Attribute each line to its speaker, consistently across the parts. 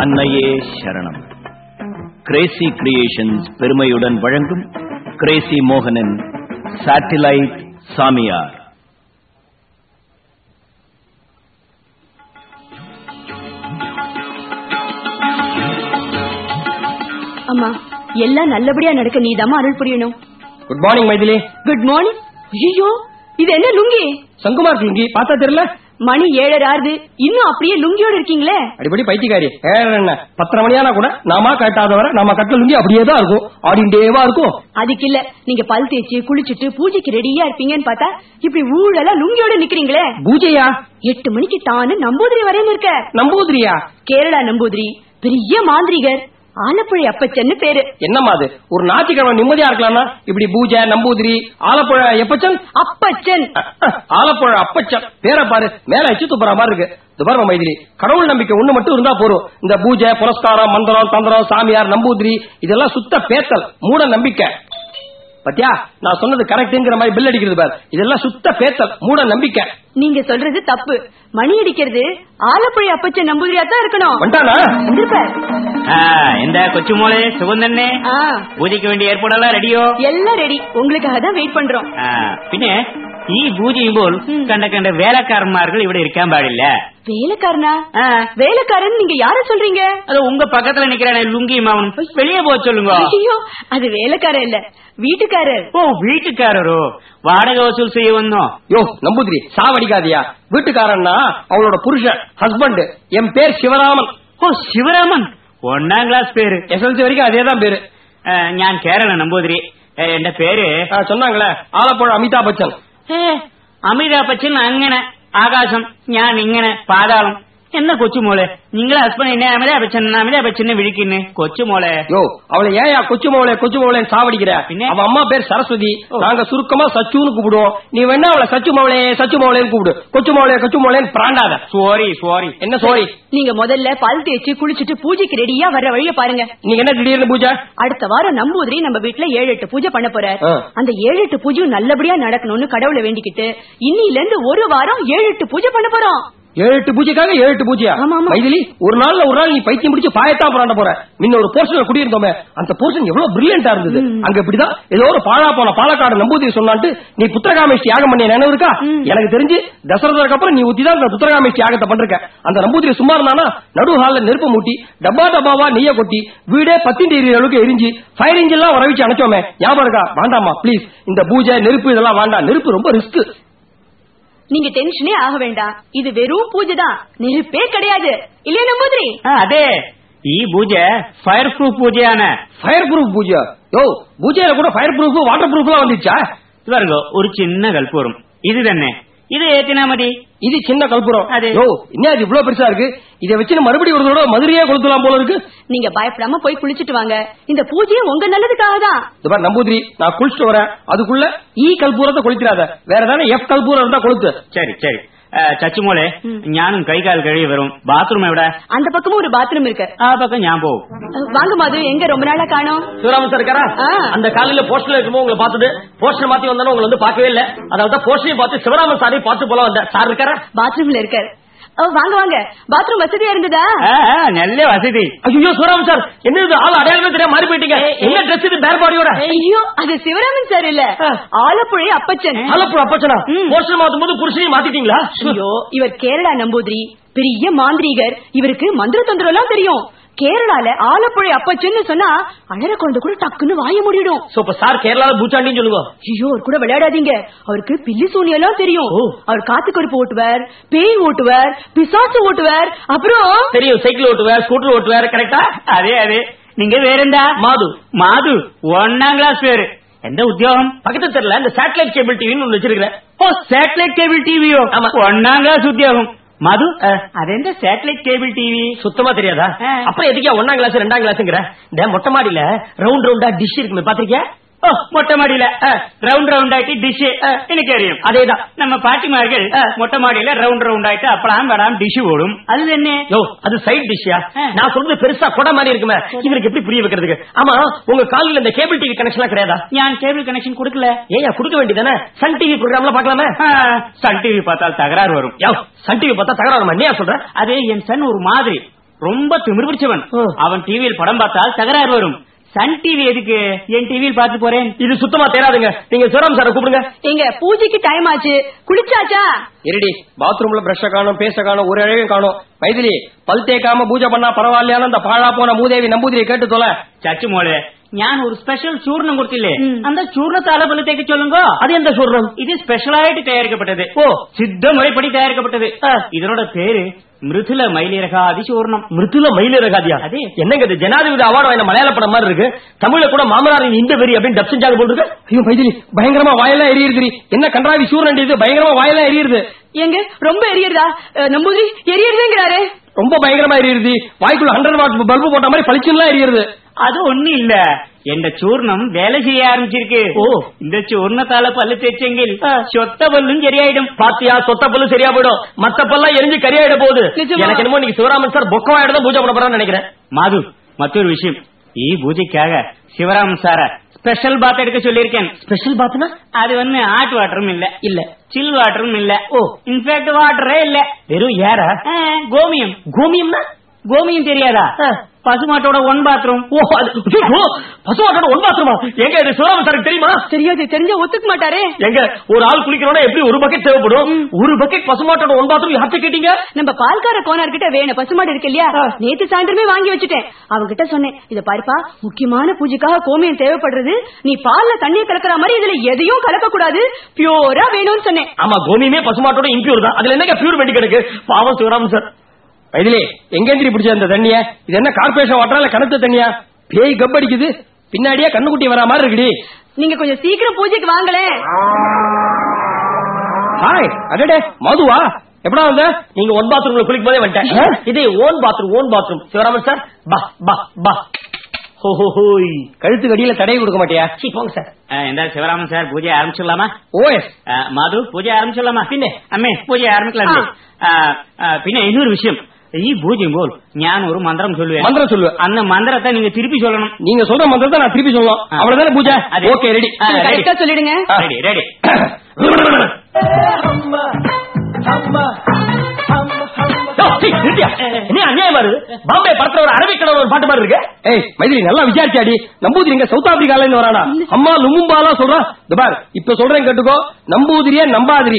Speaker 1: அன்னையே சரணம் Crazy creations பெருமையுடன் வழங்கும் கிரேசி மோகனன் சாட்டிலைட் சாமியார்
Speaker 2: அம்மா எல்லாம் நல்லபடியா நடக்க நீதாம்மா அருள் புரியணும்
Speaker 3: good morning Maithili
Speaker 2: good morning ஐயோ இது என்ன லுங்கி
Speaker 3: சங்குமார் லுங்கி பார்த்தா தெரியல
Speaker 2: மணி ஏழரை ஆறுது இன்னும் அப்படியே லுங்கியோட இருக்கீங்களே
Speaker 3: அடிப்படி பைத்தியக்காரி ஏழரை என்ன பத்தரை மணியானா கூட நாம கட்டாதவரை நாம கட்ட லுங்கி அப்படியே தான் இருக்கும் ஆடிண்டேவா இருக்கும்
Speaker 2: அதுக்கு இல்ல நீங்க பல் தேய்ச்சி குளிச்சுட்டு பூஜைக்கு ரெடியா இருப்பீங்கன்னு பார்த்தா இப்படி ஊழலா லுங்கியோட நிக்கிறீங்களே
Speaker 3: பூஜையா
Speaker 2: எட்டு மணிக்கு தானு நம்பூதிரி வரையும் இருக்க
Speaker 3: நம்பூதிரியா
Speaker 2: கேரளா நம்பூதிரி பெரிய மாந்திரிகர் ஆலப்புழை அப்பச்சன்னு பேரு
Speaker 3: என்னம்மா அது ஒரு ஞாயிற்றுக்கிழமை நிம்மதியா இருக்கலாம்னா இப்படி பூஜை நம்பூதிரி ஆலப்புழ எப்பச்சன்
Speaker 2: அப்பச்சன்
Speaker 3: அஹ், அஹ், ஆலப்புழ அப்பச்சன் பேரை பாரு மேல எச்சு துப்புற மாதிரி இருக்கு இது பாருங்க மைதிலி கடவுள் நம்பிக்கை ஒண்ணு மட்டும் இருந்தா போதும் இந்த பூஜை புரஸ்காரம் மந்திரம் தந்திரம் சாமியார் நம்பூதிரி இதெல்லாம் சுத்த பேத்தல் மூட நம்பிக்கை பத்தியா நான் சொன்னது கரெக்ட்ங்கிற மாதிரி பில் அடிக்கிறது பாரு இதெல்லாம் சுத்த பேத்தல் மூட நம்பிக்கை
Speaker 2: நீங்க சொல்றது தப்பு மணி அடிக்கிறது ஆலப்புழை அப்பச்சன் நம்பூதிரியா தான் இருக்கணும்
Speaker 3: வந்துட்டானா
Speaker 2: வந்திருப்பார்.
Speaker 1: இந்த கொச்சு மூளை சுகந்தண்ணே
Speaker 2: ஆ
Speaker 1: பூஜைக்கு வேண்டிய ஏற்பாடெல்லாம் ரெடியோ
Speaker 2: எல்லாம் ரெடி உங்களுக்காக தான் வெயிட் பண்றோம்
Speaker 1: പിന്നെ ഈ പൂജ ചെയ്യുമ്പോൾ കണ്ട കണ്ട വേലക്കാരന്മാர்கள் ഇവിടെ ഇരിക്കാൻ പാടില്ല
Speaker 2: வேலைக்காரனா
Speaker 1: ஆ,
Speaker 2: வேலைக்காரன் நீங்க யார சொல்றீங்க
Speaker 1: அது உங்க பக்கத்துல நிக்கிறானே லுங்கி மாவன் வெளியே போக சொல்லுங்க
Speaker 2: ஐயோ அது வேலைக்காரன் இல்ல வீட்டுக்காரர்
Speaker 1: ஓ வீட்டுக்காரரோ வாடகை வசூல் செய்ய வந்தோம்
Speaker 3: யோ நம்பூதிரி சாவடிக்காதியா வீட்டுக்காரன்னா அவளோட புருஷன் ஹஸ்பண்ட் என் பேர் சிவராமன்
Speaker 1: ഓ ശിവരാമൻ ഒന്നാം ക്ലാസ് പേര്
Speaker 3: எஸ்எல்சி வரைக்கும் அதே தான் பேரு
Speaker 1: ആ, ഞാൻ കേരള നമ്പൂതിരി ഏ, എന്റെ പേര്
Speaker 3: ஆ, சொன்னாங்களே ஆலப்புழ அமிதாப் பச்சன்
Speaker 1: ഏ, അമിതാഭ് ബച്ചൻ അങ്ങനെ ആകാശം ഞാൻ ഇങ്ങനെ പാതാളം എന്നാ കൊച്ചുമോളെ നിങ്ങളെ ഹസ്ബൻഡ് എന്നെ അമിതാഭ് ബച്ചൻ അമിതാഭ് ബച്ചനെ വിളിക്കുന്നേ കൊച്ചുമോളെ
Speaker 3: யோ அவளை ஏயா கொச்சு மோளே கொச்சு மோளேன்னு சாவடிக்கிற
Speaker 1: பின்ன?
Speaker 3: அவ அம்மா பேர் சரஸ்வதி
Speaker 1: ஓ.
Speaker 3: நாங்க சுருக்கமா சச்சுன்னு கூப்பிடுவோம் நீ வேணா அவளை சச்சு மோளே சச்சு மோளேன்னு கூப்பிடு கொச்சு மோளே கொச்சு மோளேன்னு பிராண்டாத
Speaker 1: സോറി സോറി
Speaker 3: என்ன சோரி
Speaker 2: நீங்க முதல்ல பல் தேய்ச்சி குளிச்சுட்டு பூஜைக்கு ரெடியா வர்ற வழிய பாருங்க
Speaker 3: நீங்க என்ன திடீர்னு பூஜை
Speaker 2: அடுத்த வாரம் நம்பூதிரி நம்ம வீட்டுல ஏழு எட்டு பூஜை பண்ண போறார்
Speaker 3: ஆ.
Speaker 2: அந்த ஏழு எட்டு பூஜையும் நல்லபடியா நடக்கணும்னு கடவுளை வேண்டிக்கிட்டு இன்னில இருந்து ஒரு வாரம் ஏழு எட்டு பூஜை பண்ண போறோம்
Speaker 3: ஏழு எட்டு பூஜைக்காக ஏழு எட்டு பூஜையா
Speaker 2: ஆமா, ஆமா.
Speaker 3: மைதிலி ஒரு நாள்ல ஒரு நாள் நீ பைத்தியம் பிடிச்சு பாயத்தான் புராண்ட போற முன்ன ஒரு போர்ஷன்ல குடியிருந்தோமே அந்த போர்ஷன் எவ்வளவு பிரில்லியண்டா இருந்தது அங்க இப்படிதான் ஏதோ ஒரு பாழா போன பாலக்காடு நம்பூதிரி சொன்னான்ட்டு நீ புத்திரகாமேஷ்டி யாகம் பண்ணிய நினைவு இருக்கா எனக்கு தெரிஞ்சு தசரதற்கு அப்புறம் நீ ஊத்திதான் அந்த புத்திரகாமேஷ்டி யாகத்தை பண்றக்க அந்த நம்பூதிரி சும்மா இருந்தானா நடு ஹால்ல நெருப்பு மூட்டி டப்பா டப்பாவா நெய்ய கொட்டி வீடே பத்தின் டிகிரி அளவுக்கு எரிஞ்சு ஃபயர் இன்ஜின் எல்லாம் வரவிச்சு அணைச்சோமே ஞாபகம் இருக்கா வேண்டாமா ப்ளீஸ் இந்த பூஜை நெருப்பு இதெல்லாம் வேண்டாம் நெருப்பு ரொம்ப ரிஸ்க்
Speaker 2: நீங்க டென்ஷனே ஆக வேண்டாம் இது வெறும் பூஜை தான் நெருப்பே கிடையாது இல்லையா நம்பூதிரி
Speaker 1: ആ അതെ ഈ പൂജ ഫയർ പ്രൂഫ് പൂജയാണ്
Speaker 3: ஃபயர் ப்ரூஃப் பூஜை யோ பூஜையில கூட ஃபயர் ப்ரூஃப் வாட்டர் ப்ரூஃப் எல்லாம் வந்துச்சா
Speaker 1: ഇത് പറയുക ഒരു ചിന്ന കൽപ്പൂറും ഇത് തന്നെ ഇത് ഏറ്റിനാ മതി
Speaker 3: இது சின்ன கல்புரம்
Speaker 1: அது.
Speaker 3: யோ என்ன இது இவ்வளவு பெருசா இருக்கு இதை வச்சு நம்ம மறுபடியும் ஒரு தடவை மதுரையே கொளுத்தலாம் போல இருக்கு
Speaker 2: நீங்க பயப்படாம போய் குளிச்சிட்டு வாங்க இந்த பூஜையை உங்க நல்லதுக்காக தான்
Speaker 3: இது பாரு நம்பூதிரி நான் குளிச்சுட்டு வரேன் அதுக்குள்ள ஈ கல்பூரத்தை கொளுத்திராத வேற ஏதாவது எஃப் கல்பூரம் இருந்தா கொளுத்து
Speaker 1: ശരി ശരി ആ, ചച്ചുമോളെ ഞാനും കൈകാൽ കഴിയ വരും ബാത്റൂം എവിടെ
Speaker 2: அந்த பக்கமும் ஒரு பாத்ரூம் இருக்கு
Speaker 1: ആ പക്കം ഞാൻ പോവും
Speaker 2: அஹ், வாங்க மாது எங்க ரொம்ப நாளா காணோம்
Speaker 3: சிவராமன் சார் இருக்காரா
Speaker 2: ஆ.
Speaker 3: அந்த காலையில போஸ்டர்ல இருக்கும்போது உங்களை பார்த்துட்டு போஸ்டர் மாத்தி வந்தாலும் உங்களை வந்து பார்க்கவே இல்ல அதனால தான் போஸ்டரையும் பார்த்து சிவராமன் சாரையும் பார்த்து போல வந்தேன் சார் இருக்காரா
Speaker 2: பாத்ரூம்ல இருக்காரு அஹ், வாங்க வாங்க பாத்ரூம் வசதியா இருந்ததா
Speaker 1: ആ, ആ, നല്ല വസതി
Speaker 3: ஐயோ சிவராமன் சார் என்ன இது ஆள் அடையாளமே தெரியாம மாறி போயிட்டீங்க என்ன ட்ரெஸ் இது பேர் பாடியோட
Speaker 2: ஐயோ அது சிவராமன் சார் இல்ல ஆலப்புழை அப்பச்சன்
Speaker 3: அலப்பு அப்பச்சனா
Speaker 2: ம்.
Speaker 3: போஸ்டர் மாத்தும் போது புருஷனையும் மாத்திட்டீங்களா
Speaker 2: ஐயோ இவர் கேரளா நம்பூதிரி பெரிய மாந்திரீகர் இவருக்கு மந்திர தந்திரம் எல்லாம் தெரியும் கேரளால ஆலப்புழை அப்பச்சன்னு சொன்னா அழற குழந்தை கூட டக்குன்னு வாய முடிடும்
Speaker 3: சோ இப்ப சார் கேரளால பூச்சாண்டின்னு சொல்லுங்க
Speaker 2: ஐயோ அவர் கூட விளையாடாதீங்க அவருக்கு பில்லி சூனி எல்லாம் தெரியும்
Speaker 3: ஓ.
Speaker 2: அவர் காத்து கருப்பு ஓட்டுவார் பேய் ஓட்டுவார் பிசாசு ஓட்டுவார் அப்புறம்
Speaker 3: தெரியும் சைக்கிள் ஓட்டுவார் ஸ்கூட்டர் ஓட்டுவார் கரெக்டா
Speaker 1: അതെ അതെ നിങ്ങ പേരെന്താ
Speaker 3: மாது
Speaker 1: മാധു ഒന്നാം ക്ലാസ് പേര് എന്താ ഉദ്യോഗം
Speaker 3: பக்கத்து தெரியல இந்த சேட்டலைட் கேபிள் டிவின்னு ஒண்ணு வச்சிருக்கிறேன்
Speaker 1: ഓ സാറ്റലൈറ്റ് കേബിൾ ടിവിയോ
Speaker 3: ஆமா.
Speaker 1: ഒന്നാം ക്ലാസ് ഉദ്യോഗം മധു അതെന്താ സാറ്റലൈറ്റ് കേബിൾ ടിவி
Speaker 3: சுத்தமா தெரியாதா
Speaker 1: ஆ.
Speaker 3: அப்புறம் எதுக்கே ஒன்னாம் கிளாஸ் ரெண்டாம் கிளாஸ்ங்கிற இந்த மொட்டை மாடியில ரவுண்ட் ரவுண்டா டிஷ் இருக்குமே பாத்திருக்கியா
Speaker 1: ഓ മൊട്ടை മാടിയില റൗണ്ട് റൗണ്ട് ആയിട്ട് ഡിഷ് എനിക്കറിയാം
Speaker 3: அதேதான்
Speaker 1: நம்ம பாட்டிமார்கள் மொட்டை மாடியில ரவுண்ட் ரவுண்ட் ஆயிட்டு அப்பலாம் வராம டிஷ் போடும் அது തന്നെ
Speaker 3: யோ அது சைட் டிஷ்யா
Speaker 1: ஆ.
Speaker 3: நான் சொல்றது பெருசா கொடை மாதிரி இருக்குமே இவருக்கு எப்படி புரிய வைக்கிறதுக்கு ஆமா உங்க காலையில இந்த கேபிள் டிவி கனெக்ஷன் கிடையாதா
Speaker 1: ഞാൻ കേബിൾ கனெக்ஷன் கொடுக்கல
Speaker 3: ஏயா கொடுக்க வேண்டியதானே சன் டிவி ப்ரோக்ராம்ல பாக்கலாமே
Speaker 1: ஆ, சன் டிவி பார்த்தால் தகராறு வரும்
Speaker 3: யோ சன் டிவி பார்த்தா தகராறு என்னையா சொல்ற
Speaker 1: அது என் சன் ஒரு மாதிரி ரொம்ப திமிரு பிடிச்சவன்
Speaker 3: ஆ.
Speaker 1: அவன் டிவியில் படம் பார்த்தால் தகராறு வரும் சன் டிவி எதுக்கு என் டிவியில் பார்த்து போறேன்
Speaker 3: இது சுத்தமா தேராதுங்க நீங்க சிவராம் சார கூப்பிடுங்க
Speaker 2: எங்க பூஜைக்கு டைம் ஆச்சு குளிச்சாச்சா
Speaker 3: இருடி பாத்ரூம்ல பிரஷ காணும் பேச காணும் ஒரு அழகையும் காணும் மைதிலி பல் தேய்க்காம பூஜை பண்ணா பரவாயில்லையான அந்த பாழா போன மூதேவி நம்பூதிரியை கேட்டு தொலை
Speaker 1: சச்சு மோளே ഞാൻ ഒരു സ്പെഷ്യൽ ചൂർണം കൊടുത്തില്ലേ
Speaker 2: ഉം.
Speaker 1: അന്ത ചൂർണത്താല പലത്തേക്ക് ചൊല്ലുങ്കോ
Speaker 3: அது எந்த சொல்றோம்
Speaker 1: ഇത് സ്പെഷ്യലായിട്ട് തയ്യാറിക്കപ്പെട്ടത്
Speaker 3: ஓ
Speaker 1: സിദ്ധമുറൈപ്പടി തയ്യാറിക്കപ്പെട്ടത്
Speaker 3: ആ.
Speaker 1: ഇതിനോட പേര് மிருதுல மயிலிறகாதி சூர்ணம்
Speaker 3: மிருதுல மயில ரகாதியா
Speaker 1: அதே.
Speaker 3: என்னங்க இது ஜனாதிபதி அவார்டு வாங்கின மலையாள படம் மாதிரி இருக்கு தமிழ்ல கூட மாமனாரின் இந்த வெறி அப்படின்னு டப் செஞ்சாங்க போல் இருக்கு ஐயோ மைதிலி பயங்கரமா வாயெல்லாம் எரியுது என்ன கன்றாவி சூரன் இது பயங்கரமா வாயெல்லாம் எரியுது
Speaker 2: எங்க ரொம்ப எரியறதா அஹ், நம்பூதிரி எரியறதுங்கிறாரு
Speaker 3: ரொம்ப பயங்கரமா எரியுது வாய்க்குள்ள ஹண்ட்ரட் வாட் பல்பு போட்ட மாதிரி பளிச்சுலாம் எரியுது
Speaker 1: அது ஒண்ணு இல்ல எந்த சூர்ணம் வேலை செய்ய ஆரம்பிச்சிருக்கு
Speaker 3: ஓ.
Speaker 1: இந்த சூர்ணத்தால பல்லு தேய்ச்செங்கில்
Speaker 3: ஆ.
Speaker 1: சொத்த பல்லும் சரியாயிடும்
Speaker 3: பாத்தியா சொத்த பல்லு சரியா போயிடும் மத்த பல்லாம் எரிஞ்சு கரியாயிட போகுது
Speaker 2: நிஜமா?
Speaker 3: எனக்கு என்னமோ நீங்க சிவராமன் சார் பொக்கவாயிட தான் பூஜை பண்ண போறான்னு நினைக்கிறேன்
Speaker 1: மாது மற்றொரு விஷயம் ഈ பூஜைக்காக சிவராமன் சார ஸ்பெஷல் பாத் எடுக்க சொல்லியிருக்கேன்
Speaker 3: ஸ்பெஷல் பாத்துனா
Speaker 1: அது வந்து ஹாட் வாட்டரும் இல்ல
Speaker 3: இல்ல
Speaker 1: சில் வாட்டரும் இல்ல
Speaker 3: ஓ.
Speaker 1: இன்ஃபேக்ட் வாட்டரே இல்ல
Speaker 3: வெறும் ஏற
Speaker 1: ஆ, கோமியம்
Speaker 3: கோமியம்னா
Speaker 1: கோமியம் தெரியாதா
Speaker 3: ஆ.
Speaker 1: பசுமாட்டோட ஒன் பாத்ரூம்
Speaker 3: ஓ அது ஐயோ, பசுமாட்டோட ஒன் பாத்ரூமா எங்க இது சிவராமன் சாருக்கு தெரியுமா
Speaker 2: தெரியாது தெரிஞ்சா ஒத்துக்க மாட்டாரே
Speaker 3: எங்க ஒரு ஆள் குளிக்கிறோம்னா எப்படி ஒரு பக்கெட் தேவைப்படும் ஒரு பக்கெட் பசுமாட்டோட ஒன் பாத்ரூம் யார்கிட்ட கேட்டீங்க
Speaker 2: நம்ம பால்கார கோனார் கிட்ட வேணும் பசுமாடு இருக்கு இல்லையா
Speaker 3: ஆ.
Speaker 2: நேத்து சாயந்தரமே வாங்கி வச்சுட்டேன் அவங்க கிட்ட சொன்னேன் இத பாருப்பா முக்கியமான பூஜைக்காக கோமியம் தேவைப்படுறது நீ பால்ல தண்ணியை கலக்குற மாதிரி இதுல எதையும் கலக்க கூடாது பியூரா வேணும்னு சொன்னேன்
Speaker 3: ஆமா கோமியமே பசுமாட்டோட இம்பியூர் தான் அதுல என்னங்க பியூர் வேண்டி கிடக்கு பாவம் சிவராமன் சார் வயதிலே எங்க எந்திரி பிடிச்ச அந்த தண்ணிய இது என்ன கார்பரேஷன் வாட்டரா இல்ல கணத்து தண்ணியா பேய் கப்படிக்குது பின்னாடியே கண்ணுக்குட்டி வரா மாதிரி இருக்குடி
Speaker 2: நீங்க கொஞ்சம் சீக்கிரம் பூஜைக்கு வாங்களேன்
Speaker 3: ஹாய் அடடே மதுவா எப்படா வந்த நீங்க ஒன் பாத்ரூம்ல குளிக்கும் போதே வந்துட்டேன் இது own bathroom own bathroom Sivaraman sir பா பா பா ஹோ ஹோ ஹோய் கழுத்து கடியில தடை கொடுக்க மாட்டியா சீ போங்க சார்
Speaker 1: എന്താ சிவராமன் சார் பூஜை ஆரம்பிச்சிடலாமா
Speaker 3: ஓஎஸ்
Speaker 1: ആ, മാധു പൂജ ആരംഭിച്ചോളാമാ പിന്നെ അമ്മേ പൂജ ആരംഭിക്കലാം പിന്നെ ഇന്നൊരു വിഷയം ഈ പൂജ ചെയ്യുമ്പോൾ ഞാൻ ഒരു മന്ത്രം ചൊല്ലുവേன்
Speaker 3: மந்திரம் சொல்லுவேன்
Speaker 1: അന്ന് மந்திரத்தை நீங்க திருப்பி சொல்லணும்
Speaker 3: நீங்க சொல்ற மந்திரத்தை நான் திருப்பி சொல்லலாம்
Speaker 1: ஆ.
Speaker 3: அவ்வளவுதானே பூஜை
Speaker 1: அது-
Speaker 3: ஓகே ரெடி
Speaker 1: ஆ, ready.
Speaker 2: கரெக்டா சொல்லிடுங்க
Speaker 3: ஆ.
Speaker 1: ரெடி ரெடி
Speaker 3: என்ன அநியாயமா இருக்கு பாம்பே படத்துல ஒரு அரபிக்கடை ஒரு பாட்டு மாதிரி இருக்கு ஏய் மைதிரி நல்லா விசாரிச்சாடி நம்பூதிரி இங்க சவுத் ஆப்பிரிக்கால இருந்து வரானா அம்மா லுமும்பாலா சொல்றான் இந்த பார் இப்ப சொல்றேன் கேட்டுக்கோ நம்பூதிரியே நம்பாதிரி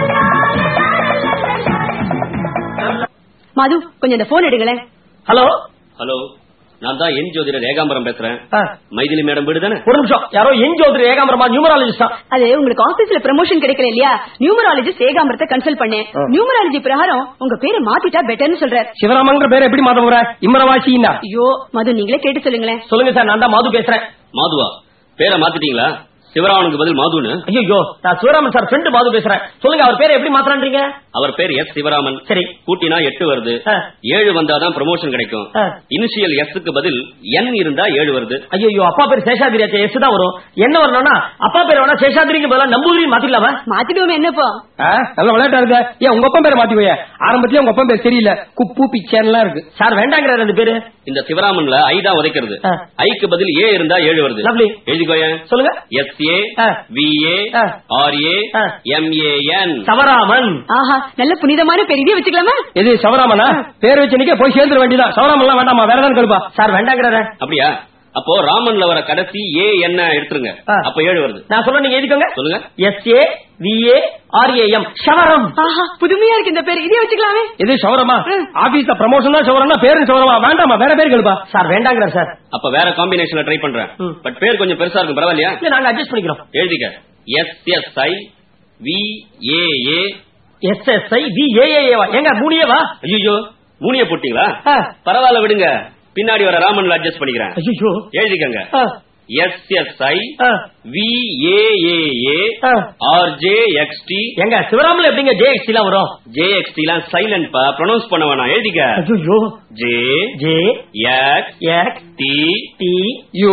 Speaker 2: மது கொஞ்சம் இந்த போன் எடுங்களேன்
Speaker 3: ஹலோ
Speaker 4: ஹலோ நான் தான் என் ஜோதிடர் ஏகாம்பரம் பேசுறேன்
Speaker 3: ஆ,
Speaker 4: மைதிலி மேடம் வீடு தானே
Speaker 3: ஒரு நிமிஷம் யாரோ என் ஜோதிரி ஏகாம்பரமா நியூமராலஜிஸ்ட் தான்
Speaker 2: அது உங்களுக்கு ஆபீஸ்ல ப்ரமோஷன் கிடைக்கல இல்லையா நியூமராலஜிஸ்ட் ஏகாம்பரத்தை கன்சல்ட் பண்ணேன்
Speaker 3: ஆ.
Speaker 2: நியூமராலஜி பிரகாரம் உங்க பேரை மாத்திட்டா பெட்டர்னு சொல்றாரு
Speaker 3: சிவராமங்கிற பேரை எப்படி மாத்த போற இம்மரவாசின்னா
Speaker 2: ஐயோ மது நீங்களே கேட்டு சொல்லுங்களேன்
Speaker 3: சொல்லுங்க சார் நான் தான் மாது பேசுறேன்
Speaker 4: மாதுவா பேரை மாத்திட்டீங்களா சிவராமனுக்கு பதில் மாதுன்னு
Speaker 3: ஐயோ நான் சிவராமன் சார் ஃப்ரெண்டு மாது பேசுறேன் சொல்லுங்க அவர் பேரை எப்படி மாத்துறான்றீங்க
Speaker 4: அவர் பேர் எஸ் சிவராமன்
Speaker 3: சரி
Speaker 4: கூட்டினா எட்டு வருது
Speaker 3: ஆ.
Speaker 4: ஏழு வந்தாதான் ப்ரமோஷன் கிடைக்கும்
Speaker 3: ஆ.
Speaker 4: இனிஷியல் எஸ்க்கு பதில் என் இருந்தா ஏழு வருது
Speaker 3: ஐயோ அப்பா பேர் சேஷாதிரி ஆச்சே எஸ் தான் வரும் என்ன வரணும்னா அப்பா பேர் வேணா சேஷாதிரிக்கு பதிலா நம்பூதிரி மாத்திடலாமா
Speaker 2: மாத்திடுவோம் என்னப்போ
Speaker 3: ஆ, நல்ல விளையாட்டா இருக்கு ஏன் உங்க அப்பா பேரை மாத்தி போய ஆரம்பத்திலே உங்க அப்பா பேர் தெரியல குப்பு பிச்சேன்லாம் இருக்கு சார் வேண்டாங்கிறாரு அந்த பேரு
Speaker 4: இந்த சிவராமன்ல ஐ தான் உதைக்கிறது
Speaker 3: ஆ.
Speaker 4: ஐக்கு பதில் ஏ இருந்தா ஏழு வருது
Speaker 3: Lovely.
Speaker 4: எழுதிக்கோயேன்
Speaker 3: சொல்லுங்க
Speaker 4: எஸ் ஏ
Speaker 3: ஆ.
Speaker 4: வி ஏ
Speaker 3: ஆ.
Speaker 4: ஆர் ஏ
Speaker 3: ஆ.
Speaker 4: எம் ஏ என்
Speaker 3: சவராமன்
Speaker 2: ஆஹா நல்ல புனிதமான பெரிய வச்சுக்கலாமா
Speaker 3: எது சவராமனா பேர் வச்சு நிக்க போய் சேர்ந்துட வேண்டியதான் சவராமன் எல்லாம் வேண்டாமா வேற ஏதாவது கழுப்பா சார் வேண்டாங்கிறாரு
Speaker 4: அப்படியா அப்போ ராமன்ல வர கடைசி ஏ என்ன எடுத்துருங்க
Speaker 3: ஆ.
Speaker 4: அப்ப ஏழு வருது
Speaker 3: நான் சொல்ல நீங்க எழுதிக்கோங்க
Speaker 4: சொல்லுங்க
Speaker 3: S A V A R A M சவரம்
Speaker 2: ஆஹா புதுமையா இருக்கு இந்த பேர் இதே வச்சுக்கலாமே
Speaker 3: எது சவரமா
Speaker 2: ம்.
Speaker 3: ஆபீஸ்ல ப்ரமோஷன் தான் சவரம்னா பேரு சவரமா வேண்டாமா வேற பேர் கழுப்பா சார் வேண்டாங்கிறார் சார்
Speaker 4: அப்ப வேற காம்பினேஷன்ல ட்ரை பண்றேன்
Speaker 3: ம்.
Speaker 4: பட் பேர் கொஞ்சம் பெருசா இருக்கும் பரவாயில்லையா
Speaker 3: இல்ல நாங்க அட்ஜஸ்ட் பண்ணிக்கிறோம்
Speaker 4: எழுதிக்க S S I V A A
Speaker 3: S S I V A A வா ஏங்க மூணியே வா
Speaker 4: ஐயோ மூணிய போட்டீங்களா
Speaker 3: ஆ.
Speaker 4: பரவாயில்ல விடுங்க பின்னாடி வர ராமன்ல அட்ஜஸ்ட் பண்ணிக்கிறேன்
Speaker 3: ஐயோ
Speaker 4: எழுதிக்கங்க
Speaker 3: ஆ,
Speaker 4: எஸ் எஸ் ஐ
Speaker 3: ஆ,
Speaker 4: வி ஏ ஏ ஏ
Speaker 3: ஆ.
Speaker 4: ஆர் ஜே எக்ஸ் டி
Speaker 3: ஏங்க சிவராமல எப்படிங்க ஜே எக்ஸ் எல்லாம் வரும்
Speaker 4: ஜே எக்ஸ் டி எல்லாம் சைலண்ட் பா ப்ரொனவுன்ஸ் பண்ண வேணாம் எழுதிக்க
Speaker 3: ஐயோ
Speaker 4: J
Speaker 3: J
Speaker 4: X
Speaker 3: X
Speaker 4: T
Speaker 3: T U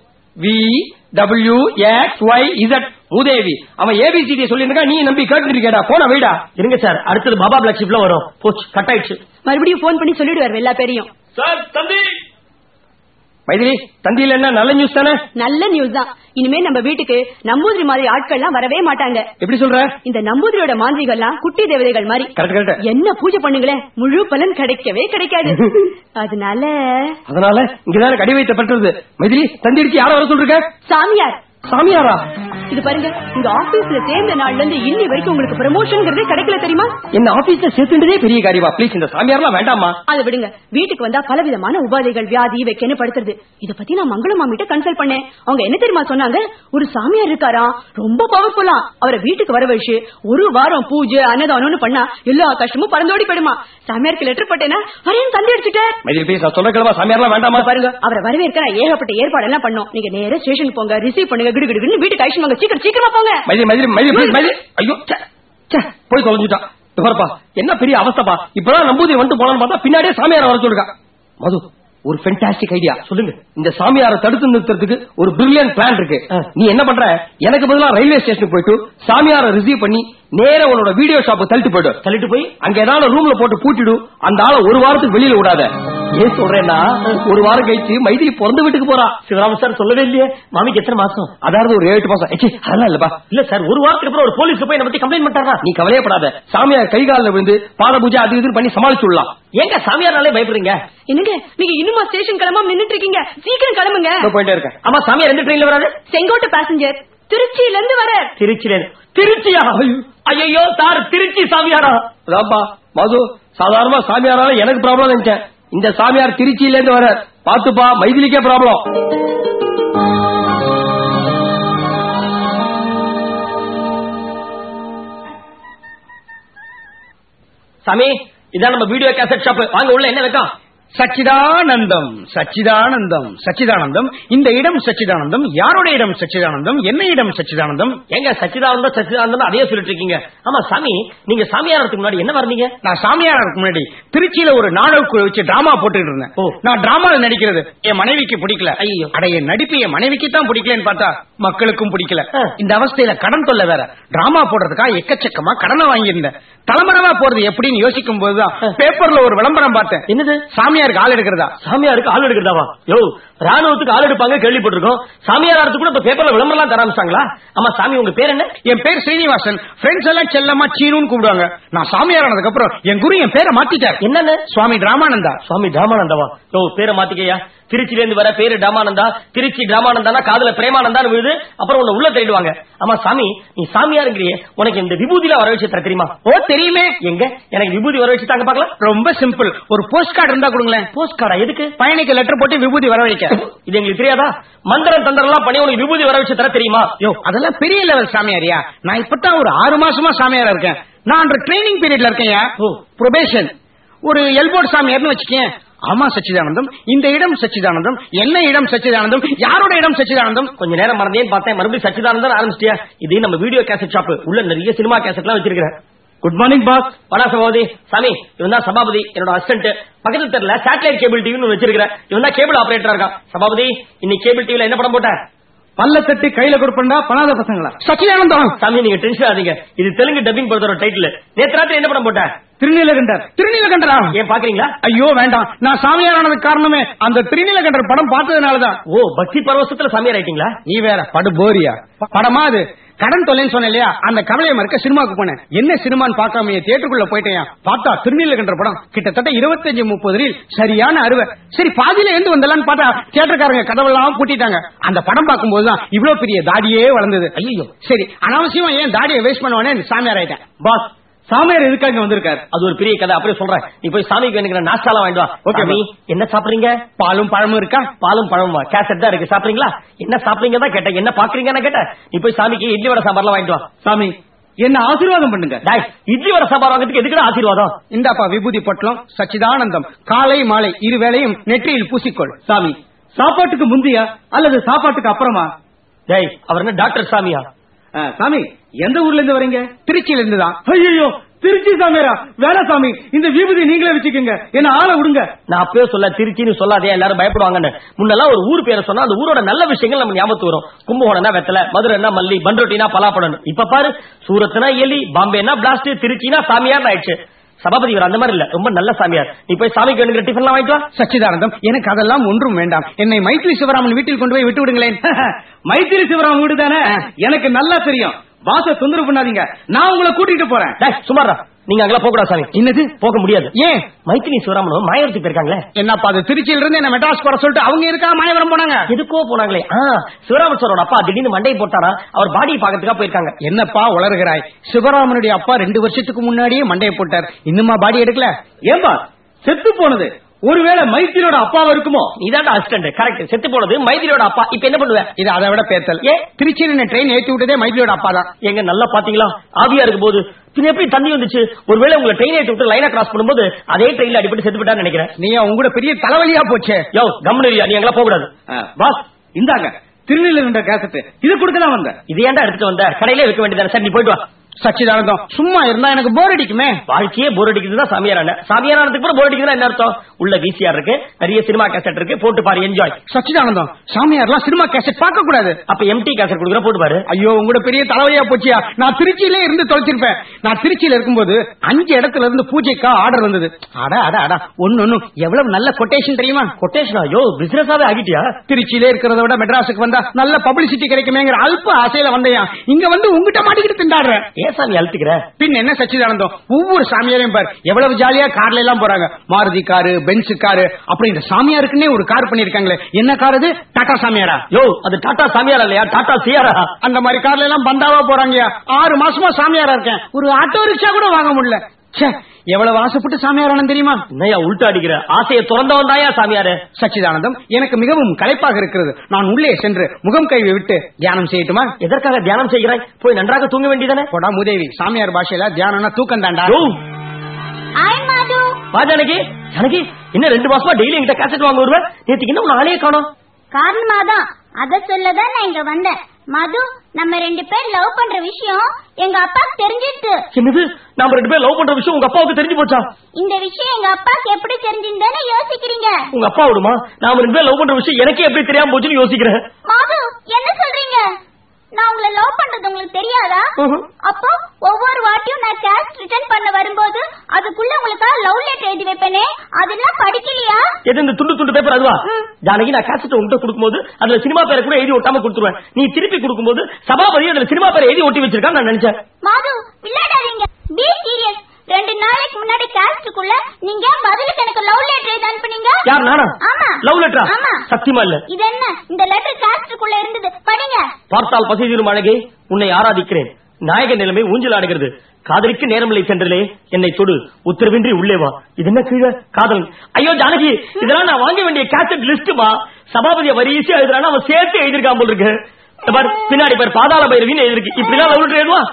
Speaker 3: V W X Y Z மூதேவி அவன் ஏபிசிடி சொல்லிருக்கா நீ நம்பி கேட்டு இருக்கேடா போன வைடா இருங்க சார் அடுத்தது பாபா பிளாக் ஷிப்ல வரும் போச்சு கட் ஆயிடுச்சு
Speaker 2: மறுபடியும் போன் பண்ணி சொல்லிடுவார் எல்லா பேரையும்
Speaker 4: சார் தம்பி
Speaker 3: மைதிலி தந்தியில என்ன நல்ல நியூஸ் தானே
Speaker 2: நல்ல நியூஸ் தான் இனிமே நம்ம வீட்டுக்கு நம்பூதிரி மாதிரி ஆட்கள்லாம் வரவே மாட்டாங்க
Speaker 3: எப்படி சொல்ற
Speaker 2: இந்த நம்பூதிரியோட மாந்திரிகள்லாம் குட்டி தேவதைகள் மாதிரி
Speaker 3: கரெக்ட் கரெக்ட்
Speaker 2: என்ன பூஜை பண்ணுங்களேன் முழு பலன் கிடைக்கவே கிடைக்காது அதனால
Speaker 3: அதனால இங்கதானே கடி வைத்தப்பட்டது மைதிலி தந்திரிக்கு யார வர சொல்றீங்க
Speaker 2: சாமியார்
Speaker 3: சாமியாரா
Speaker 2: இது பாருங்க உங்க ஆபீஸ்ல சேர்ந்த நாள்ல இருந்து இன்னி வரைக்கும் உங்களுக்கு ப்ரமோஷன்ங்கிறதே கிடைக்கல தெரியுமா
Speaker 3: என்ன ஆபீஸ்ல சேர்த்துட்டதே பெரிய காரியமா ப்ளீஸ் இந்த சாமியார்லாம் வேண்டாமா
Speaker 2: அதை விடுங்க வீட்டுக்கு வந்தா பலவிதமான உபாதைகள் வியாதி வைக்கன்னு படுத்துறது இத பத்தி நான் மங்கள மாமிட்ட கன்சல்ட் பண்ணேன் அவங்க என்ன தெரியுமா சொன்னாங்க ஒரு சாமியார் இருக்காராம் ரொம்ப பவர்ஃபுல்லா அவரை வீட்டுக்கு வர வச்சு ஒரு வாரம் பூஜை அன்னதானம்னு பண்ணா எல்லா கஷ்டமும் பறந்தோடி போயிடுமா சாமியாருக்கு லெட்டர் போட்டேன்னா வரையும் தந்தி அடிச்சுட்டேன்
Speaker 3: மைதிலி ப்ளீஸ் நான் சொல்ல கிழமா சாமியார்லாம் வேண்டாமா
Speaker 2: பாருங்க அவரை வரவேற்க நான் ஏகப்பட்ட ஏற்பாடு எல்லாம் பண்ணோம் நீங்க நேரா ஸ்டேஷன் போங்க ரிசீவ் பண்ணுங்க கிடு கிடுன்னு வீட்டுக்கு அழிச்சு வாங்க சீக்கிரம் சீக்கிரமா போங்க
Speaker 3: மைதிலி மைதிலி மைதிலி ப்ளீஸ் மைதிலி ஐயோ ச்சே, ச்சே, போய் தொலைஞ்சுட்டான் இப்ப பாருப்பா என்ன பெரிய அவஸ்தப்பா இப்பதான் நம்பூதிரி வந்துட்டு போலான்னு பார்த்தா பின்னாடியே சாமியார் வர சொல்லுங்க மது ஒரு ஃபென்டாஸ்டிக் ஐடியா சொல்லுங்க இந்த சாமியாரை தடுத்து நிறுத்துறதுக்கு ஒரு பிரில்லியன்ட் பிளான் இருக்கு நீ என்ன பண்ற எனக்கு பதிலா ரயில்வே ஸ்டேஷனுக்கு போயிட்டு சாமியாரை ரிசீவ் பண்ணி நேரா உன்னோட வீடியோ ஷாப் தள்ளிட்டு போயிடு தள்ளிட்டு போய் அங்க ஏதாவது ரூம்ல போட்டு பூட்டிடு அந்த ஆளை ஒரு வாரத்துக்கு வெளியில விடாத ஏன் சொல்றேன்னா ஒரு வாரம் கழிச்சு மைதிலி பிறந்த வீட்டுக்கு போறா
Speaker 5: சிவராம சார் சொல்லவே இல்லையே மாமிக்கு எத்தனை மாசம்
Speaker 3: அதாவது ஒரு ஏழு மாசம் ஏச்சி, அதெல்லாம் இல்லப்பா
Speaker 5: இல்ல சார் ஒரு வாரத்துக்கு அப்புறம் ஒரு போலீஸ் போய் என்ன பத்தி கம்ப்ளைண்ட் பண்ணிட்டாரா
Speaker 3: நீ கவலையப்படாத சாமியார் கை காலில் விழுந்து பாத பூஜை அது இதுன்னு பண்ணி சமாளிச்சு விடலாம்
Speaker 5: ஏங்க சாமியார்னாலே பயப்படுறீங்க
Speaker 2: என்னங்க நீங்க இன்னுமா ஸ்டேஷன் கிளம்பாம நின்னுட்டு இருக்கீங்க சீக்கிரம் கிளம்புங்க
Speaker 3: இதோ போயிட்டே இருக்கேன்
Speaker 5: ஆமா சாமியார் எந்த ட்ரெயின்ல வராரு
Speaker 2: செங்கோட்டை பேசஞ்சர் திருச்சியில இருந்து வர
Speaker 5: திருச்சியில திருச்சியா ஐயோ சார் திருச்சி சாமியாரா
Speaker 3: அதான்ப்பா மது சாதாரணமா சாமியாரால எனக்கு ப்ராப்ளம் நினைச்சேன் இந்த சாமியார் திருச்சியில இருந்து வர பாத்துப்பா மைதிலிக்கே ப்ராப்ளம்
Speaker 5: சாமி இதான் நம்ம வீடியோ கேசட் ஷாப் வாங்க உள்ள என்ன வைக்கும்
Speaker 1: சச்சிதானந்தம் சச்சிதானந்தம் சச்சிதானந்தம் இந்த இடம் சச்சிதானந்தம் யாருடைய இடம் சச்சிதானந்தம் என்ன இடம் சச்சிதானந்தம்
Speaker 5: எங்க சச்சிதானந்தம் சச்சிதானந்தம் அதையே சொல்லிட்டு இருக்கீங்க ஆமா சாமி நீங்க சாமியாரத்துக்கு முன்னாடி என்ன வர்றீங்க
Speaker 1: நான் சாமியாருக்கு முன்னாடி திருச்சியில ஒரு நாடக வச்சு டிராமா போட்டுட்டு இருந்தேன்
Speaker 5: ஓ.
Speaker 1: நான் டிராமால நடிக்கிறது என் மனைவிக்கு பிடிக்கல
Speaker 5: ஐயோ.
Speaker 1: அட என் நடிப்பு என் மனைவிக்கு தான் பிடிக்கலன்னு பார்த்தா மக்களுக்கும் பிடிக்கல
Speaker 5: ஆ.
Speaker 1: இந்த அவஸ்தையில கடன் தொல்லை வேற டிராமா போடுறதுக்காக எக்கச்சக்கமா கடனை வாங்கியிருந்தேன் தலைமறைவா போறது எப்படின்னு யோசிக்கும் போதுதான் பேப்பர்ல ஒரு விளம்பரம் பார்த்தேன்
Speaker 5: என்னது
Speaker 1: சாமியாருக்கு ஆள் எடுக்கிறதா
Speaker 5: சாமியாருக்கு ஆள் எடுக்கிறதாவா யோ ராணுவத்துக்கு ஆள் எடுப்பாங்க கேள்விப்பட்டிருக்கோம் சாமியாரத்துக்கு கூட இப்ப பேப்பர்ல விளம்பரம் தர ஆரம்பிச்சாங்களா ஆமா சாமி உங்க பேர் என்ன
Speaker 1: என் பேர் ஸ்ரீனிவாசன் ஃப்ரெண்ட்ஸ் எல்லாம் செல்லமா சீனுன்னு கூப்பிடுவாங்க நான் சாமியார் ஆனதுக்கு அப்புறம் என் குரு என் பேரை மாத்திட்டார்
Speaker 5: என்னன்னு
Speaker 1: சுவாமி ராமானந்தா
Speaker 5: சுவாமி ராமானந்தாவா யோ பேரை மாத்திக்கையா திருச்சில இருந்து வர பேரு ராமானந்தா திருச்சி ராமானந்தானா காதுல பிரேமானந்தான்னு விழுது அப்புறம் உன்னை உள்ள தேடுவாங்க ஆமா சாமி நீ சாமியாருங்கிறியே உனக்கு இந்த விபூதியில வர வச்சு தர தெரியுமா
Speaker 1: ஓ தெரியுமே
Speaker 5: எங்க எனக்கு விபூதி வர வச்சு தாங்க பாக்கலாம்
Speaker 1: ரொம்ப சிம்பிள் ஒரு போஸ்ட் கார்டு இருந்தா கொடுங்களேன்
Speaker 5: போஸ்ட் கார்டா எதுக்கு
Speaker 1: பயணிக்கு லெட்டர் போட்டு விபூதி வரவழைக்க
Speaker 5: இது எங்களுக்கு தெரியாதா மந்திரம் தந்திரம் எல்லாம் பண்ணி உனக்கு விபூதி வர வச்சு தர தெரியுமா
Speaker 1: யோ அதெல்லாம் பெரிய லெவல் சாமியாரியா நான் இப்பதான் ஒரு ஆறு மாசமா சாமியாரா இருக்கேன் நான் அன்ற ட்ரைனிங் பீரியட்ல இருக்கேன்
Speaker 5: ஓ.
Speaker 1: ப்ரொபேஷன் ஒரு எல்போர்ட் சாமியார்னு வச்சுக்கேன் ஆமா சச்சிதானந்தம் இந்த இடம் சச்சிதானந்தம் என்ன இடம் சச்சிதானந்தம் யாரோட இடம் சச்சிதானந்தம்
Speaker 5: கொஞ்ச நேரம் மறந்தேன்னு பார்த்தேன் மறுபடியும் சச்சிதானந்தன் ஆரம்பிச்சிட்டியா இது நம்ம வீடியோ கேசட் ஷாப் உள்ள நிறைய சினிமா கேசட் எல்லாம் வச்சிருக்கிறேன்
Speaker 1: குட் மார்னிங் பாஸ்
Speaker 5: வடா சகோதரி சாமி இவன் தான் சபாபதி என்னோட அசிஸ்டன்ட் பக்கத்துல தெரியல சேட்டலைட் கேபிள் டிவின்னு வச்சிருக்கிறேன் இவன் தான் கேபிள் ஆபரேட்டரா இருக்கான் சபாபதி இன்னைக்கு கேபிள் டிவில என்ன படம் போட்ட
Speaker 1: பல்ல தட்டி கையில கொடுப்பா பணாத பசங்களா சச்சிதானந்தம்
Speaker 5: சாமி நீங்க டென்ஷன் ஆதீங்க இது தெலுங்கு டப்பிங் படத்தோட டைட்டில் நேத்து ராத்திரி என்ன படம் போட்ட
Speaker 1: திருநீலகண்டர் திருநீலகண்டரா
Speaker 5: ஏன் பாக்குறீங்களா
Speaker 1: ஐயோ வேண்டாம் நான் சாமியாரானதுக்கு காரணமே அந்த திருநீலகண்டர் படம் பார்த்ததுனாலதான்
Speaker 5: ஓ பக்தி பரவசத்துல சாமியார் ஆயிட்டீங்களா
Speaker 1: நீ வேற படு போரியா படமா அது கடன் தொலைன்னு சொன்னேன் இல்லையா அந்த கவலையை மறுக்க சினிமாக்கு போனேன் என்ன சினிமான்னு பார்க்காம தியேட்டருக்குள்ள போயிட்டேன் பார்த்தா திருநீலகண்ட படம் கிட்டத்தட்ட இருபத்தஞ்சு முப்பது ரீல் சரியான அறுவை சரி பாதியில எந்து வந்தலான்னு பார்த்தா தியேட்டருக்காரங்க கதவெல்லாம் பூட்டிட்டாங்க அந்த படம் பார்க்கும்போது தான் இவ்வளவு பெரிய தாடியே வளர்ந்தது ஐயோ சரி அனாவசியமா ஏன் தாடியை வேஸ்ட் பண்ணுவானே சாமியார் ஆயிட்டேன்
Speaker 5: பாஸ்
Speaker 1: சாமியார் எதுக்காக வந்திருக்காரு
Speaker 5: அது ஒரு பெரிய கதை அப்படியே சொல்றேன் நீ போய் சாமிக்கு எனக்கு நாஸ்டாலாம் வாங்கிட்டு வா
Speaker 1: Okay,
Speaker 5: சாமி என்ன சாப்பிடுறீங்க
Speaker 1: பாலும் பழமும் இருக்கா
Speaker 5: பாலும் பழமுமா கேசட் தான் இருக்கு சாப்பிடுறீங்களா என்ன சாப்பிடுறீங்க தான் கேட்டேன் என்ன பாக்குறீங்கன்னு கேட்டேன் நீ போய் சாமிக்கு இட்லி வடை சாம்பார்லாம் வாங்கிட்டு வா
Speaker 1: சாமி என்ன ஆசீர்வாதம் பண்ணுங்க
Speaker 5: டாய் இட்லி வடை சாம்பார் வாங்கிறதுக்கு எதுக்குடா ஆசீர்வாதம்
Speaker 1: இந்தாப்பா விபூதி பொட்டலம் சச்சிதானந்தம் காலை மாலை இரு வேளையும் நெற்றியில் பூசிக்கொள்
Speaker 3: சாமி சாப்பாட்டுக்கு முந்தியா அல்லது சாப்பாட்டுக்கு அப்புறமா
Speaker 5: டேய் அவர் என்ன டாக்டர் சாமியா
Speaker 3: ஆ, சாமி எந்த ஊர்ல இருந்து வரீங்க
Speaker 1: திருச்சியில இருந்து தான்
Speaker 3: ஐயோ திருச்சி சாமியாரா வேலை சாமி இந்த விபூதி நீங்களே வச்சுக்கோங்க என்ன ஆளை விடுங்க
Speaker 5: நான் அப்பவே சொல்ல திருச்சின்னு சொல்லாதே எல்லாரும் பயப்படுவாங்கன்னு முன்னெல்லாம் ஒரு ஊர் பேரை சொன்னா அந்த ஊரோட நல்ல விஷயங்கள் நம்ம ஞாபகத்து வரும் கும்பகோணம்னா வெத்தலை மதுரைனா மல்லி பண்ருட்டினா பலாப்பழம் இப்ப பாரு சூரத்னா எலி பாம்பேனா பிளாஸ்ட் திருச்சினா சாமியார் ஆயிடுச்சு சபாபதி இவர் அந்த மாதிரி இல்ல ரொம்ப நல்ல சாமியார் நீ போய் சாமிக்கு வேணுங்கிற டிஃபன்லாம் வாங்கிட்டு வா
Speaker 1: சச்சிதானந்தம் எனக்கு அதெல்லாம் ஒன்றும் வேண்டாம் என்னை மைத்ரி சிவராமன் வீட்டில் கொண்டு போய் விட்டு விடுங்களேன்
Speaker 3: மைத்திரி சிவராம் வீடு தானே எனக்கு நல்லா தெரியும் பாச தொந்தரவு பண்ணாதீங்க நான் உங்களை கூட்டிட்டு போறேன்
Speaker 5: டேய், சுமாரா நீங்க அங்கெல்லாம் போக கூடாது சாமி
Speaker 1: என்னது
Speaker 5: போக முடியாது
Speaker 1: ஏன்
Speaker 5: மைத்திரி சிவராமனும் மாயவரத்துக்கு போயிருக்காங்களே
Speaker 1: என்னப்பா அது திருச்சியில இருந்து என்ன மெட்ராஸ் போற சொல்லிட்டு அவங்க இருக்கா மாயவரம் போனாங்க
Speaker 5: எதுக்கோ போனாங்களே ஆ, சிவராமன் சாரோட அப்பா திடீர்னு மண்டையை போட்டாரா அவர் பாடியை பாக்கிறதுக்காக போயிருக்காங்க
Speaker 1: என்னப்பா உளறுகிறாய் சிவராமனுடைய அப்பா ரெண்டு வருஷத்துக்கு முன்னாடியே மண்டையை போட்டார் இன்னுமா பாடி எடுக்கல
Speaker 3: ஏன்பா செத்து போனது ஒருவேளை மைத்திரியோட அப்பாவா இருக்குமோ
Speaker 5: இதாண்டா அசிஸ்டன்ட் கரெக்ட் செத்து போனது மைத்திரியோட அப்பா இப்ப என்ன பண்ணுவ
Speaker 1: இது அதை விட பேத்தல்
Speaker 5: ஏ?
Speaker 1: திருச்சியில் என்ன ட்ரெயின் ஏத்தி விட்டதே மைத்ரியோட அப்பா தான்
Speaker 5: எங்க நல்லா பாத்தீங்களா ஆவியா இருக்கும் போது பின்ன எப்படி தண்ணி வந்துச்சு ஒருவேளை உங்களை ட்ரெயின் ஏற்றி விட்டு லைனை கிராஸ் பண்ணும்போது அதே ட்ரெயின்ல அடிபட்டு செத்து விட்டான்னு நினைக்கிறேன்
Speaker 1: நீ உங்களோட பெரிய தலைவலியா போச்சே
Speaker 5: யோ கம்முனரியா நீ எங்கெல்லாம் போக கூடாது
Speaker 3: பாஸ் இந்தாங்க திருநெல்வேலி கேசட் இது கொடுக்க தான் வந்தேன்
Speaker 5: இது ஏன்டா எடுத்துட்டு வந்த கடையிலே வைக்க வேண்டியதானே சரி நீ போயிட்டு வா
Speaker 1: சச்சிதானந்தம் சும்மா இருந்தா எனக்கு போர் அடிக்குமே
Speaker 5: வாழ்க்கையே போர் அடிக்குதுன்னா சாமியாரான சாமியாரானதுக்கு கூட போர் அடிக்குதுன்னா என்ன அர்த்தம் உள்ள விசிஆர் இருக்கு நிறைய சினிமா கேசட் இருக்கு போட்டு பாரு என்ஜாய்
Speaker 1: சச்சிதானந்தம் சாமியார்லாம் சினிமா கேசட் பார்க்க கூடாது
Speaker 5: அப்ப எம்டி கேசட் கொடுக்குற போட்டு பாரு
Speaker 1: ஐயோ உங்களோட பெரிய தலைவலியா போச்சியா நான் திருச்சியிலே இருந்து தொலைச்சிருப்பேன் நான் திருச்சியில இருக்கும்போது அஞ்சு இடத்துல இருந்து பூஜைக்கா ஆர்டர் வந்தது அட அட அட ஒன்னு ஒன்னு எவ்வளவு நல்ல கொட்டேஷன் தெரியுமா
Speaker 5: கொட்டேஷனா யோ பிசினஸாவே ஆகிட்டியா
Speaker 1: திருச்சியிலே இருக்கிறத விட மெட்ராஸுக்கு வந்தா நல்ல பப்ளிசிட்டி கிடைக்குமேங்கிற அல்ப ஆசையில வந்தையா இங்க வந்து உங்ககிட்ட மாட்டிக்கிட்டு திண்டாடுறேன்
Speaker 5: ஏன் சாமி அழுத்துக்கிற
Speaker 1: பின் என்ன சச்சிதானந்தம் ஒவ்வொரு சாமியாரையும் பார் எவ்வளவு ஜாலியா கார்ல எல்லாம் போறாங்க மாருதி காரு பென்ஸ் காரு அப்படி இந்த சாமியாருக்குன்னே ஒரு கார் பண்ணிருக்காங்களே என்ன கார் அது டாடா சாமியாரா
Speaker 5: யோ அது டாடா சாமியாரா இல்லையா டாடா சியாரா
Speaker 1: அந்த மாதிரி கார்ல எல்லாம் பந்தாவா போறாங்க ஆறு மாசமா சாமியாரா இருக்கேன் ஒரு ஆட்டோ ரிக்ஷா கூட வாங்க முடியல ச்சே, எவ்வளவு ஆசைப்பட்டு சாமியாரான தெரியுமா
Speaker 5: என்னையா உள்டா அடிக்கிற ஆசையை திறந்தவன் தாயா சாமியாரு
Speaker 1: சச்சிதானந்தம் எனக்கு மிகவும் களைப்பாக இருக்கிறது நான் உள்ளே சென்று முகம் கைவை விட்டு தியானம் செய்யட்டுமா
Speaker 5: எதற்காக தியானம் செய்கிறாய் போய் நன்றாக தூங்க வேண்டியதானே
Speaker 1: போடா மூதேவி சாமியார் பாஷையில தியானம்னா தூக்கம் தாண்டா
Speaker 5: யோ
Speaker 2: ஹாய் மாது
Speaker 5: வா ஜானகி ஜானகி என்ன ரெண்டு மாசமா டெய்லி என்கிட்ட கேசட் வாங்க வருவேன் நேத்துக்கு என்ன நாளே காணோம்
Speaker 6: காரணமாதான் அத சொல்லதான் நான் இங்க வந்தேன் மது நம்ம ரெண்டு பேர் லவ் பண்ற விஷயம் எங்க அப்பாக்கு தெரிஞ்சிட்டு
Speaker 5: என்னது நாம ரெண்டு பேரும் லவ் பண்ற விஷயம் உங்க அப்பாவுக்கு தெரிஞ்சு போச்சா
Speaker 6: இந்த விஷயம் எங்க அப்பாக்கு எப்படி தெரிஞ்சிருந்தேன்னு யோசிக்கிறீங்க
Speaker 5: உங்க அப்பா விடுமா நாம ரெண்டு பேரும் லவ் பண்ற விஷயம் எனக்கே எப்படி தெரியாம போச்சுன்னு யோசிக்கிறேன்
Speaker 6: மது என்ன சொல்றீங்க நான் உங்களை லவ் பண்றது உங்களுக்கு தெரியாதா
Speaker 5: ம்ஹும்.
Speaker 6: அப்போ ஒவ்வொரு வாட்டியும் நான் கேஷ் ரிட்டர்ன் பண்ண வரும்போது அதுக்குள்ள உங்களுக்காக லவ் லெட்டர் எழுதி வைப்பேனே அதெல்லாம் படிக்கலையா
Speaker 5: எது இந்த துண்டு துண்டு பேப்பர் அதுவா
Speaker 6: ம்.
Speaker 5: ஜானகி நான் கேசட் உங்ககிட்ட கொடுக்கும்போது அதுல சினிமா பேரை கூட எழுதி ஒட்டாம கொடுத்துருவேன் நீ திருப்பி கொடுக்கும்போது சபாபதி அதுல சினிமா பேரை எழுதி ஒட்டி வச்சிருக்கான்னு நான் நினைச்சேன்
Speaker 6: மாது விளையாடாதீங்க பி சீரியஸ் ரெண்டு நாளைக்கு முன்னாடி கேஸ்டுக்குள்ள நீங்க பதிலுக்கு எனக்கு லவ் லெட்டர் எழுதி அனுப்புனீங்க
Speaker 5: யார் நானா
Speaker 6: ஆமா
Speaker 5: லவ் லெட்டரா
Speaker 6: ஆமா
Speaker 5: சத்தியமா இல்ல
Speaker 6: இது என்ன இந்த லெட்டர் கேஸ்டுக்குள்ள இருந்தது படிங்க
Speaker 5: பார்த்தால் பசி தீரும் அழகே உன்னை ஆராதிக்கிறேன் நாயக நிலைமை ஊஞ்சல் ஆடுகிறது காதலிக்கு நேரமில்லை சென்றலே என்னை தொடு உத்தரவின்றி உள்ளே வா இது என்ன கீழே காதல் ஐயோ ஜானகி இதெல்லாம் நான் வாங்க வேண்டிய கேசட் லிஸ்ட்மா சபாபதிய வரிசையா எழுதுறானா அவன் சேர்த்து எழுதிருக்கான் போல இருக்கு இந்த பாரு, பின்னாடி பேர் பாதாள பைரவின்னு எழுதிருக்கு இப்படிதான் லவ் லெட்டர் எழுதுவா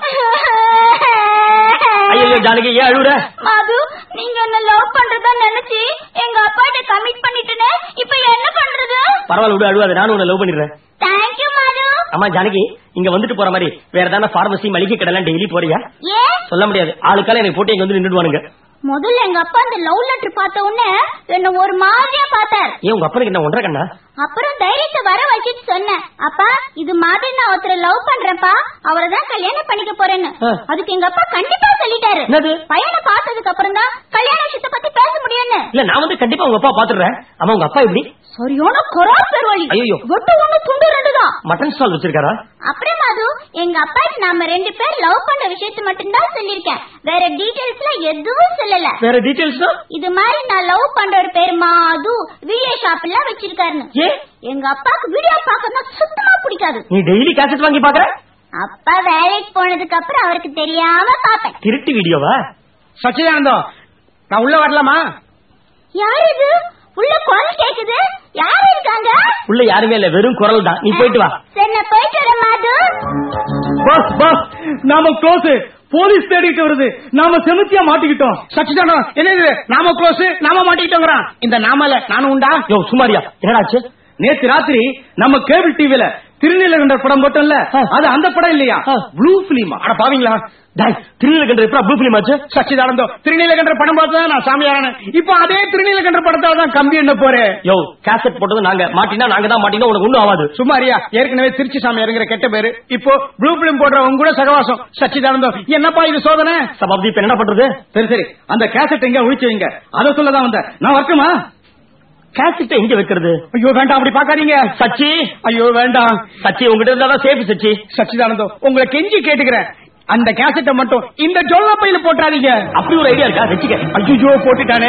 Speaker 5: ஐயோ ஜானகி ஏன் அழுவுற
Speaker 6: மது நீங்க என்ன லவ் பண்றதா நினைச்சு எங்க அப்பாட்ட கமிட் பண்ணிட்டேனே இப்ப என்ன பண்றது
Speaker 5: பரவாயில்ல விடு அழுவாத நானும் உன்னை லவ் பண்ணிடுறேன்
Speaker 6: தேங்க்யூ மது
Speaker 5: அம்மா ஜானகி இங்க வந்துட்டு போற மாதிரி வேற ஏதாவது பார்மசி மளிகை கடைலாம் டெய்லி போறியா
Speaker 6: ஏன்
Speaker 5: சொல்ல முடியாது ஆளுக்கால என்னை போட்டு இங்க வந்து நின்றுடுவானுங்க
Speaker 6: முதல்ல எங்க அப்பா அந்த லவ் லெட்டர் பார்த்த உடனே என்ன ஒரு மாதிரியா பார்த்தார்
Speaker 5: ஏன் உங்க அப்பனுக்கு என்ன ஒன்றரை கண்ணா
Speaker 6: அப்புறம் தைரியத்தை வர வச்சுட்டு சொன்னேன் அப்பா இது மாதிரி நான் ஒருத்தரை லவ் பண்றேன்ப்பா அவரை தான் கல்யாணம் பண்ணிக்க போறேன்னு
Speaker 5: ஆ.
Speaker 6: அதுக்கு எங்க அப்பா கண்டிப்பா சொல்லிட்டாரு
Speaker 5: என்னது?
Speaker 6: பையனை பார்த்ததுக்கு அப்புறம் தான் கல்யாண விஷயத்தை பத்தி பேச முடியும்னு
Speaker 5: இல்ல நான் வந்து கண்டிப்பா உங்க அப்பா பாத்துறேன் ஆமா உங்க அப்பா எப்படி
Speaker 6: சரியான கொரா பெருவழி
Speaker 5: ஐயையோ.
Speaker 6: வெட்டு ஒண்ணு துண்டு ரெண்டு தான்
Speaker 5: மட்டன் ஸ்டால் வச்சிருக்காரா
Speaker 6: அப்படியே மாது எங்க அப்பாக்கு நாம ரெண்டு பேர் லவ் பண்ற விஷயத்தை மட்டும்தான் சொல்லிருக்கேன் வேற டீடைல்ஸ்ல எதுவும் சொல்லல
Speaker 5: வேற டீடைல்ஸ்
Speaker 6: இது மாதிரி நான் லவ் பண்ற ஒரு பேர் மாது வீடியோ ஷாப் எல்லாம் வச்சிருக்காருன்னு
Speaker 5: ஏ
Speaker 6: எங்க அப்பாக்கு வீடியோ பாக்கறதுனா சுத்தமா பிடிக்காது
Speaker 5: நீ டெய்லி கேசட் வாங்கி பாக்குற
Speaker 6: அப்பா வேலைக்கு போனதுக்கு அப்புறம் அவருக்கு தெரியாம பாப்பேன்
Speaker 5: திருட்டு வீடியோவா
Speaker 1: சச்சிதானந்தம் நான் உள்ள வரலாமா
Speaker 6: யார் இது உள்ள குரல் கேக்குது யார் இருக்காங்க
Speaker 5: உள்ள யாருமே இல்ல வெறும் குரல் தான் நீ போயிட்டு வா
Speaker 6: சரி நான் போயிட்டு வரேன் மாது
Speaker 3: பாஸ் பாஸ் நாம க்ளோஸ் போலீஸ் தேடிட்டு வருது நாம செமித்தியா மாட்டிக்கிட்டோம்
Speaker 1: சச்சிதானந்தம் என்ன இது நாம க்ளோஸ் நாம மாட்டிக்கிட்டோங்கிறான் இந்த நாமல நானும் உண்டா
Speaker 5: யோ சுமாரியா என்னடாச்சு
Speaker 3: நேத்து ராத்திரி நம்ம கேபிள் டிவில
Speaker 1: திருநீலகண்டர் படம் போட்டோம்ல அது அந்த படம் இல்லையா ப்ளூ பிலிமா அட பாவீங்களா
Speaker 3: டேய் திருநீலகண்டர் எப்படா ப்ளூ பிலிம் ஆச்சு
Speaker 1: சச்சிதானந்தம் திருநீலகண்டர் படம் பார்த்து தான் நான் சாமியாரான இப்போ அதே திருநீலகண்டர் படத்தால தான் கம்பி என்ன போறேன்
Speaker 3: யோ கேசட் போட்டது நாங்க மாட்டினா நாங்க தான் மாட்டினா உனக்கு ஒண்ணும் ஆகாது
Speaker 1: சும்மாரியா ஏற்கனவே திருச்சி சாமியாருங்கிற கெட்ட பேரு இப்போ ப்ளூ பிலிம் போடுறவங்க கூட சகவாசம் சச்சிதானந்தம் என்னப்பா இது சோதனை
Speaker 3: சபாப்தி இப்ப என்ன பண்றது
Speaker 1: சரி சரி அந்த கேசட் எங்க ஒழிச்சு வைங்க அதை சொல்லதான் வந்தேன் நான் வரட்டுமா
Speaker 3: கேசட்ட எங்க வைக்கிறது
Speaker 1: ஐயோ வேண்டாம் அப்படி பாக்காதீங்க
Speaker 3: சச்சி
Speaker 1: ஐயோ வேண்டாம்
Speaker 3: சச்சி உங்ககிட்ட இருந்தா தான் சேஃப் சச்சி
Speaker 1: சச்சிதானந்தம் உங்களை கெஞ்சி கேட்டுக்கிறேன் அந்த கேசட்டை மட்டும் இந்த ஜொல்ல பையில போட்டாதீங்க
Speaker 3: அப்படி ஒரு ஐடியா இருக்கா வச்சுக்க
Speaker 1: ஐயோ போட்டுட்டானே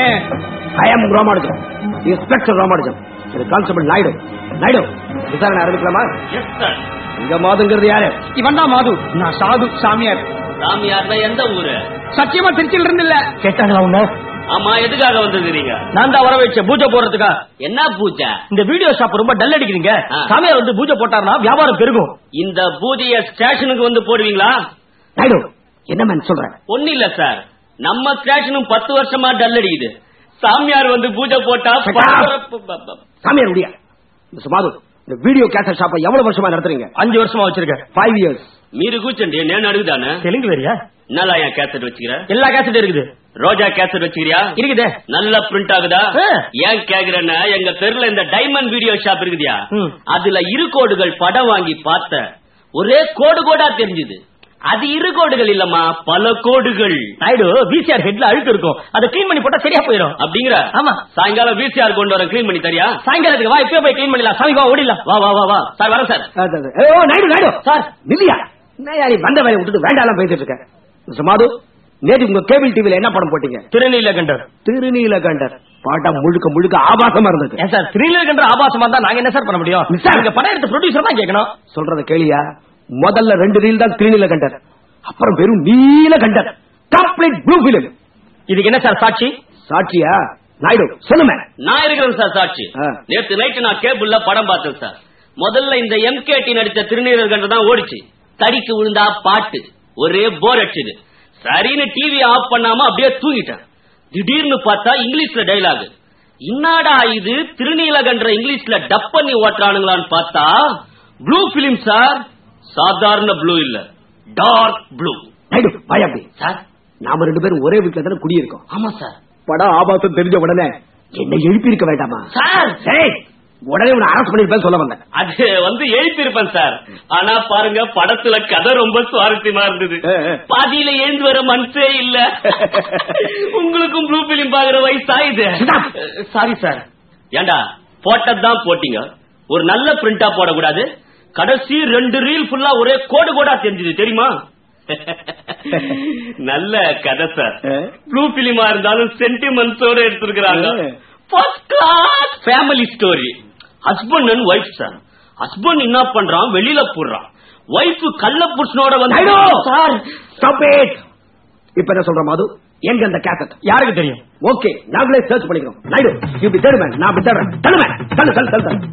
Speaker 7: I am Ramanujam inspector Ramanujam திரு கான்ஸ்டபிள் நாயுடு நாயுடு விசாரணை ஆரம்பிக்கலாமா
Speaker 4: எஸ் சார்
Speaker 7: இங்க மாதுங்கிறது யாரு
Speaker 1: இவன் தான் மாது நான் சாது சாமியார்
Speaker 4: சாமியார்னா எந்த ஊரு
Speaker 1: சத்தியமா திருச்சியில இருந்து இல்ல
Speaker 3: கேட்டாங்களா உன்ன
Speaker 4: ஆமா எதுக்காக வந்திருக்கீங்க
Speaker 3: நான் தான் வர வச்ச பூஜை போடுறதுக்கா
Speaker 4: என்ன பூஜை
Speaker 3: இந்த வீடியோ ஷாப் ரொம்ப டல் அடிக்கிறீங்க
Speaker 4: ஆ.
Speaker 3: சாமியார் வந்து பூஜை போட்டாருன்னா வியாபாரம் பெருகும்
Speaker 4: இந்த பூஜைய ஸ்டேஷனுக்கு வந்து போடுவீங்களா
Speaker 7: நாயுடு என்ன மேன் சொல்றேன்
Speaker 4: ஒண்ணு இல்ல சார் நம்ம ஸ்டேஷனும் பத்து வருஷமா டல் அடிக்குது சாமியார் வந்து பூஜை போட்டா
Speaker 7: Shut up.
Speaker 4: பரபரப்பு ப- ப-
Speaker 7: சாமியார் முடியா மிஸ்டர் மாது இந்த வீடியோ கேசட் ஷாப்பை எவ்வளவு வருஷமா நடத்துறீங்க
Speaker 3: அஞ்சு வருஷமா வச்சிருக்கேன்
Speaker 7: ஃபைவ் இயர்ஸ்
Speaker 4: మీరు కూర్చోండి నేను అడుగుదాను
Speaker 3: தெலுங்கு வேறியா
Speaker 4: நல்லா என் கேசட் வச்சுக்கிற
Speaker 3: எல்லா கேசட்டும் இருக்குது
Speaker 4: ரோஜா கேசட் வச்சுக்கிறியா
Speaker 3: இருக்குதே
Speaker 4: நல்ல பிரிண்ட் ஆகுதா
Speaker 3: ஆ.
Speaker 4: ஏன் கேக்குறேன்னா எங்க தெருல இந்த டைமண்ட் வீடியோ ஷாப் இருக்குதியா
Speaker 3: ம்.
Speaker 4: அதுல இரு கோடுகள் படம் வாங்கி பார்த்த ஒரே கோடு கோடா தெரிஞ்சுது அது இரு கோடுகள் இல்லம்மா பல கோடுகள்
Speaker 3: நாயுடு விசிஆர் ஹெட்ல அழுக்கு இருக்கும் அதை கிளீன் பண்ணி போட்டா சரியா போயிடும்
Speaker 4: அப்படிங்கிற
Speaker 3: ஆமா.
Speaker 4: சாயங்காலம் விசிஆர் கொண்டு வர கிளீன் பண்ணி தரியா
Speaker 3: சாயங்காலத்துக்கு வா இப்பவே போய் கிளீன் பண்ணிடலாம் சாமி வா ஓடிடலாம்
Speaker 4: வா வா வா வா சார் வரேன் சார்
Speaker 7: ஓ நாயுடு நாயுடு சார் நில்லியா என்ன நீ வந்த வேலையை விட்டுட்டு வேண்டாம் பேசிட்டு இருக்க மிஸ்டர் மாது நேற்று உங்க கேபிள் டிவில என்ன படம் போட்டீங்க
Speaker 3: திருநீலகண்டர்
Speaker 7: திருநீலகண்டர் பாட்டம் முழுக்க முழுக்க ஆபாசமா இருந்தது
Speaker 3: ஏன் சார் திருநீலகண்டர் ஆபாசமா இருந்தா நாங்க என்ன சார் பண்ண முடியும்
Speaker 7: சார்.
Speaker 3: நீங்க படம் எடுத்த ப்ரொடியூசர் தான் கேட்கணும்
Speaker 7: சொல்றத கேளியா முதல்ல ரெண்டு ரீல் தான் திருநீலகண்டர் அப்புறம் வெறும் நீலகண்டர் கம்ப்ளீட் ப்ளூ பிலிம்
Speaker 3: இதுக்கு என்ன சார் சாட்சி
Speaker 7: சாட்சியா நாயுடு சொல்லுமே
Speaker 4: நான் இருக்கிறேன் சார் சாட்சி
Speaker 7: ஆ.
Speaker 4: நேத்து நைட்டு நான் கேபிள்ல படம் பார்த்தேன் சார் முதல்ல இந்த எம்கேடி நடிச்ச திருநீரகண்ட தான் ஓடிச்சு தடிக்கு விழுந்தா பாட்டு ஒரே போர் அடிச்சுது சரின்னு டிவி ஆஃப் பண்ணாம அப்படியே தூங்கிட்டேன் திடீர்னு பார்த்தா இங்கிலீஷ்ல டைலாக் இன்னாடா இது திருநீலகன்ற இங்கிலீஷ்ல டப் பண்ணி ஓட்டுறானுங்களான்னு பார்த்தா ப்ளூ பிலிம் சார் சாதாரண ப்ளூ இல்ல டார்க் ப்ளூ
Speaker 7: நாயுடு வாயா அப்படி
Speaker 4: சார்
Speaker 7: நாம ரெண்டு பேரும் ஒரே வீட்டுல தானே குடியிருக்கோம்
Speaker 4: ஆமா சார்
Speaker 7: படம் ஆபாசம் தெரிஞ்ச உடனே என்னை எழுப்பி இருக்க வேண்டாமா
Speaker 4: சார்
Speaker 7: சரி உடனே உன்னை அரசு பண்ணிருப்பேன் சொல்ல வந்தேன்
Speaker 4: அது வந்து எழுப்பியிருப்பேன் சார் ஆனா பாருங்க படத்துல கதை ரொம்ப சுவாரஸ்யமா இருந்தது
Speaker 7: ஆ, ஆ.
Speaker 4: பாதியில எழுந்து வர மனசே இல்ல உங்களுக்கும் ப்ளூ பிலிம் பாக்குற வயசா இது
Speaker 7: Stop.
Speaker 4: சாரி சார் ஏண்டா போட்டதுதான் போட்டீங்க ஒரு நல்ல பிரிண்டா போடக்கூடாது கடைசி ரெண்டு ரீல் ஃபுல்லா ஒரே கோடு கோடா தெரிஞ்சது தெரியுமா நல்ல கதை சார்
Speaker 7: ஆ.
Speaker 4: ப்ளூ பிலிமா இருந்தாலும் சென்டிமெண்ட்ஸோட எடுத்திருக்கிறாங்க
Speaker 7: ஆ.
Speaker 4: First class family story husband and wife sir husband என்ன பண்றான் வெளியில போடுறான் ஒய்ஃப் கள்ள புருஷனோட வந்து
Speaker 7: நாயுடு
Speaker 4: சார்
Speaker 7: Stop it. இப்ப என்ன சொல்ற மாது எங்க அந்த கேசட்
Speaker 3: யாருக்கு தெரியும்
Speaker 7: ஓகே நாங்களே சர்ச் பண்ணிக்கிறோம் Naidu you be third man நான் பி தேர்ட் தள்ளு மேன் தள்ளு தள்ளு தள்ளு தள்ளு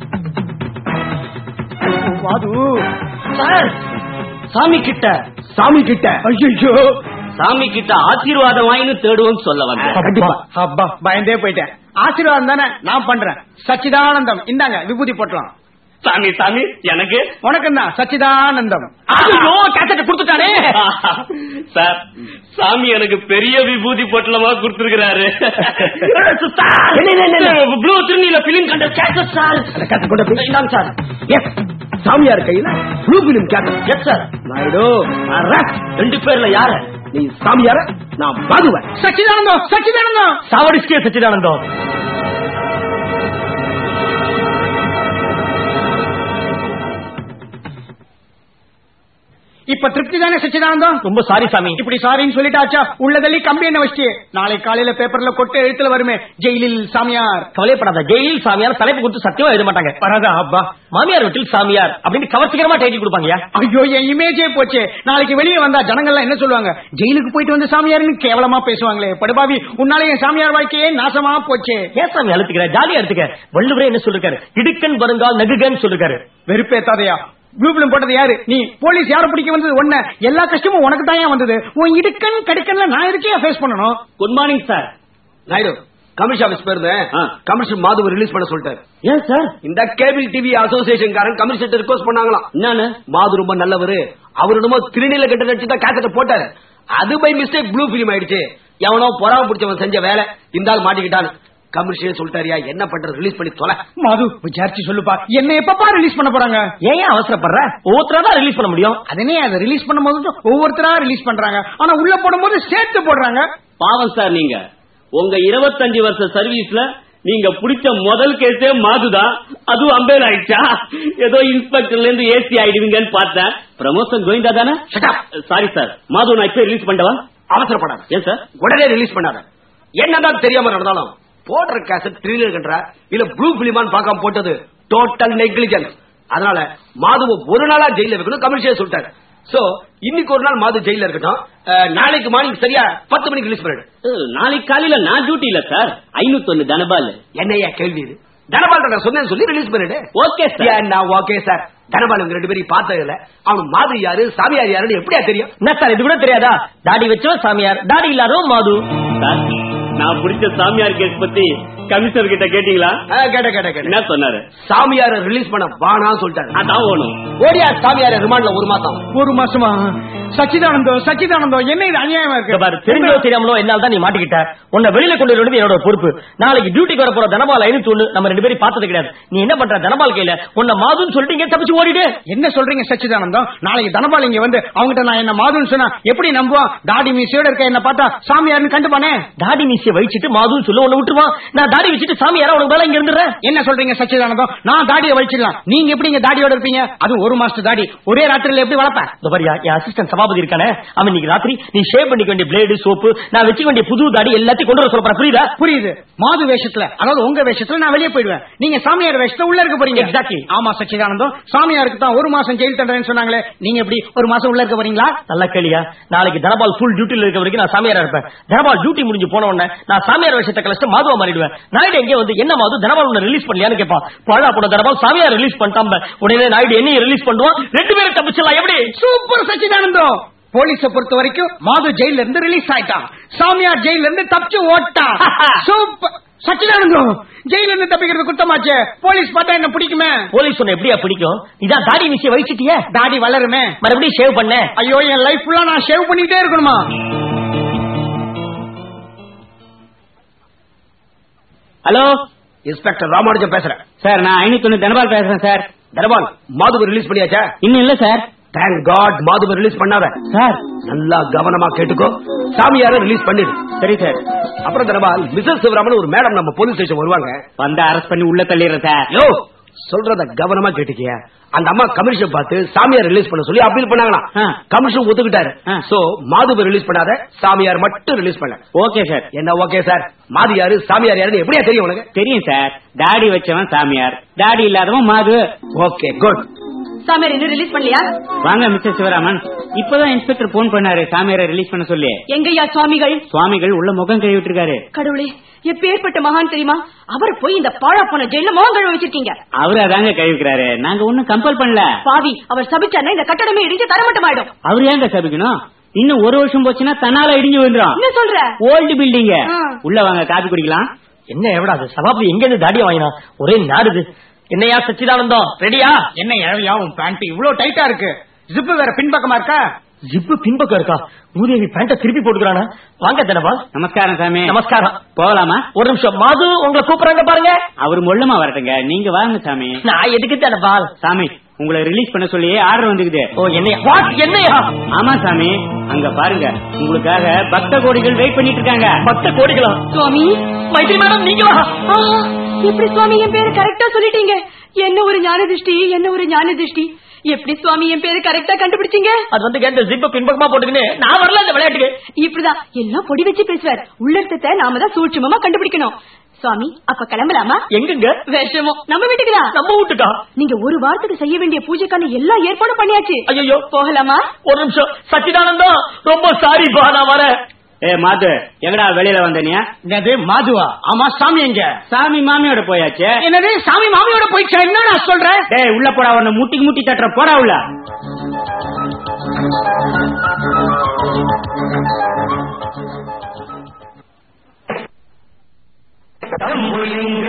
Speaker 1: மாது
Speaker 4: சார் சாமி கிட்ட
Speaker 7: சாமி கிட்ட
Speaker 1: ஐயோ
Speaker 4: சாமி கிட்ட ஆசீர்வாதம் வாங்கின்னு தேடுவோம் சொல்ல வந்தேன்
Speaker 7: கண்டிப்பா
Speaker 1: அப்பா பயந்தே போயிட்டேன் ஆசீர்வாதம் தானே நான் பண்றேன் சச்சிதானந்தம் இந்தாங்க விபூதி போட்டலாம்
Speaker 4: சாமி சாமி எனக்கு
Speaker 1: உனக்கு தான் சச்சிதானந்தம்
Speaker 4: ஐயோ கேசட்ட கொடுத்துட்டானே சார் சாமி எனக்கு பெரிய விபூதி பொட்டலமா கொடுத்திருக்கிறாரு
Speaker 7: என்ன, என்ன, என்ன, என்ன?
Speaker 4: ப்ளூ திருநீல பிலிம் கண்ட கேசட் சார்
Speaker 7: அந்த கேசட் கொண்டு போய்
Speaker 4: இந்தாங்க சார்
Speaker 7: எஸ் சாமியார் கையில blue film cassette
Speaker 4: yes sir
Speaker 7: Naidu arrest.
Speaker 4: ரெண்டு பேர்ல யாரு
Speaker 7: நீ சாமியார நான் பாதுவன்
Speaker 1: சச்சிதானந்தம் சச்சிதானந்தம்
Speaker 3: சாவடிஸ்கே சச்சிதானந்தம்
Speaker 1: இப்ப திருப்தி தானே சச்சிதானந்தம்
Speaker 3: ரொம்ப சாரி சாமி
Speaker 1: இப்படி சாரின்னு சொல்லிட்டாச்சா உள்ளதள்ளி கம்பி என்ன வச்சு நாளை காலையில பேப்பர்ல கொட்டு எழுத்துல வருமே ஜெயிலில் சாமியார்
Speaker 3: கவலைப்படாத ஜெயில் சாமியார் தலைப்பு கொடுத்து சத்தியமா எழுத மாட்டாங்க
Speaker 1: வராதா அப்பா
Speaker 3: மாமியார் வீட்டில் சாமியார் அப்படின்னு கவர்ச்சிகரமா டைட்டில் கொடுப்பாங்க
Speaker 1: ஐயோ என் இமேஜே போச்சே நாளைக்கு வெளியே வந்தா ஜனங்கள்லாம் என்ன சொல்லுவாங்க ஜெயிலுக்கு போயிட்டு வந்து சாமியார்னு கேவலமா பேசுவாங்களே படுபாவி உன்னால என் சாமியார் வாழ்க்கையே நாசமா போச்சே
Speaker 3: ஏன் சாமி அழுத்துக்கிற ஜாலியா எடுத்துக்க வள்ளுவரே என்ன சொல்லிருக்காரு இடுக்கன் வருங்கால் நகுகன்னு சொல்லிருக்காரு
Speaker 1: வெறுப்பேத்தாதையா ப்ளூ பிலிம் போட்டது யாரு நீ போலீஸ் யார பிடிக்க வந்தது ஒண்ணு எல்லா கஷ்டமும் உனக்கு தான் வந்தது உன் இடுக்கன் கடுக்கன்ல நான் இருக்கே ஃபேஸ் பண்ணணும்
Speaker 4: good morning sir
Speaker 7: Naidu commission office போயிருந்தேன்
Speaker 4: ஆ.
Speaker 7: கமிஷன் மாதுவை ரிலீஸ் பண்ண சொல்லிட்டாரு
Speaker 4: ஏன் சார்
Speaker 7: இந்த கேபிள் டிவி அசோசியேஷன் காரன் கமிஷன் ரிக்வஸ்ட் பண்ணாங்களாம்
Speaker 4: என்னன்னு
Speaker 7: மாது ரொம்ப நல்லவரு அவர் என்னமோ திருநீல கட்ட நடிச்சு தான் கேசட்ட போட்டாரு அது பை மிஸ்டேக் ப்ளூ பிலிம் ஆயிடுச்சு எவனோ பொறாம பிடிச்சவன் செஞ்ச வேலை இந்த ஆள் மாட்டிக்கிட்டான் கமிஷன் சொல்லிட்டாரியா என்ன பண்றது ரிலீஸ் பண்ணி தொலை
Speaker 1: மாது விசாரிச்சு சொல்லுப்பா என்ன எப்பப்பா ரிலீஸ் பண்ண போறாங்க
Speaker 3: ஏன் ஏன் அவசரப்படுற ஒவ்வொருத்தரா தான் ரிலீஸ் பண்ண முடியும்
Speaker 1: அதனே அதை ரிலீஸ் பண்ணும்போது ஒவ்வொருத்தரா ரிலீஸ் பண்றாங்க ஆனா உள்ள போடும்போது சேர்த்து போடுறாங்க
Speaker 4: பாவம் சார் நீங்க உங்க இருபத்தஞ்சு வருஷ சர்வீஸ்ல நீங்க பிடிச்ச முதல் கேஸே மாதுதான் அதுவும் அம்பேல் ஆயிடுச்சா ஏதோ இன்ஸ்பெக்டர்ல இருந்து ஏசி ஆயிடுவீங்கன்னு பார்த்தேன் பிரமோஷன் கோவிந்தா தானே சாரி சார் மாது நான் இப்ப ரிலீஸ் பண்ணவா
Speaker 7: அவசரப்படாத
Speaker 4: ஏன் சார்
Speaker 7: உடனே ரிலீஸ் பண்ணாத என்னதான் தெரியாம நடந்தாலும் போடுற கேசட் த்ரில்லர் கன்றா இல்ல ப்ளூ பிலிமான்னு பார்க்காம போட்டது டோட்டல் நெக்லிஜென்ஸ் அதனால மாதுவை ஒரு நாளா ஜெயில வைக்கணும் கமிஷனர் சொல்லிட்டாரு சோ இன்னைக்கு ஒரு நாள் மாது ஜெயில இருக்கட்டும் அஹ், நாளைக்கு மார்னிங் சரியா பத்து மணிக்கு ரிலீஸ் பண்ணிடு
Speaker 4: அஹ், நாளைக்கு காலையில நான் டியூட்டி இல்ல சார் ஐநூத்தி தனபால்
Speaker 7: என்னையா கேள்வி இது தனபால் நான் சொன்னேன்னு சொல்லி ரிலீஸ் பண்ணிடு
Speaker 4: ஓகே சார்
Speaker 7: நான் ஓகே சார் தனபால் இவங்க ரெண்டு பேரும் பார்த்ததில்ல அவன் மாதிரி யாரு சாமியார் யாருன்னு எப்படியா தெரியும்
Speaker 3: என்ன சார் இது கூட தெரியாதா தாடி வச்சவன் சாமியார் தாடி இல்லாதவன் மாது
Speaker 4: சார் நான் பிடிச்ச சாமியார் கேஸ் பத்தி கமிஷனர் கிட்ட கேட்டீங்களா
Speaker 7: ஆ, கேட்ட கேட்ட கேட்ட
Speaker 4: என்ன சொன்னாரு
Speaker 7: சாமியார ரிலீஸ் பண்ண வானான்னு சொல்லிட்டாரு
Speaker 4: அதான் ஓணும்
Speaker 7: ஓடியா சாமியார ரிமாண்ட்ல ஒரு மாசம்
Speaker 1: ஒரு மாசமா சச்சிதானந்தம் சச்சிதானந்தம் என்ன இது அநியாயமா
Speaker 3: இங்க பாரு
Speaker 1: இருக்கு
Speaker 3: தெரிஞ்சோ தெரியாமலோ என்னால தான் நீ மாட்டிக்கிட்ட உன்னை வெளியில கொண்டு வரது என்னோட பொறுப்பு நாளைக்கு டியூட்டிக்கு வர போற தனபால் ஐநூத்தி ஒண்ணு நம்ம ரெண்டு பேரும் பார்த்தது கிடையாது நீ என்ன பண்ற தனபால் கையில உன்னை மாதுன்னு சொல்லிட்டு இங்க தப்பிச்சு ஓடிடு
Speaker 1: என்ன சொல்றீங்க சச்சிதானந்தம் நாளைக்கு தனபால் இங்க வந்து அவங்ககிட்ட நான் என்ன மாதுன்னு சொன்னா எப்படி நம்புவான் தாடி மீசையோட இருக்க என்ன பார்த்தா சாமியார்னு கண்டுப்பானே
Speaker 3: தாடி மீசிய வச்சிட்டு மாதுன்னு சொல்லு உன்னை விட்டுருவான் நான் தாடி வச்சுட்டு சாமியாரா உனக்கு மேல இங்க இருந்துடுறேன்
Speaker 1: என்ன சொல்றீங்க சச்சிதானந்தம் நான் தாடியை வலிச்சிடலாம் நீங்க எப்படி இங்க தாடியோட இருப்பீங்க அது ஒரு மாசத்து தாடி ஒரே ராத்திரியில எப்படி வளர்ப்பேன்
Speaker 3: இந்த பாரியா என் அசிஸ்டன்ட் சபாபதி இருக்கானே அவன் இன்னைக்கு ராத்திரி நீ ஷேவ் பண்ணிக்க வேண்டிய பிளேடு சோப்பு நான் வச்சுக்க வேண்டிய புது தாடி எல்லாத்தையும் கொண்டு வர சொல்றேன் புரியுதா
Speaker 1: புரியுது மாது வேஷத்துல அதாவது உங்க வேஷத்துல நான் வெளியே போயிடுவேன் நீங்க சாமியார் வேஷத்துல உள்ள இருக்க போறீங்க
Speaker 3: Exactly.
Speaker 1: ஆமா சச்சிதானந்தம் சாமியாருக்கு தான் ஒரு மாசம் ஜெயில் தண்டனைன்னு சொன்னாங்களே நீங்க எப்படி ஒரு மாசம் உள்ள இருக்க போறீங்களா
Speaker 3: நல்லா கேளியா நாளைக்கு தனபால் ஃபுல் டியூட்டில இருக்க வரைக்கும் நான் சாமியாரா இருப்பேன் தனபால் டியூட்டி முடிஞ்சு போன உடனே நான் சாமியார் விஷயத்தை கலச்சு மாதுவா மாறிடுவேன் நாயுடு எங்கே வந்து என்ன மாது தனபால் உன்னை ரிலீஸ் பண்ணலையான்னு கேட்பான் பழா போன தனபால் சாமியார் ரிலீஸ் பண்ணிட்டாம்ப உடனே நாயுடு என்னையும் ரிலீஸ் பண்ணுவான் ரெண்டு பேரும் தப்பிச்சிடலாம் எப்படி
Speaker 1: சூப்பர் சச்சிதானந்தம் போலீஸ பொறுத்த வரைக்கும் மாது ஜெயில இருந்து ரிலீஸ் ஆயிட்டான் சாமியார் ஜெயில இருந்து தப்பிச்சு ஓட்டான் சூப்பர் சச்சிதானந்தம் ஜெயில இருந்து தப்பிக்கிறது குத்தமாச்சே போலீஸ் பார்த்தா என்ன பிடிக்குமே
Speaker 3: போலீஸ் உன்னை எப்படியா பிடிக்கும் இதான் தாடி மீசிய வச்சிட்டியே
Speaker 1: தாடி வளருமே
Speaker 3: மறுபடியும் ஷேவ் பண்ண
Speaker 1: ஐயோ என் லைஃப் ஃபுல்லா நான் ஷேவ் பண்ணிட்டே இருக்கணுமா
Speaker 4: ஹலோ
Speaker 7: இன்ஸ்பெக்டர் ராமானுஜம் பேசுறேன்
Speaker 4: சார் நான் ஐநூத்தி ஒண்ணு தனபால் பேசுறேன் சார்
Speaker 7: தனபால் மாதுவை ரிலீஸ் பண்ணியாச்சா
Speaker 4: இன்னும் இல்ல சார்
Speaker 7: தேங்க் காட் மாதுவை ரிலீஸ் பண்ணாத
Speaker 4: சார்
Speaker 7: நல்லா கவனமா கேட்டுக்கோ சாமியார ரிலீஸ் பண்ணிடு
Speaker 4: சரி சார்
Speaker 7: அப்புறம் தனபால் மிஸ்ஸஸ் சிவராமன் ஒரு மேடம் நம்ம போலீஸ் ஸ்டேஷன் வருவாங்க
Speaker 4: வந்து அரெஸ்ட் பண்ணி உள்ள தள்ளிடுறேன் சார்
Speaker 7: யோ சொல்றத கவனமா கேட்டுக்கிய அந்த அம்மா கமிஷன் பார்த்து சாமியார் ரிலீஸ் பண்ண சொல்லி அப்பீல் பண்ணாங்களாம்
Speaker 4: ஆ.
Speaker 7: கமிஷன் ஒத்துக்கிட்டாரு
Speaker 4: ஆ.
Speaker 7: சோ மாதுவை ரிலீஸ் பண்ணாத சாமியார் மட்டும் ரிலீஸ் பண்ண
Speaker 4: ஓகே சார்
Speaker 7: என்ன ஓகே சார் மாது யாரு சாமியார் யாருன்னு எப்படியா தெரியும் உனக்கு
Speaker 4: தெரியும் சார் தாடி வச்சவன் சாமியார் தாடி இல்லாதவன் மாது
Speaker 7: ஓகே குட்
Speaker 2: சாமியார் இன்னும் ரிலீஸ் பண்ணலையா
Speaker 4: வாங்க மிஸ்டர் சிவராமன் இப்பதான் இன்ஸ்பெக்டர் போன் பண்ணாரு சாமியாரை ரிலீஸ் பண்ண சொல்லி
Speaker 2: எங்கய்யா சுவாமிகள்
Speaker 4: சுவாமிகள் உள்ள முகம் கழுவிட்டு இருக்காரு
Speaker 2: கடவுளே எப்பேற்பட்ட மகான் தெரியுமா அவர் போய் இந்த பாழா போன ஜெயில முகம் கழுவ வச்சிருக்கீங்க
Speaker 4: அவரு அதாங்க கழுவிக்கிறாரு நாங்க ஒண்ணும் கம்பல் பண்ணல
Speaker 2: பாவி அவர் சபிச்சாருன்னா இந்த கட்டடமே இடிஞ்சு தரமட்டமாயிடும்
Speaker 4: அவர் ஏங்க சபிக்கணும் இன்னும் ஒரு வருஷம் போச்சுன்னா தன்னால இடிஞ்சு விழுந்துரும்
Speaker 2: என்ன சொல்ற
Speaker 4: ஓல்டு பில்டிங்
Speaker 2: ஆ.
Speaker 4: உள்ள வாங்க காபி குடிக்கலாம்
Speaker 3: என்ன எவ்வளவு அது சபாபதி எங்க இருந்து தாடியா வாங்கினா ஒரே நாடுது என்னையா சச்சிதானந்தம் ரெடியா
Speaker 1: என்ன இழவியா உன் பேண்ட் இவ்வளவு டைட்டா இருக்கு ஜிப்பு வேற பின்பக்கமா இருக்கா
Speaker 3: ஜிப்பு பின்பக்கம் இருக்கா மூதேவி பேண்ட திருப்பி போட்டுக்கிறானா வாங்க தனபால்
Speaker 4: நமஸ்காரம் சாமி
Speaker 3: நமஸ்காரம்
Speaker 4: போகலாமா
Speaker 3: ஒரு நிமிஷம் மாது உங்களை கூப்பிடுறாங்க பாருங்க
Speaker 4: அவர் மொள்ளமா வரட்டுங்க நீங்க வாங்க சாமி
Speaker 3: நான் எதுக்கு தனபால்
Speaker 4: சாமி உங்களை ரிலீஸ் பண்ண சொல்லி ஆர்டர் வந்துக்குது
Speaker 3: ஓ என்னையா வாட் என்னையா
Speaker 4: ஆமா சாமி அங்க பாருங்க உங்களுக்காக பக்த கோடிகள் வெயிட் பண்ணிட்டு இருக்காங்க
Speaker 3: பத்து கோடிகளா
Speaker 2: சுவாமி
Speaker 3: மைத்ரி மேடம் நீங்களா
Speaker 2: ஆ, எப்படி சுவாமி என் பேரு கரெக்டா சொல்லிட்டீங்க என்ன ஒரு ஞான திருஷ்டி என்ன ஒரு ஞான திருஷ்டி எப்படி சுவாமி என் பேரு கரெக்டா கண்டுபிடிச்சீங்க
Speaker 3: அது வந்து இந்த ஜிப்ப பின்பக்கமா போட்டுக்கின்னு நான் வரல இந்த விளையாட்டுக்கு
Speaker 2: இப்படிதான் எல்லாம் பொடி வச்சு பேசுவார் உள்ளர்த்தத்தை நாம தான் சூட்சமமா கண்டுபிடிக்கணும் சுவாமி அப்ப கிளம்பலாமா
Speaker 3: எங்கங்க
Speaker 2: விஷமோ நம்ம வீட்டுக்கு தான்
Speaker 3: நம்ம வீட்டுக்கா
Speaker 2: நீங்க ஒரு வாரத்துக்கு செய்ய வேண்டிய பூஜைக்கான எல்லா ஏற்பாடும் பண்ணியாச்சு
Speaker 3: ஐயோ
Speaker 2: போகலாமா
Speaker 3: ஒரு நிமிஷம் சச்சிதானந்தம் ரொம்ப சாரிப்பா நான் வரேன்
Speaker 4: ஏ மாது எங்கடா வெளியில வந்தனியா
Speaker 1: என்னது மாதுவா ஆமா சாமி எங்க
Speaker 4: சாமி மாமியோட போயாச்சு
Speaker 1: என்னது சாமி மாமியோட போயிடுச்சா என்ன நான் சொல்றேன்
Speaker 4: டேய் உள்ள போடா உன்னை முட்டிக்கு முட்டி தட்டுற போடா உள்ள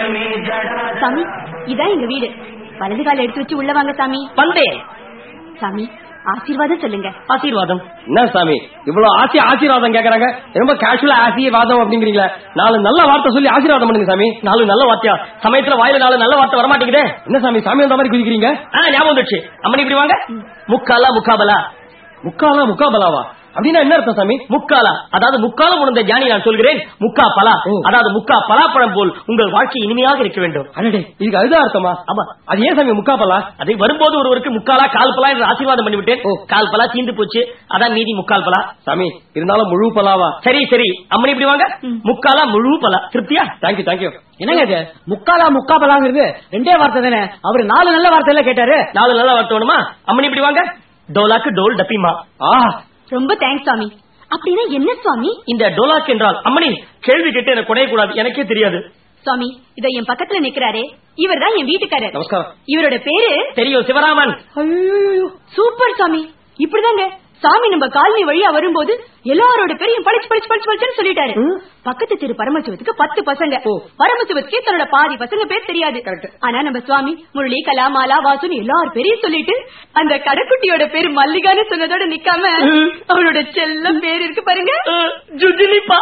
Speaker 2: சாமி இதான் எங்க வீடு வலது கால எடுத்து வச்சு உள்ள வாங்க சாமி
Speaker 5: வந்தேன்
Speaker 2: சாமி ஆசீர்வாதம் சொல்லுங்க
Speaker 5: ஆசீர்வாதம்
Speaker 3: என்ன சாமி இவ்வளவு ஆசி ஆசீர்வாதம் கேக்குறாங்க ரொம்ப கேஷுவலா ஆசீர்வாதம் அப்படிங்கிறீங்களா நாலு நல்ல வார்த்தை சொல்லி ஆசீர்வாதம் பண்ணுங்க சாமி
Speaker 5: நாலு நல்ல வார்த்தையா சமயத்துல வாயில நாலு நல்ல வார்த்தை வரமாட்டேங்குதே
Speaker 3: என்ன சாமி சாமி வந்த மாதிரி குதிக்கிறீங்க
Speaker 5: ஆ ஞாபகம் வந்துச்சு அம்மனி இப்படி வாங்க முக்காலா முக்காபலா
Speaker 3: முக்காலா முக்காபலாவா அப்படின்னா என்ன அர்த்தம் சாமி
Speaker 5: முக்காலா அதாவது முக்காலம் உணர்ந்த ஞானி நான் சொல்கிறேன் முக்கா பலா
Speaker 3: ஓ.
Speaker 5: அதாவது முக்கா பலாப்பழம் போல் உங்கள் வாழ்க்கை இனிமையாக இருக்க வேண்டும்
Speaker 3: அடடே இதுக்கு அதுதான் அர்த்தமா
Speaker 5: ஆமா
Speaker 3: அது ஏன் சாமி முக்காபலா
Speaker 5: அதை வரும்போது ஒருவருக்கு முக்காலா கால் பலா என்று ஆசீர்வாதம் பண்ணிவிட்டேன்
Speaker 3: ஓ.
Speaker 5: கால் பலா தீந்து போச்சு அதான் மீதி முக்கால் பலா
Speaker 3: சாமி இருந்தாலும் முழு பலாவா
Speaker 5: சரி சரி அம்மனி இப்படி வாங்க முக்காலா முழு பலா திருப்தியா
Speaker 3: தேங்க்யூ தேங்க்யூ
Speaker 1: என்னங்க இது முக்காலா முக்காபலாங்கிறது ரெண்டே வார்த்தை தானே அவரு நாலு நல்ல வார்த்தை எல்லாம் கேட்டாரு
Speaker 5: நாலு நல்ல வார்த்தை வேணுமா அம்மனி இப்படி வாங்க டோலாக்கு டோல் டப்பிமா
Speaker 3: ஆ
Speaker 2: ரொம்ப தேங்க்ஸ் சாமி அப்படின்னா என்ன சுவாமி
Speaker 5: இந்த டோலாக் என்றால் அம்மனி கேள்வி கேட்டு எனக்கு குறையக்கூடாது எனக்கே தெரியாது
Speaker 2: சுவாமி இத என் பக்கத்துல நிக்கிறாரே இவர் தான் என் வீட்டுக்காரர்
Speaker 3: நமஸ்காரம்
Speaker 2: இவரோட பேரு
Speaker 5: தெரியும் சிவராமன்
Speaker 2: சூப்பர் சாமி இப்படிதாங்க சாமி நம்ம காலனி வழியா வரும்போது எல்லாரோட பேரையும் படிச்சு படிச்சு படிச்சு படிச்சுன்னு சொல்லிட்டாரு பக்கத்து திரு பரமசிவத்துக்கு பத்து பசங்க பரமசிவத்துக்கே தன்னோட பாதி பசங்க பேர் தெரியாது ஆனா நம்ம சுவாமி முரளி கலா மாலா வாசுன்னு எல்லார் பேரையும் சொல்லிட்டு அந்த கடைக்குட்டியோட பேரு மல்லிகான்னு சொன்னதோட நிக்காம அவளோட செல்ல பேர் இருக்கு பாருங்க
Speaker 5: ஜுஜிலிப்பா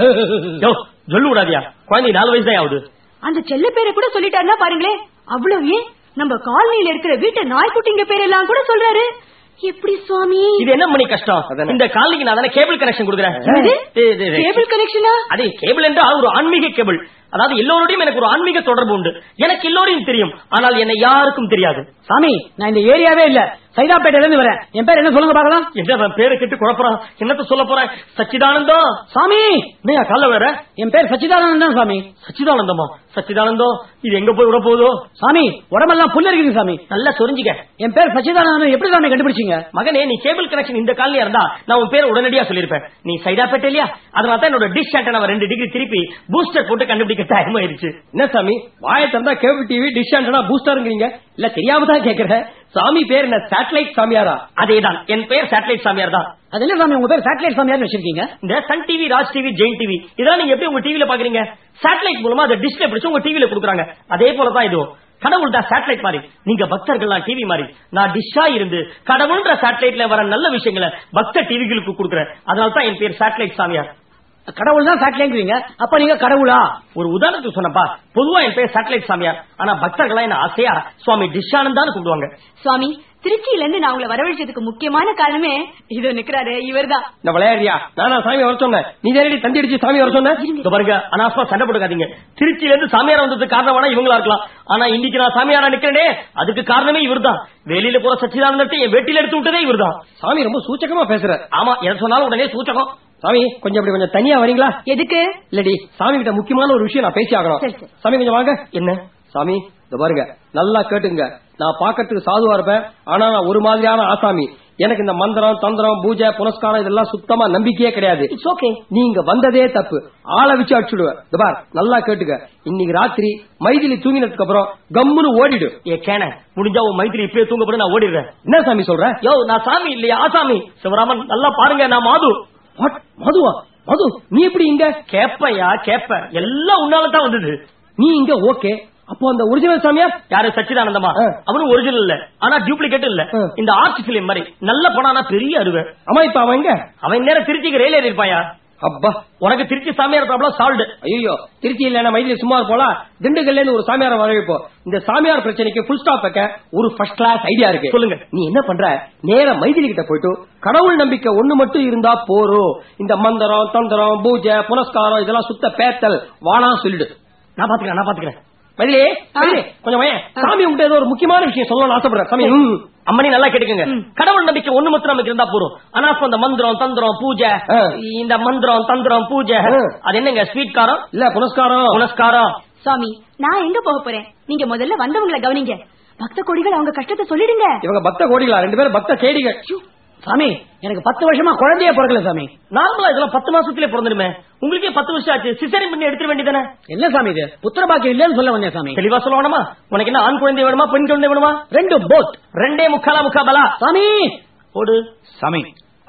Speaker 5: யோ சொல்லு விடாதியா குழந்தை நாலு வயசு தான் ஆகுது
Speaker 2: அந்த செல்ல பேரை கூட சொல்லிட்டாருன்னா பாருங்களேன் அவ்வளவு ஏன் நம்ம காலனியில இருக்கிற வீட்டு நாய்க்குட்டிங்க பேரெல்லாம் கூட சொல்றாரு எப்படி சுவாமி
Speaker 5: இது என்ன மணி கஷ்டம்
Speaker 3: அதானே.
Speaker 5: இந்த காலனிக்கு நான் தானே கேபிள் கனெக்ஷன் கொடுக்குறேன்
Speaker 2: என்னது?
Speaker 5: இது- இது- இது.
Speaker 2: கேபிள் கனெக்ஷனா
Speaker 5: அதே கேபிள் என்றால் ஒரு ஆன்மீக கேபிள் அதாவது எல்லோரோடையும் எனக்கு ஒரு ஆன்மீக தொடர்பு உண்டு எனக்கு எல்லோரையும் தெரியும் ஆனால் என்னை யாருக்கும் தெரியாது
Speaker 1: சாமி நான் இந்த ஏரியாவே இல்ல சைதாப்பேட்டையில இருந்து வரேன் என் பேர் என்ன சொல்லுங்க பாக்கலாம்
Speaker 5: என்ன அவன் பேரை கேட்டு குழப்பறான் என்னத்த சொல்ல போறேன் சச்சிதானந்தம்
Speaker 1: சாமி
Speaker 5: என்னையா கால வேற
Speaker 1: என் பேர் சச்சிதானந்தன் தான் சாமி
Speaker 5: சச்சிதானந்தமா சச்சிதானந்தம் இது எங்க போய் விட போகுதோ
Speaker 1: சாமி உடம்பெல்லாம் புல்ல இருக்குது சாமி
Speaker 5: நல்லா சொரிஞ்சுக்க
Speaker 1: என் பேர் சச்சிதானந்தன் எப்படி சாமி கண்டுபிடிச்சீங்க
Speaker 5: மகனே நீ கேபிள் கனெக்ஷன் இந்த காலையில இருந்தா நான் உன் பேரை உடனடியா சொல்லிருப்பேன் நீ சைதாப்பேட்டை இல்லையா அதனால தான் என்னோட டிஷ் ஆண்டனா ரெண்டு டிகிரி திருப்பி பூஸ்டர் போட்டு கண்டுபிடிக்க டைம் ஆயிருச்சு
Speaker 3: என்ன சாமி வாயை திறந்தா கேபிள் டிவி டிஷ் ஆண்டனா பூஸ்டருங்கிறீங்க இல்ல தெரியாம தான் கேக்குறேன் சாமி பேர் என்ன சேட்டலைட் சாமியாரா
Speaker 5: அதேதான் என் பேர் சேட்டலைட் சாமியார் தான்
Speaker 1: அது என்ன சாமி உங்க பேர் சேட்டலைட் சாமியார் வச்சிருக்கீங்க
Speaker 5: இந்த Sun TV Raj TV Jain TV இதெல்லாம் நீங்க எப்படி உங்க டிவில பாக்குறீங்க சேட்டலைட் மூலமா அதை டிஸ்பிளே பிடிச்சு உங்க டிவில கொடுக்குறாங்க அதே போல தான் இதுவும் கடவுள் தான் சேட்டலைட் மாதிரி நீங்க பக்தர்கள்லாம் டிவி மாதிரி நான் டிஷ்ஷா இருந்து கடவுள்ன்ற சேட்டலைட்ல வர நல்ல விஷயங்களை பக்த டிவிகளுக்கு கொடுக்குறேன் அதனால தான் என் பேர் சேட்டலைட் சாமியார்
Speaker 1: கடவுள் தான் சேட்டலைட்ங்கிறீங்க அப்ப நீங்க கடவுளா
Speaker 5: ஒரு உதாரணத்துக்கு சொன்னப்பா பொதுவா என் பேர் சேட்டலைட் சாமியார் ஆனா பக்தர்களா என்ன ஆசையா சுவாமி டிஷானந்தான்னு கூப்பிடுவாங்க
Speaker 2: சுவாமி திருச்சியில இருந்து நான் உங்களை வரவழைச்சதுக்கு முக்கியமான காரணமே இது நிக்கிறாரு இவர்தான்
Speaker 3: இந்த விளையாடியா நானா சாமி வர சொன்னேன் நீ நேரடி தந்தி அடிச்சு சாமி வர சொன்ன
Speaker 5: இங்க பாருங்க அனாசமா சண்டை போட்டுக்காதீங்க திருச்சியில இருந்து சாமியார் வந்ததுக்கு காரணம் வேணா இவங்களா இருக்கலாம் ஆனா இன்னைக்கு நான் சாமியாரா நிக்கிறேனே அதுக்கு காரணமே இவர்தான் வெளியில போற சச்சிதானந்தத்தை என் வெட்டில எடுத்து விட்டதே இவர்தான்
Speaker 3: சாமி ரொம்ப சூச்சகமா பேசுற
Speaker 5: ஆமா எதை சொன்னாலும் உடனே சூச்சகம்
Speaker 3: சாமி கொஞ்சம் அப்படி கொஞ்சம் தனியா வரீங்களா
Speaker 2: எதுக்கு
Speaker 3: இல்லடி சாமி கிட்ட முக்கியமான ஒரு விஷயம் நான் பேசி ஆகணும்
Speaker 2: சரி, சரி.
Speaker 3: சாமி கொஞ்சம் வாங்க
Speaker 5: என்ன
Speaker 3: சாமி இந்த பாருங்க நல்லா கேட்டுங்க நான் பாக்கிறதுக்கு சாதுவா இருப்பேன் ஆனா நான் ஒரு மாதிரியான ஆசாமி எனக்கு இந்த மந்திரம் தந்திரம் பூஜை புனஸ்காரம் இதெல்லாம் சுத்தமா நம்பிக்கையே கிடையாது
Speaker 5: இட்ஸ் ஓகே
Speaker 3: நீங்க வந்ததே தப்பு ஆளை வச்சு அடிச்சுடுவேன் இந்த பார் நல்லா கேட்டுக்க இன்னைக்கு ராத்திரி மைதிலி தூங்கினதுக்கு அப்புறம் கம்முன்னு ஓடிடு
Speaker 5: ஏ கேன முடிஞ்சா உன் மைத்திரி இப்பயே தூங்கப்பட நான் ஓடிடுறேன்
Speaker 3: என்ன சாமி சொல்ற
Speaker 5: யோ நான் சாமி இல்லையா ஆசாமி சிவராமன் நல்லா பாருங்க நான் மாது
Speaker 3: What? மதுவா மது நீ எப்படி இங்க
Speaker 5: கேப்பையா கேப்ப எல்லாம் உன்னால தான் வந்தது
Speaker 3: நீ இங்க ஓகே அப்போ அந்த ஒரிஜினல் சாமியார்
Speaker 5: யாரு சச்சிதானந்தமா
Speaker 3: ஆ.
Speaker 5: அவனும் ஒரிஜினல் இல்ல ஆனா டூப்ளிகேட் இல்ல
Speaker 3: ஆ.
Speaker 5: இந்த ஆர்ட் பிலிம் மாதிரி நல்ல பணம்னா பெரிய அருவை
Speaker 3: அம்மா இப்ப அவன் எங்க
Speaker 5: அவன் நேரம் திருச்சிக்கு ரயில் ஏறி இருப்பாயா
Speaker 3: அப்பா
Speaker 5: உனக்கு திருச்சி சாமியார் ப்ராப்ளம் சால்வ்டு
Speaker 3: ஐயோ திருச்சி இல்ல மைதிலி சும்மா போலாம் திண்டுக்கல்ல இருந்து ஒரு சாமியார வரவேற்போம் இந்த சாமியார் பிரச்சனைக்கு ஃபுல் ஸ்டாப் வைக்க ஒரு ஃபர்ஸ்ட் கிளாஸ் ஐடியா இருக்கு
Speaker 5: சொல்லுங்க.
Speaker 3: நீ என்ன பண்ற நேரா மைதிலி கிட்ட போயிட்டு கடவுள் நம்பிக்கை ஒண்ணு மட்டும் இருந்தா போறோம் இந்த மந்திரம் தந்திரம் பூஜை புனஸ்காரம் இதெல்லாம் சுத்த பேத்தல் வானா சொல்லிடு
Speaker 5: நான் பாத்துக்கிறேன் நான் பாத்துக்கிறேன்
Speaker 3: மைதிலி மைதிலி, கொஞ்சம் வயேன் சாமி உங்ககிட்ட ஏதோ ஒரு முக்கியமான விஷயம் சொல்லணும்னு ஆசைப்படுறேன் சாமி ம்.
Speaker 5: அம்மனி நல்லா கேட்டுக்கங்க கடவுள் நம்பிக்கை ஒண்ணு மட்டும் நமக்கு இருந்தா போறோம் ஆனா இப்ப இந்த மந்திரம் தந்திரம் பூஜை
Speaker 3: ஆ.
Speaker 5: இந்த மந்திரம் தந்திரம் பூஜை
Speaker 3: ஆ.
Speaker 5: அது என்னங்க ஸ்வீட் காரம்
Speaker 3: இல்ல புனஸ்காரம்
Speaker 5: புனஸ்காரம்
Speaker 2: சுவாமி நான் எங்க போக போறேன் நீங்க முதல்ல வந்தவங்களை கவனிங்க பக்த கொடிகள் அவங்க கஷ்டத்தை சொல்லிடுங்க
Speaker 3: இவங்க பக்த கோடிகளா ரெண்டு பேரும் பக்த கேடிகள்
Speaker 1: சாமி எனக்கு பத்து வருஷமா குழந்தையே பிறக்கல சாமி
Speaker 5: நார்மலா இதெல்லாம் பத்து மாசத்திலே பிறந்துடுமே உங்களுக்கே பத்து வருஷம் ஆச்சு சிசரின் பண்ணி எடுத்துட வேண்டியதானே
Speaker 1: என்ன சாமி இது புத்திர பாக்கியம் இல்லைன்னு சொல்ல வந்தேன் சாமி
Speaker 5: தெளிவா சொல்ல வேணுமா உனக்கு என்ன ஆண் குழந்தை வேணுமா பெண் குழந்தை வேணுமா
Speaker 1: ரெண்டு போத்
Speaker 5: ரெண்டே முக்காலா முக்கா பலா
Speaker 1: சாமி
Speaker 5: போடு
Speaker 1: சாமி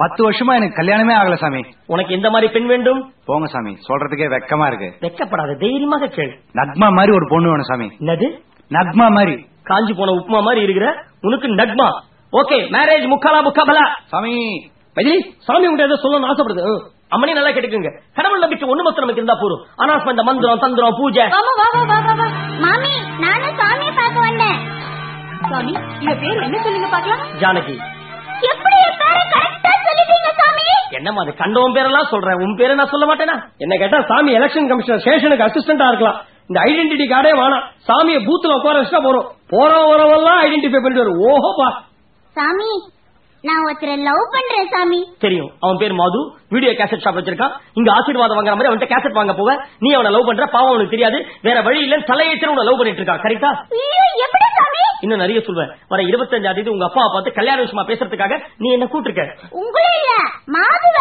Speaker 8: பத்து வருஷமா எனக்கு கல்யாணமே ஆகல சாமி
Speaker 5: உனக்கு எந்த மாதிரி பெண் வேண்டும்
Speaker 8: போங்க சாமி சொல்றதுக்கே வெக்கமா இருக்கு
Speaker 5: வெக்கப்படாத தைரியமாக கேள்
Speaker 8: நக்மா மாதிரி ஒரு பொண்ணு வேணும் சாமி
Speaker 5: என்னது
Speaker 8: நக்மா மாதிரி
Speaker 5: காஞ்சி போன உப்புமா மாதிரி இருக்கிற உனக்கு நக்மா ஓகே மேரேஜ் முக்காலா முக்காபலா
Speaker 8: சாமி
Speaker 5: மைதிலி சாமி உங்க ஏதோ சொல்லணும்னு ஆசைப்படுது ம். அம்மனி நல்லா கேட்டுக்குங்க கடவுள் நம்பிக்கை ஒண்ணு மட்டும் நமக்கு இருந்தா போதும் ஆனா இந்த மந்திரம் தந்திரம் பூஜை
Speaker 6: வாமா வா வா வா வா வா மாமி நானும் சாமியை பார்க்க வந்தேன்
Speaker 2: சாமி இவ பேர் என்ன சொல்லுங்க பாக்கலாம்
Speaker 5: ஜானகி
Speaker 6: எப்படி என் பேரை கரெக்டா சொல்லிட்டீங்க சாமி
Speaker 5: என்னம்மா அது கண்டவன் பேரெல்லாம் சொல்றேன் உன் பேரை நான் சொல்ல மாட்டேனா என்ன கேட்டா சாமி எலெக்ஷன் கமிஷனர் ஸ்டேஷனுக்கு அசிஸ்டண்டா இருக்கலாம் இந்த ஐடென்டிட்டி கார்டே வேணாம் சாமியை பூத்துல உட்கார வச்சுட்டா போறோம் போறோம் வரவெல்லாம் ஐடென்டிஃபை பண்ணிட்டு வரும் ஓஹோப்பா
Speaker 6: சாமி நான் ஒருத்தரை லவ் பண்றேன் சாமி
Speaker 5: தெரியும் அவன் பேர் மாது வீடியோ கேசட் ஷாப் வச்சிருக்கான் இங்க ஆசீர்வாதம் வாங்குற மாதிரி அவன்கிட்ட கேசட் வாங்க போவ நீ அவனை லவ் பண்ற பாவம் அவனுக்கு தெரியாது வேற வழி இல்ல தலையேற்ற உன்னை லவ் பண்ணிட்டு இருக்கான் கரெக்டா
Speaker 6: ஐயோ எப்படி சாமி
Speaker 5: இன்னும் நிறைய சொல்வேன் வர இருபத்தஞ்சாம் தேதி உங்க அப்பாவை பார்த்து கல்யாண விஷயமா பேசுறதுக்காக நீ என்ன கூட்டிருக்க
Speaker 6: உங்களே இல்ல மாதுவ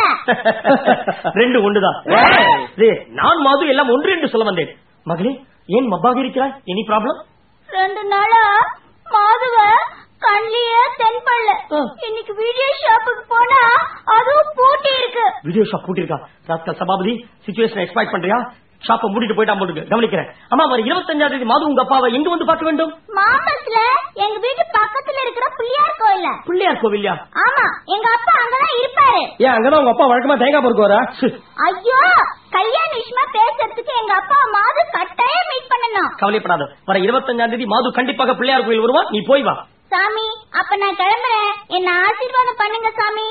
Speaker 5: ரெண்டு ஒன்றுதான் டேய், நான் மாது எல்லாம் ஒன்று என்று சொல்ல வந்தேன் மகளே ஏன் மப்பாக இருக்கிறாய் எனி ப்ராப்ளம்
Speaker 6: ரெண்டு நாளா மாதுவ கண்ணியே தென்படல இன்னைக்கு வீடியோ ஷாப்புக்கு போனா அதுவும் பூட்டி இருக்கு
Speaker 5: வீடியோ ஷாப் பூட்டிருக்கா ராஸ்கல் சபாபதி சிச்சுவேஷன் எக்ஸ்பெக்ட் பண்றியா ஷாப்பை மூடிட்டு போயிட்டா போட்டுக்கு கவனிக்கிறேன் அம்மா வர இருபத்தஞ்சாம் தேதி மாது உங்க அப்பாவை எங்க வந்து பார்க்க வேண்டும்
Speaker 6: மாம்பஸ்ல எங்க வீட்டு பக்கத்துல இருக்கிற பிள்ளையார் கோயில
Speaker 5: பிள்ளையார் கோவில்யா
Speaker 6: ஆமா எங்க அப்பா அங்கதான் இருப்பாரு
Speaker 5: ஏன் அங்கதான் உங்க அப்பா வழக்கமா தேங்காய் பொறுக்கு வரா
Speaker 6: ஐயோ கல்யாண விஷயமா பேசுறதுக்கு எங்க அப்பா மாது கட்டாயம் மீட் பண்ணணும்
Speaker 5: கவலைப்படாத வர இருபத்தஞ்சாம் தேதி மாது கண்டிப்பாக பிள்ளையார் கோயில் வருவா நீ போய் வா
Speaker 6: சாமி அப்ப நான் கிளம்புறேன் என்ன ஆசீர்வாதம் பண்ணுங்க சாமி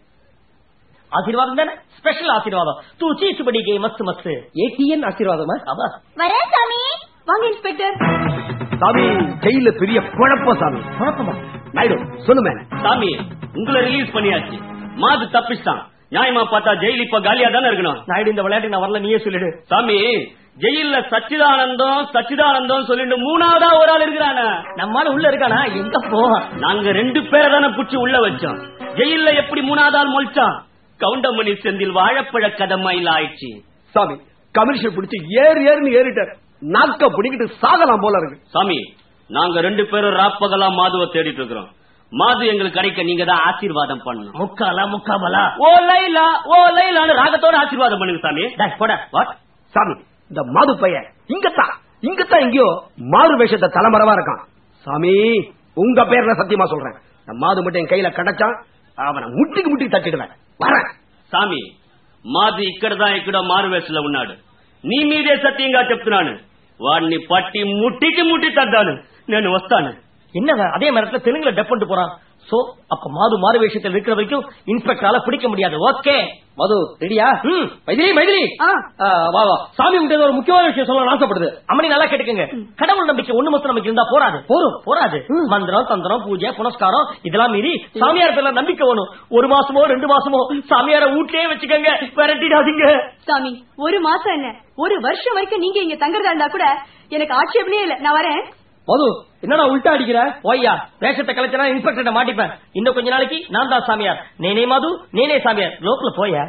Speaker 5: ஆசீர்வாதம் தானே ஸ்பெஷல் ஆசீர்வாதம் தூ சீச்சு படிக்கை மஸ்து மஸ்து ஏடிஎன் ஆசீர்வாதமா ஆமா
Speaker 6: வரேன் சாமி
Speaker 2: வாங்க இன்ஸ்பெக்டர்
Speaker 7: சாமி ஜெயில பெரிய குழப்பம் சாமி
Speaker 5: குழப்பமா
Speaker 7: நாயுடு சொல்லுமே
Speaker 4: சாமி உங்களை ரிலீஸ் பண்ணியாச்சு மாது தப்பிச்சிட்டான் நியாயமா பார்த்தா ஜெயில் இப்ப காலியா தானே இருக்கணும்
Speaker 5: நாயுடு இந்த விளையாட்டு நான் வரல நீயே சொல்லிடு
Speaker 4: சாமி ஜெயில்ல சச்சிதானந்தம் சச்சிதானந்தம் சொல்லிட்டு மூணாவதா ஒரு ஆள் இருக்கிறான
Speaker 5: நம்மால உள்ள இருக்கானா எங்க போவான்
Speaker 4: நாங்க ரெண்டு பேரை தானே புடிச்சு உள்ள வச்சோம் ஜெயில்ல எப்படி மூணாவது ஆள் மொழிச்சான் கவுண்டமணி செந்தில் வாழைப்பழ கதமையில் ஆயிடுச்சு
Speaker 7: சாமி கமிஷன் பிடிச்சு ஏறு ஏறுன்னு ஏறிட்டார் நாக்க பிடிக்கிட்டு சாகலாம் போல இருக்கு
Speaker 4: சாமி நாங்க ரெண்டு பேரும் ராப்பகலா மாதுவை தேடிட்டு இருக்கிறோம் மாது எங்களுக்கு கிடைக்க நீங்க தான் ஆசீர்வாதம் பண்ணணும்
Speaker 5: முக்காலா முக்காபலா
Speaker 4: ஓ லைலா ஓ லைலான்னு ராகத்தோட ஆசீர்வாதம் பண்ணுங்க சாமி
Speaker 5: டேய், போடா
Speaker 4: வாட்
Speaker 7: சாமி இந்த மாது பையன் இங்கத்தான் இங்கத்தான் எங்கேயோ மாறு வேஷத்தை தலைமறைவா இருக்கான் சாமி உங்க பேர்ல சத்தியமா சொல்றேன் இந்த மாது மட்டும் என் கையில கிடைச்சான் அவனை முட்டிக்கு முட்டி தட்டிடுவேன் வரேன்
Speaker 4: సామి మాది ఇక్కడదా ఇక్కడ మారువేసలో ఉన్నాడు నీ మీదే సత్యంగా చెప్తున్నాను వాడిని పట్టి ముట్టికి ముట్టి తద్దాను నేను వస్తాను
Speaker 5: என்னங்க அதே மரத்துல தெலுங்குல டப் பண்ணிட்டு போறான் சோ அப்ப மாது மாறு வேஷத்தில் இருக்கிற வரைக்கும் இன்ஸ்பெக்டரால பிடிக்க முடியாது ஓகே மது ரெடியா ம் மைதிலி மைதிலி
Speaker 2: ஆ.
Speaker 5: ஆ, வா வா சாமி உங்ககிட்ட ஒரு முக்கியமான விஷயம் சொல்ல ஆசைப்படுது அம்மனி நல்லா கேட்டுக்கங்க கடவுள் நம்பிக்கை ஒண்ணு மட்டும் நமக்கு இருந்தா போராது போரும் போராது மந்திரம் தந்திரம் பூஜை புனஸ்காரம் இதெல்லாம் மீறி சாமியார் பேர்ல நம்பிக்கை வேணும் ஒரு மாசமோ ரெண்டு மாசமோ சாமியார வீட்லயே வச்சுக்கோங்க விரட்டிடாதீங்க
Speaker 2: சாமி ஒரு மாசம் என்ன ஒரு வருஷம் வரைக்கும் நீங்க இங்க தங்குறதா இருந்தா கூட எனக்கு ஆட்சேபனே இல்ல நான் வரேன்
Speaker 5: மது என்னடா உல்டா அடிக்கிற ஓய்யா வேஷத்தை கலைச்சனா இன்ஸ்பெக்டர் மாட்டிப்பேன் இன்னும் கொஞ்ச நாளைக்கு நான் தான் சாமியார் நேனே மது நேனே சாமியார் லோக்கல போயா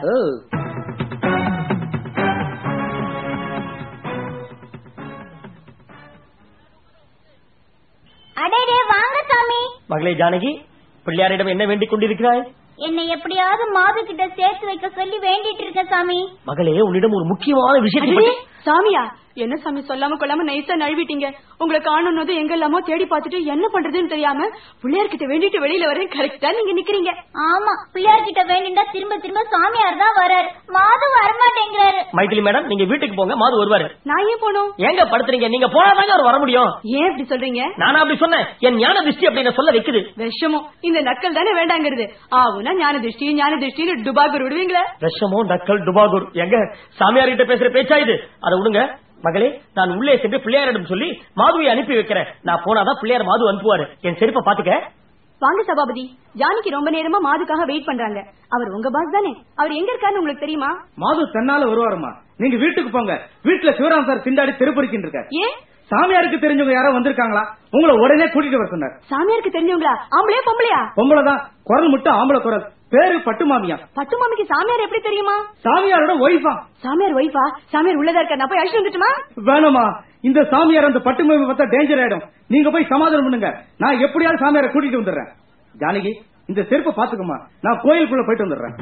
Speaker 6: அடேடே வாங்க சாமி
Speaker 5: மகளே ஜானகி பிள்ளையாரிடம் என்ன வேண்டிக் கொண்டிருக்கிறாய்
Speaker 6: என்னை எப்படியாவது மாது கிட்ட சேர்த்து வைக்க சொல்லி வேண்டிட்டு இருக்கேன் சாமி
Speaker 5: மகளே உன்னிடம் ஒரு முக்கியமான விஷயத்தை
Speaker 2: அடடே,
Speaker 5: பற்றி-
Speaker 2: சாமியா என்ன சாமி சொல்லாம கொள்ளாம நைஸா நழுவிட்டீங்க உங்களை காணணும் எங்க எல்லாமோ தேடி பார்த்துட்டு என்ன பண்றதுன்னு தெரியாம பிள்ளையார் கிட்ட வேண்டிட்டு வெளியில வரேன் கரெக்டா நீங்க நிக்கிறீங்க
Speaker 6: ஆமா பிள்ளையார் கிட்ட வேண்டிண்டா திரும்ப திரும்ப சாமியார் தான் வராரு மாது வரமாட்டேங்கிறாரு
Speaker 5: மைதிலி மேடம் நீங்க வீட்டுக்கு போங்க மாது வருவாரு
Speaker 2: நான் ஏன் போனோம்
Speaker 5: ஏங்க படுத்துறீங்க நீங்க போனாதாங்க அவர் வர முடியும்
Speaker 2: ஏன் இப்படி சொல்றீங்க
Speaker 5: நானா அப்படி சொன்னேன் என் ஞான திருஷ்டி அப்படின்னு சொல்ல வைக்குது
Speaker 2: விஷமம் இந்த நக்கல் தானே வேண்டாங்கிறது ஆவுனா ஞான திருஷ்டி ஞான திருஷ்டின்னு டுபாகூர் விடுவீங்களா
Speaker 5: விஷமோ நக்கல் டுபாகூர் எங்க சாமியார் கிட்ட பேசுற பேச்சா இது அதை விடுங்க மகளே நான் உள்ளே சென்று பிள்ளையாரிடம் சொல்லி மாதுவை அனுப்பி வைக்கிறேன் நான் போனாதான் பிள்ளையார் மாது அனுப்புவாரு என் செருப்பை பாத்துக்க
Speaker 2: வாங்க சபாபதி ஜானகி ரொம்ப நேரமா மாதுக்காக வெயிட் பண்றாங்க அவர் உங்க பாஸ் தானே அவர் எங்க இருக்காருன்னு உங்களுக்கு தெரியுமா
Speaker 1: மாது தன்னால வருவாருமா நீங்க வீட்டுக்கு போங்க வீட்டுல சிவராம் சார் திண்டாடி தெருப்படிக்கிட்டு இருக்காரு
Speaker 2: ஏன்
Speaker 1: சாமியாருக்கு தெரிஞ்சவங்க யாரோ வந்திருக்காங்களா உங்களை உடனே கூட்டிட்டு வர சொன்னார்
Speaker 2: சாமியாருக்கு தெரிஞ்சவங்களா ஆம்பளையா பொம்பளையா
Speaker 1: பொம்பளைதான் குரல் மட்டும் ஆம்பளை குரல் பேரு பட்டு மாமியா
Speaker 2: பட்டு மாமிக்கு சாமியார் எப்படி தெரியுமா
Speaker 1: சாமியாரோட ஒய்ஃபா
Speaker 2: சாமியார் ஒய்ஃபா சாமியார் உள்ளதா இருக்காரு நான் போய் அழிச்சு வந்துட்டுமா
Speaker 1: வேணாமா இந்த சாமியார் அந்த பட்டு மாமி பார்த்தா டேஞ்சர் ஆயிடும் நீங்க போய் சமாதானம் பண்ணுங்க நான் எப்படியாவது சாமியாரை கூட்டிட்டு வந்துடுறேன் ஜானகி இந்த செருப்பை பாத்துக்கமா நான் கோயிலுக்குள்ள போயிட்டு வந்துடுறேன்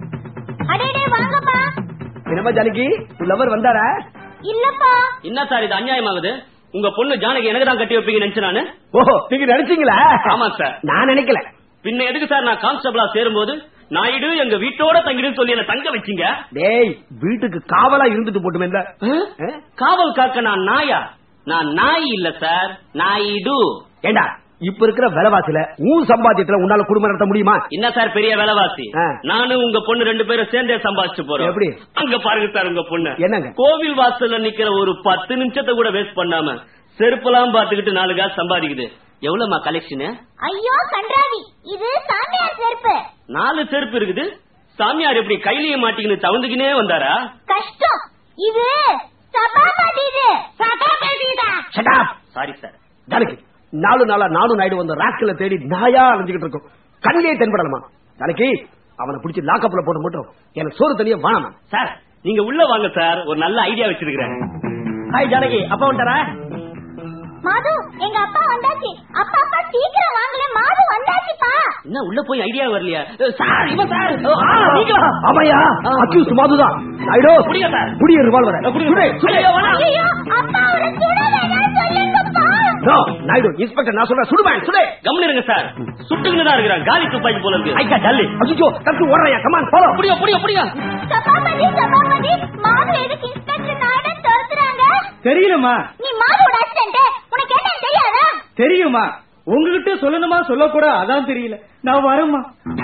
Speaker 6: அடேடே வாங்கப்பா
Speaker 7: என்னம்மா ஜானகி லவர் வந்தாரா
Speaker 6: இல்லப்பா
Speaker 4: என்ன சார் இது அநியாயமாகுது உங்க பொண்ணு ஜானகி எனக்கு தான் கட்டி வைப்பீங்க நினைச்சு நானு
Speaker 7: ஓஹோ நீங்க நினைச்சீங்களா
Speaker 4: ஆமா சார்
Speaker 7: நான் நினைக்கல
Speaker 4: பின்ன எதுக்கு சார் நான் கான்ஸ்டபிளா சேரும்போது நாயுடு எங்க வீட்டோட தங்கிடுன்னு சொல்லி என்ன தங்க வச்சீங்க
Speaker 7: டேய் வீட்டுக்கு காவலா இருந்துட்டு போட்டுமே இல்ல ஆ?
Speaker 4: காவல் காக்க நான் நாயா நான் நாய் இல்ல சார் நாயுடு
Speaker 7: ஏண்டா இப்ப இருக்கிற விலைவாசில ஊர் சம்பாத்தியத்துல உன்னால குடும்பம் நடத்த முடியுமா
Speaker 4: என்ன சார் பெரிய விலைவாசி
Speaker 7: ஆ.
Speaker 4: நானும் உங்க பொண்ணு ரெண்டு பேரும் சேர்ந்தே சம்பாதிச்சு போறோம்
Speaker 7: எப்படி?
Speaker 4: அங்க பாருங்க சார் உங்க பொண்ணு
Speaker 7: என்னங்க?
Speaker 4: கோவில் வாசல்ல நிக்கிற ஒரு பத்து நிமிஷத்தை கூட வேஸ்ட் பண்ணாம செருப்பெல்லாம் பாத்துக்கிட்டு நாலு காசு சம்பாதிக்குது எவ்வளவுமா கலெக்ஷன்
Speaker 6: ஐயோ கன்றாவி இது சாமியார் செருப்பு
Speaker 4: நாலு செருப்பு இருக்குது சாமியார் எப்படி கையிலேயே மாட்டிக்கின்னு தவந்துக்கினே வந்தாரா
Speaker 6: கஷ்டம் இது சபாபதி இது சபாபதிதான்
Speaker 7: Shut up.
Speaker 4: Sorry sir
Speaker 7: Janaki நாலு நாளா நானும் நாயுடு வந்த ராஸ்கல தேடி நாயா அலைஞ்சுக்கிட்டு இருக்கோம் கண்ணிலே தென்படலாமா ஜானகி அவனை பிடிச்சி லாக்கப்ல போட்டு மட்டும் எனக்கு சோறு தனியா வேணாமா
Speaker 4: சார் நீங்க உள்ள வாங்க சார் ஒரு நல்ல ஐடியா வச்சிருக்கிறேன்
Speaker 3: ஹாய் ஜானகி அப்பா வந்துட்டாரா
Speaker 6: மாது எங்க அப்பா வந்தாச்சு அப்பா அப்பா சீக்கிரம் வாங்கல மாது வந்தாச்சுப்பா
Speaker 4: என்ன உள்ள போய் ஐடியா வரலையா சார் இவன் சார்
Speaker 3: ஆ, நீங்களா?
Speaker 7: ஆமாயா அக்யூஸ் மாதுதான் நாயுடு
Speaker 4: புடிங்க சார்.
Speaker 7: புடிய ரிவால்வர்
Speaker 4: ஐயோ, வேணாம்.
Speaker 6: ஐயோ அப்பா அவரை சுட வேணாம் சொல்லுங்கப்பா
Speaker 7: நாயுடு இன்ஸ்பெக்டர் நான் சொல்றேன் சுடுவேன் சுடே
Speaker 4: கம்முனு இருங்க சார் சுட்டுக்கிட்டு தான் இருக்கிறான் காலி துப்பாக்கி போல இருக்கு
Speaker 3: ஐக்கா டல்லு
Speaker 7: அஜிஜோ தட்டு ஓடுறையா கமான் போலாம்
Speaker 4: புடியா புடியா புடியா
Speaker 6: சபாபதி சபாபதி மாது எதுக்கு இன்ஸ்பெக்டர் நாயுடன் துரத்துறாங்க
Speaker 1: தெரியலமா
Speaker 6: நீ மாதோட அசிஸ்டன்ட் உனக்கு என்ன தெரியாதா
Speaker 1: தெரியுமா உங்ககிட்ட சொல்லணுமா சொல்லக்கூட அதான் தெரியல நான் வரேம்மா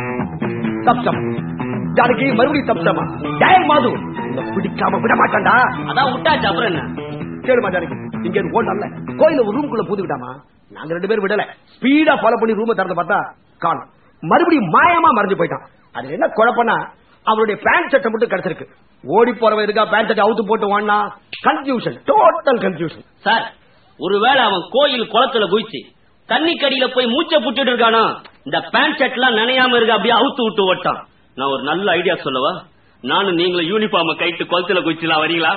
Speaker 7: தப்சம் ஜானகி மறுபடியும் தப்சமா ஜெய் மாது உன்னை பிடிக்காம விட மாட்டான்டா
Speaker 4: அதான் விட்டாச்சு அப்புறம் என்ன
Speaker 7: கேளுமா ஜானகி இங்க இருந்து ஓடல கோயில ஒரு ரூம்குள்ள பூந்து விட்டாமா நாங்க ரெண்டு பேரும் விடல ஸ்பீடா ஃபாலோ பண்ணி ரூமை திறந்து பார்த்தா காணும் மறுபடியும் மாயமா மறைஞ்சு போயிட்டான் அது என்ன குழப்பம்னா அவருடைய பேண்ட் சட்டை மட்டும் கிடைச்சிருக்கு ஓடி போறவன் இருக்கா பேண்ட் சட்டை அவுத்து போட்டு வாங்கினா கன்ஃபியூஷன் டோட்டல் கன்ஃபியூஷன்
Speaker 4: சார் ஒருவேளை அவன் கோயில் குளத்துல குதிச்சு தண்ணி கடியில போய் மூச்சை புட்டுட்டு இருக்கானோ இந்த பேண்ட் ஷர்ட் எல்லாம் நினையாம இருக்க அப்படியே அவுத்து விட்டு ஓட்டான் நான் ஒரு நல்ல ஐடியா சொல்லவா நானும் நீங்களும் யூனிஃபார்ம கைட்டு குளத்துல குதிச்சுலாம் வரீங்களா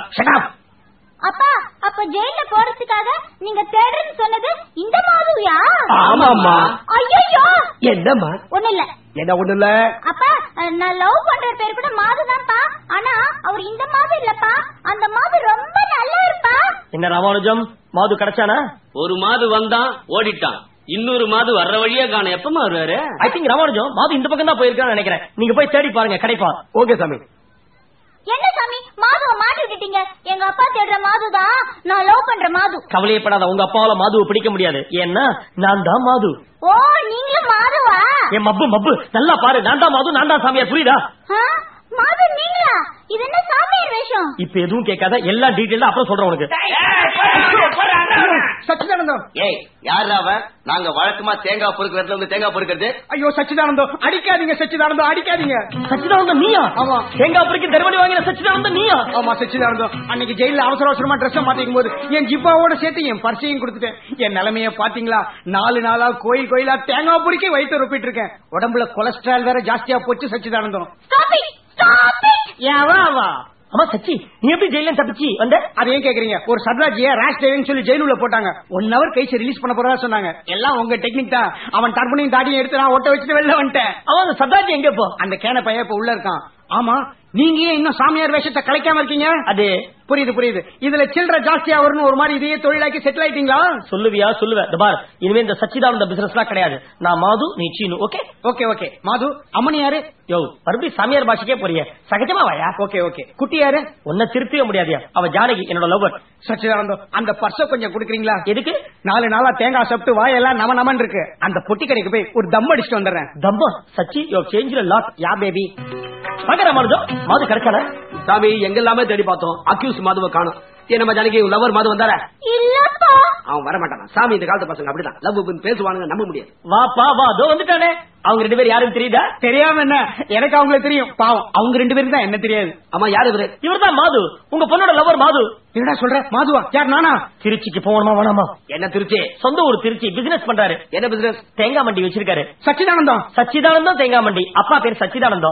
Speaker 6: அப்பா அப்ப ஜெயில போறதுக்காக நீங்க தேடுறேன்னு சொன்னது இந்த மாதுவியா
Speaker 7: ஆமாம்மா.
Speaker 6: ஐயோ
Speaker 7: என்னம்மா
Speaker 6: ஒண்ணு இல்ல
Speaker 7: என்ன ஒண்ணு இல்ல
Speaker 6: அப்பா அஹ், நான் லவ் பண்ற பேர் கூட மாதுதான்ப்பா ஆனா அவர் இந்த மாது இல்லப்பா அந்த மாது ரொம்ப நல்லா இருப்பா
Speaker 3: என்ன ராமானுஜம் மாது கிடைச்சானா
Speaker 4: ஒரு மாது வந்தான் ஓடிட்டான் இன்னொரு மாது வர்ற வழியா காண எப்பமா வருவாரு
Speaker 3: ஐ திங்க் ராமானுஜம் மாது இந்த பக்கம் தான் போயிருக்கான்னு நினைக்கிறேன் நீங்க போய் தேடி பாருங்க கிடைப்பா
Speaker 7: ஓகே சாமி
Speaker 6: என்ன சாமி மாதுவ மாட்டி விட்டுட்டீங்க எங்க அப்பா தேடுற மாதுதான் நான் லவ் பண்ற மாது
Speaker 3: கவலையப்படாத உங்க அப்பாவால மாதுவை பிடிக்க முடியாது ஏன்னா நான் தான் மாது
Speaker 6: ஓ நீங்களும் மாதுவா
Speaker 3: என் மப்பு மப்பு நல்லா பாரு நான் தான் மாது நான் தான் சாமியார் புரியுதா
Speaker 6: ஆ? மாது நீங்களா இது என்ன சாமியார் வேஷம்
Speaker 3: இப்ப எதுவும் கேட்காத எல்லா டீட்டெயிலும் அப்புறம் சொல்றேன் உனக்கு
Speaker 1: சச்சிதானந்தம்
Speaker 4: ஏய் யாரு அவன் நாங்க வழக்கமா தேங்காய் பொறுக்கிற இடத்துல வந்து தேங்காய் பொறுக்கிறது
Speaker 1: ஐயோ சச்சிதானந்தம் அடிக்காதீங்க சச்சிதானந்தம் அடிக்காதீங்க
Speaker 3: சச்சிதானந்தம் நீயா
Speaker 1: ஆமா.
Speaker 3: தேங்காய் பொறுக்கி தர்மடி வாங்கின சச்சிதானந்தம் நீயா
Speaker 1: ஆமா சச்சிதானந்தம் அன்னைக்கு ஜெயில அவசர அவசரமா ட்ரெஸ் மாத்திக்கும் போது என் ஜிப்பாவோட சேர்த்து என் பர்சையும் கொடுத்துட்டேன் என் நிலைமைய பாத்தீங்களா நாலு நாளா கோயில் கோயிலா தேங்காய் பொறுக்கி வயிற்று ரொப்பிட்டு இருக்கேன் உடம்புல கொலஸ்ட்ரால் வேற ஜாஸ்தியா போச்சு Sachidanandam
Speaker 6: stop it stop it
Speaker 1: ஏவா வா
Speaker 3: ஆமா சச்சி நீ எப்படி ஜெயில தப்பிச்சு வந்த
Speaker 1: அது ஏன் கேக்குறீங்க ஒரு சர்ராஜிய ரேஷ் டிரைவிங் சொல்லி ஜெயிலுள்ள போட்டாங்க ஒன் ஹவர் கழிச்சு ரிலீஸ் பண்ண போறதா சொன்னாங்க எல்லாம் உங்க டெக்னிக் தான் அவன் டர்பனையும் தாடியும் எடுத்து நான் ஒட்ட வச்சுட்டு வெளில வந்துட்டேன்
Speaker 3: அவன் அந்த சர்தாஜி எங்க இப்போ
Speaker 1: அந்த கேன பையன் இப்ப உள்ள இருக்கான் ஆமா நீங்க ஏன் இன்னும் சாமியார் வேஷத்தை கலைக்காம இருக்கீங்க
Speaker 3: அது
Speaker 1: புரியுது புரியுது இதுல சில்லற ஜாஸ்தியா வரும்னு ஒரு மாதிரி இதையே தொழிலாக்கி செட்டில் ஆயிட்டீங்களா
Speaker 3: சொல்லுவியா சொல்லுவேன் இந்த பார் இனிமே இந்த சச்சிதானந்த பிசினஸ் எல்லாம் கிடையாது நான் மாது நீ சீனு ஓகே
Speaker 1: ஓகே ஓகே மாது அம்மனி யாரு
Speaker 3: யோ மறுபடியும் சாமியார் பாஷைக்கே போறிய சகஜமா வாயா
Speaker 1: ஓகே ஓகே குட்டி யாரு
Speaker 3: உன்னை திருத்தவே முடியாதியா அவ ஜானகி என்னோட லவர்
Speaker 1: சச்சிதானந்தம் அந்த பர்ஸ கொஞ்சம் குடுக்குறீங்களா
Speaker 3: எதுக்கு
Speaker 1: நாலு நாளா தேங்காய் சாப்பிட்டு வாயெல்லாம் நம நமன் இருக்கு அந்த பொட்டி கடைக்கு போய் ஒரு தம் அடிச்சுட்டு வந்துடுறேன்
Speaker 3: தம்மா சச்சி யோ சேஞ்ச் லாட்
Speaker 1: யா பேபி
Speaker 3: வாங்க ராமானுஜம் மாது கிடைச்சானா
Speaker 7: சாமி எங்க எல்லாமே தேடி பார்த்தோம் அக்யூஸ் மாதுவை காணும் ஏன் நம்ம ஜானகி லவர் மாது வந்தாரா
Speaker 6: இல்லப்பா
Speaker 7: அவன் வர மாட்டான் சாமி இந்த காலத்து பசங்க அப்படிதான் லவ் பேசுவானுங்க நம்ப முடியாது
Speaker 3: வாப்பா வா அதோ வந்துட்டானே அவங்க ரெண்டு பேரும் யாரும் தெரியுதா
Speaker 1: தெரியாம என்ன எனக்கு அவங்கள தெரியும் பாவம் அவங்க ரெண்டு பேரும் தான் என்ன தெரியாது
Speaker 7: ஆமா யாரு இவரு
Speaker 3: இவர்தான் மாது உங்க பொண்ணோட லவர் மாது
Speaker 1: என்னடா சொல்ற மாதுவா யார் நானா
Speaker 3: திருச்சிக்கு போகணுமா வேணாமா
Speaker 7: என்ன திருச்சி
Speaker 3: சொந்த ஊர் திருச்சி பிசினஸ் பண்றாரு
Speaker 7: என்ன பிசினஸ்
Speaker 3: தேங்காய் மண்டி வச்சிருக்காரு
Speaker 1: சச்சிதானந்தம்
Speaker 3: சச்சிதானந்தம் தேங்காய் மண்டி அப்பா பேர் சச்சிதானந்தம்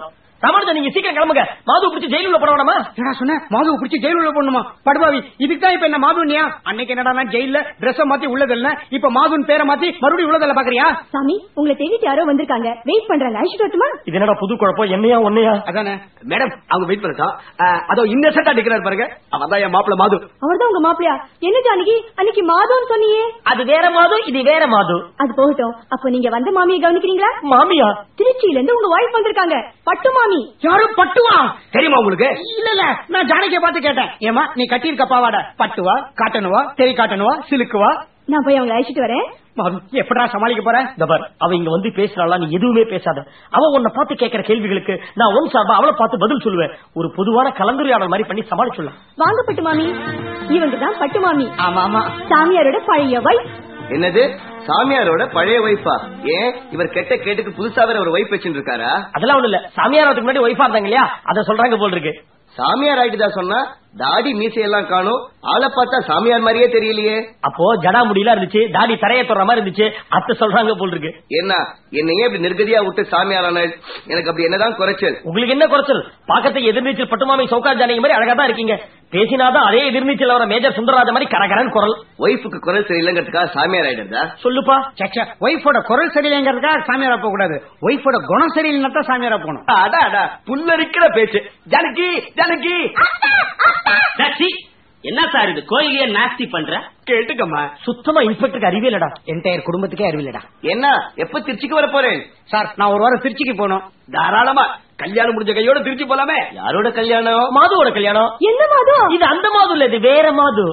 Speaker 5: ராமானுஜன் நீங்க சீக்கிரம் கிளம்புங்க மாது பிடிச்சி ஜெயிலுள்ள போட வேணாமா
Speaker 1: என்னடா சொன்ன மாதுவை பிடிச்சி ஜெயில் உள்ள போடணுமா படுபாவி இதுக்கு தான் இப்ப என்ன மாதுனியா அன்னைக்கு என்னடா ஜெயில ட்ரெஸ் மாத்தி உள்ளதில்ல இப்ப மாதுன் பேரை மாத்தி மறுபடியும் உள்ளதில்ல பாக்குறியா
Speaker 2: சாமி உங்களை தேடிட்டு யாரோ வந்திருக்காங்க வெயிட் பண்றாங்க அழைச்சிட்டு வரட்டுமா
Speaker 5: இது என்னடா புது குழப்பம் என்னையா ஒன்னையா
Speaker 1: அதானே
Speaker 7: மேடம் அவங்க வெயிட் பண்ணட்டும் அஹ், அதோ இன்னசென்டா நிக்கிறாரு பாருங்க அவன் தான் என் மாப்பிள்ள மாது
Speaker 2: அவர்தான் உங்க மாப்பிளையா என்ன ஜானகி அன்னைக்கு மாதம்னு சொன்னியே
Speaker 5: அது வேற மாது இது வேற மாது
Speaker 2: அது போகட்டும் அப்போ நீங்க வந்த மாமியை கவனிக்கிறீங்களா
Speaker 5: மாமியா
Speaker 2: திருச்சியில இருந்து உங்க வாய்ப்பு வந்திருக்காங்க பட்டு மாமி
Speaker 1: யாரும் பட்டுவா
Speaker 7: தெரியுமா உங்களுக்கு
Speaker 1: இல்ல இல்ல நான் ஜானகிய பார்த்து கேட்டேன் ஏமா நீ கட்டியிருக்க பாவாடை பட்டுவா காட்டனுவா தெரி காட்டனுவா சிலுக்குவா
Speaker 2: நான் போய் அவங்களை அழைச்சிட்டு வரேன்
Speaker 1: மாது எப்படா சமாளிக்க போற
Speaker 5: இந்த பார் அவ இங்க வந்து பேசுறாளா நீ எதுவுமே பேசாத அவ உன்னை பார்த்து கேட்கிற கேள்விகளுக்கு நான் ஒன் சார்பா அவளை பார்த்து பதில் சொல்லுவேன் ஒரு பொதுவான கலந்துரையாடல் மாதிரி பண்ணி சமாளிச்சுடலாம்
Speaker 2: வாங்க பட்டு மாமி இவங்க தான் பட்டு மாமி
Speaker 1: ஆமா ஆமா
Speaker 2: சாமியாரோட பழைய வைஃப்
Speaker 9: என்னது சாமியாரோட பழைய வைஃபா ஏன் இவர் கெட்ட கேட்டுக்கு புதுசா வேற ஒரு வைஃப் வச்சுட்டு இருக்காரா
Speaker 5: அதெல்லாம் ஒண்ணு இல்ல சாமியாரத்துக்கு முன்னாடி ஒய்ஃபா இருந்தாங்க இல்லையா அத சொல்றாங்க போல் இருக்கு
Speaker 9: சாமியார் ஆயிட்டுதா சொன்னா தாடி மீசையெல்லாம் காணும் ஆளை பார்த்தா சாமியார் மாதிரியே தெரியலையே
Speaker 5: அப்போ ஜடா முடியல இருந்துச்சு தாடி தரைய தொடுற மாதிரி இருந்துச்சு அத்த சொல்றாங்க போல் இருக்கு
Speaker 9: என்ன என்னையே இப்படி நிர்கதியா விட்டு சாமியார் ஆன எனக்கு அப்படி என்னதான் குறைச்சல்
Speaker 5: உங்களுக்கு என்ன குறைச்சல் பாக்கத்துக்கு எதிர்நீச்சல் பட்டுமாமி சௌகா ஜானகி மாதிரி அழகா தான் இருக்கீங்க பேசினாதான் அதே எதிர்நீச்சல் வர மேஜர் சுந்தரராஜ மாதிரி கரகரன் குரல்
Speaker 9: ஒய்ஃபுக்கு குரல் சரியில்லைங்கிறதுக்காக சாமியார் ஆயிடுறதா
Speaker 5: சொல்லுப்பா
Speaker 1: சச்சா ஒய்ஃபோட குரல் சரியில்லைங்கிறதுக்காக சாமியாரா போக கூடாது ஒய்ஃபோட குணம் சரியில்லைன்னா தான் சாமியாரா போகணும்
Speaker 7: அடா அடா புல்லரிக்கிற பேச்சு ஜானகி ஜானகி
Speaker 4: சச்சி, என்ன சார் இது கோயிலையே நாஸ்தி பண்ற
Speaker 7: கேட்டுக்கம்மா
Speaker 5: சுத்தமா இன்ஸ்பெக்டருக்கு அறிவே இல்லடா
Speaker 1: என்டையர் குடும்பத்துக்கே அறிவில்லடா
Speaker 9: என்ன எப்ப திருச்சிக்கு வர போறேன்
Speaker 1: சார் நான் ஒரு வாரம் திருச்சிக்கு போனோம்
Speaker 7: தாராளமா கல்யாணம் முடிஞ்ச கையோட திருச்சி போலாமே
Speaker 9: யாரோட கல்யாணம்
Speaker 5: மாதுவோட கல்யாணம்
Speaker 2: என்ன மாதம்
Speaker 5: இது அந்த மாது இல்ல இது வேற மாது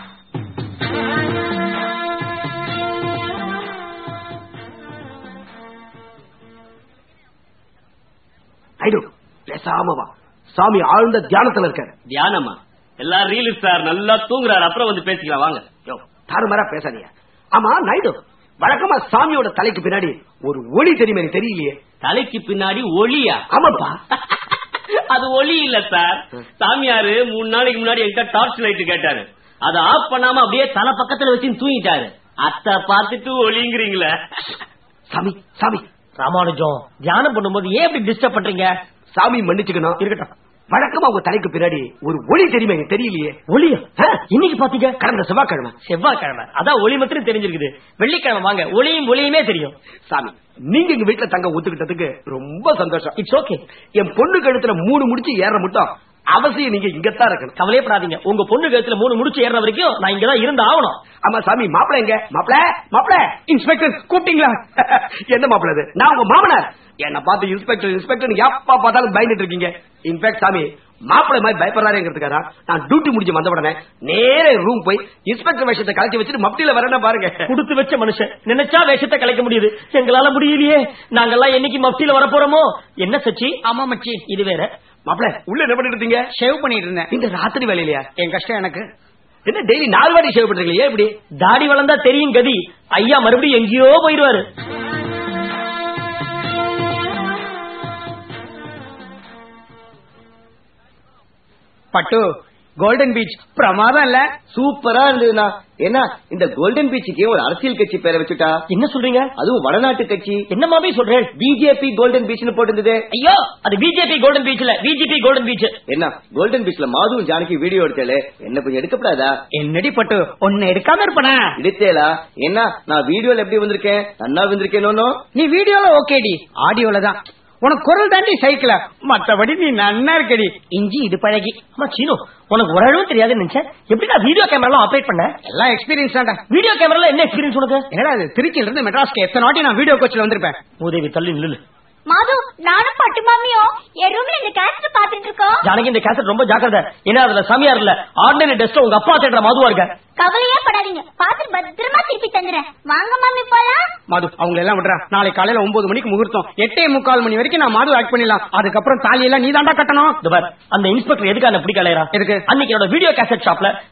Speaker 7: ஐடு பேசாம வா சாமி ஆழ்ந்த தியானத்துல இருக்காரு
Speaker 4: தியானமா எல்லாரும் ரீலு சார் நல்லா தூங்குறாரு அப்புறம் வந்து பேசிக்கலாம் வாங்க
Speaker 7: யோ தாறுமாறா பேசாதீங்க ஆமா நாயுடு வழக்கமா சாமியோட தலைக்கு பின்னாடி ஒரு ஒளி தெரியுமே எனக்கு தெரியலையே
Speaker 4: தலைக்கு பின்னாடி ஒளியா
Speaker 7: ஆமாப்பா
Speaker 4: அது ஒளி இல்ல சார் சாமியாரு மூணு நாளைக்கு முன்னாடி என்கிட்ட டார்ச் லைட் கேட்டாரு அதை ஆஃப் பண்ணாம அப்படியே தலை பக்கத்துல வச்சு தூங்கிட்டாரு அத்தை பார்த்துட்டு ஒளிங்கிறீங்களே
Speaker 7: சாமி சாமி
Speaker 5: ராமானுஜம் தியானம் பண்ணும்போது ஏன் இப்படி டிஸ்டர்ப் பண்றீங்க
Speaker 7: சாமி மன்னிச்சுக்கணும்
Speaker 5: இருக்கட்டும்
Speaker 7: வழக்கமா உங்க தலைக்கு பின்னாடி ஒரு ஒளி தெரியுமே எனக்கு தெரியலையே
Speaker 5: ஒளியா இன்னைக்கு பாத்தீங்க
Speaker 7: கடந்த செவ்வாய்க்கிழமை
Speaker 5: செவ்வாய்க்கிழமை அதான் ஒளி மாத்திரம் தெரிஞ்சிருக்குது வெள்ளிக்கிழமை வாங்க ஒளியும் ஒளியுமே தெரியும்
Speaker 7: சாமி நீங்க எங்க வீட்டுல தங்க ஒத்துக்கிட்டதுக்கு ரொம்ப சந்தோஷம்
Speaker 5: இட்ஸ் ஓகே
Speaker 7: என் பொண்ணு கழுத்துல மூணு முடிச்சு ஏற மட்டும் அவசியம் நீங்க இங்கத்தான் இருக்கணும்
Speaker 5: கவலையப்படாதீங்க உங்க பொண்ணு கழுத்துல மூணு முடிச்சு ஏற வரைக்கும் நான் இங்கதான் இருந்து ஆகணும்
Speaker 7: ஆமா சாமி மாப்பிள எங்க மாப்பிள மாப்பிள
Speaker 1: இன்ஸ்பெக்டர் கூப்பிட்டீங்களா
Speaker 7: என்ன மாப்பிள இது நான் உங்க மாமனார் என்ன பார்த்து இன்ஸ்பெக்டர் இன்ஸ்பெக்டர் எப்ப பார்த்தாலும் பயந்துட்டு இருக்கீங்க இன்ஃபேக்ட் சாமி மாப்பிள மாதிரி பயப்படுறாருங்கிறதுக்காக நான் டியூட்டி முடிஞ்சு வந்த உடனே நேரே ரூம் போய் இன்ஸ்பெக்டர் வேஷத்தை கலட்டி வச்சுட்டு மப்டியில வரேன்னா பாருங்க
Speaker 5: குடுத்து வச்ச மனுஷன் நினைச்சா வேஷத்தை கலைக்க முடியுது எங்களால முடியலையே நாங்கெல்லாம் என்னைக்கு மஃப்டியில வர போறோமோ என்ன சச்சி
Speaker 1: ஆமா மச்சி
Speaker 5: இது வேற
Speaker 7: மாப்பிள உள்ள என்ன பண்ணிட்டு இருந்தீங்க
Speaker 1: ஷேவ் பண்ணிட்டு இருந்தேன்
Speaker 7: இந்த ராத்திரி வேலையிலையா
Speaker 1: என் கஷ்டம் எனக்கு
Speaker 7: என்ன டெய்லி நாலு வாட்டி சேவ் பண்றீங்களே ஏன் இப்படி
Speaker 5: தாடி வளர்ந்தா தெரியும் கதி ஐயா மறுபடியும் எங்கேயோ போயிருவாரு
Speaker 1: பட்டு கோல்டன் பீச் பிரமாதம் இல்ல
Speaker 9: சூப்பரா இருந்ததுண்ணா ஏன்னா இந்த கோல்டன் பீச்சுக்கு ஒரு அரசியல் கட்சி பேரை வச்சுட்டா
Speaker 5: என்ன சொல்றீங்க
Speaker 9: அதுவும் வடநாட்டு கட்சி
Speaker 5: என்ன மாதிரி சொல்றேன்
Speaker 9: பிஜேபி கோல்டன் பீச்னு போட்டிருந்தது
Speaker 5: ஐயோ அது பிஜேபி கோல்டன் பீச்ல பிஜேபி கோல்டன் பீச்
Speaker 9: என்ன கோல்டன் பீச்ல மாதுவும் ஜானகி வீடியோ எடுத்தாலே என்ன கொஞ்சம் எடுக்கப்படாதா
Speaker 1: என்னடி பட்டு ஒன்னு எடுக்காம இருப்பனா
Speaker 9: எடுத்தேலா என்ன நான் வீடியோல எப்படி வந்திருக்கேன் நன்னா வந்திருக்கேனோ
Speaker 1: நீ வீடியோல ஓகேடி ஆடியோல தான் உனக்கு குரல் தாண்டி சைக்கிள மத்தபடி நீ நன்னா இருக்கடி இஞ்சி இது பழகி
Speaker 5: ஆமா சீனு உனக்கு ஒரு அளவு தெரியாதுன்னு நினைச்சேன் எப்படி நான் வீடியோ கேமரா ஆபரேட் பண்ண
Speaker 1: எல்லாம் எக்ஸ்பீரியன்ஸ் தான்டா
Speaker 5: வீடியோ கேமரால என்ன எக்ஸ்பீரியன்ஸ் உனக்கு
Speaker 1: என்னடா இது திருச்சியில இருந்து மெட்ராஸ்க்கு எத்தனை வாட்டி நான் வீடியோ கோச்சில் வந்திருப்பேன்
Speaker 5: மூதேவி தள்ளி நில்லு
Speaker 6: மாது நானும் பட்டு மாமியும் என் ரூம்ல இந்த கேசட் பாத்துட்டு இருக்கோம்
Speaker 5: ஜானகி இந்த கேசட் ரொம்ப ஜாக்கிரதை ஏன்னா அதுல சாமியார் இல்ல ஆர்டினரி டெஸ்ட் உங்க அப்பா தேடுற மதுவா இருக்க
Speaker 6: கவலையே படாதீங்க பாத்து பத்திரமா திருப்பி தந்துறேன் வாங்க மாமி போலாம்
Speaker 1: மது அவங்க எல்லாம் விடுறா நாளை காலையில ஒன்பது மணிக்கு முகூர்த்தம் எட்டே முக்கால் மணி வரைக்கும் நான் மாது ஆக்ட் பண்ணிடலாம் அதுக்கப்புறம் தாலி எல்லாம் நீ தாண்டா கட்டணும்
Speaker 5: இந்த பார், அந்த இன்ஸ்பெக்டர் எதுக்கு அந்த பிடிக்கலையா
Speaker 1: எதுக்கு?
Speaker 5: அன்னைக்கு என்னோட வீடியோ கேசட் ஷாப்ல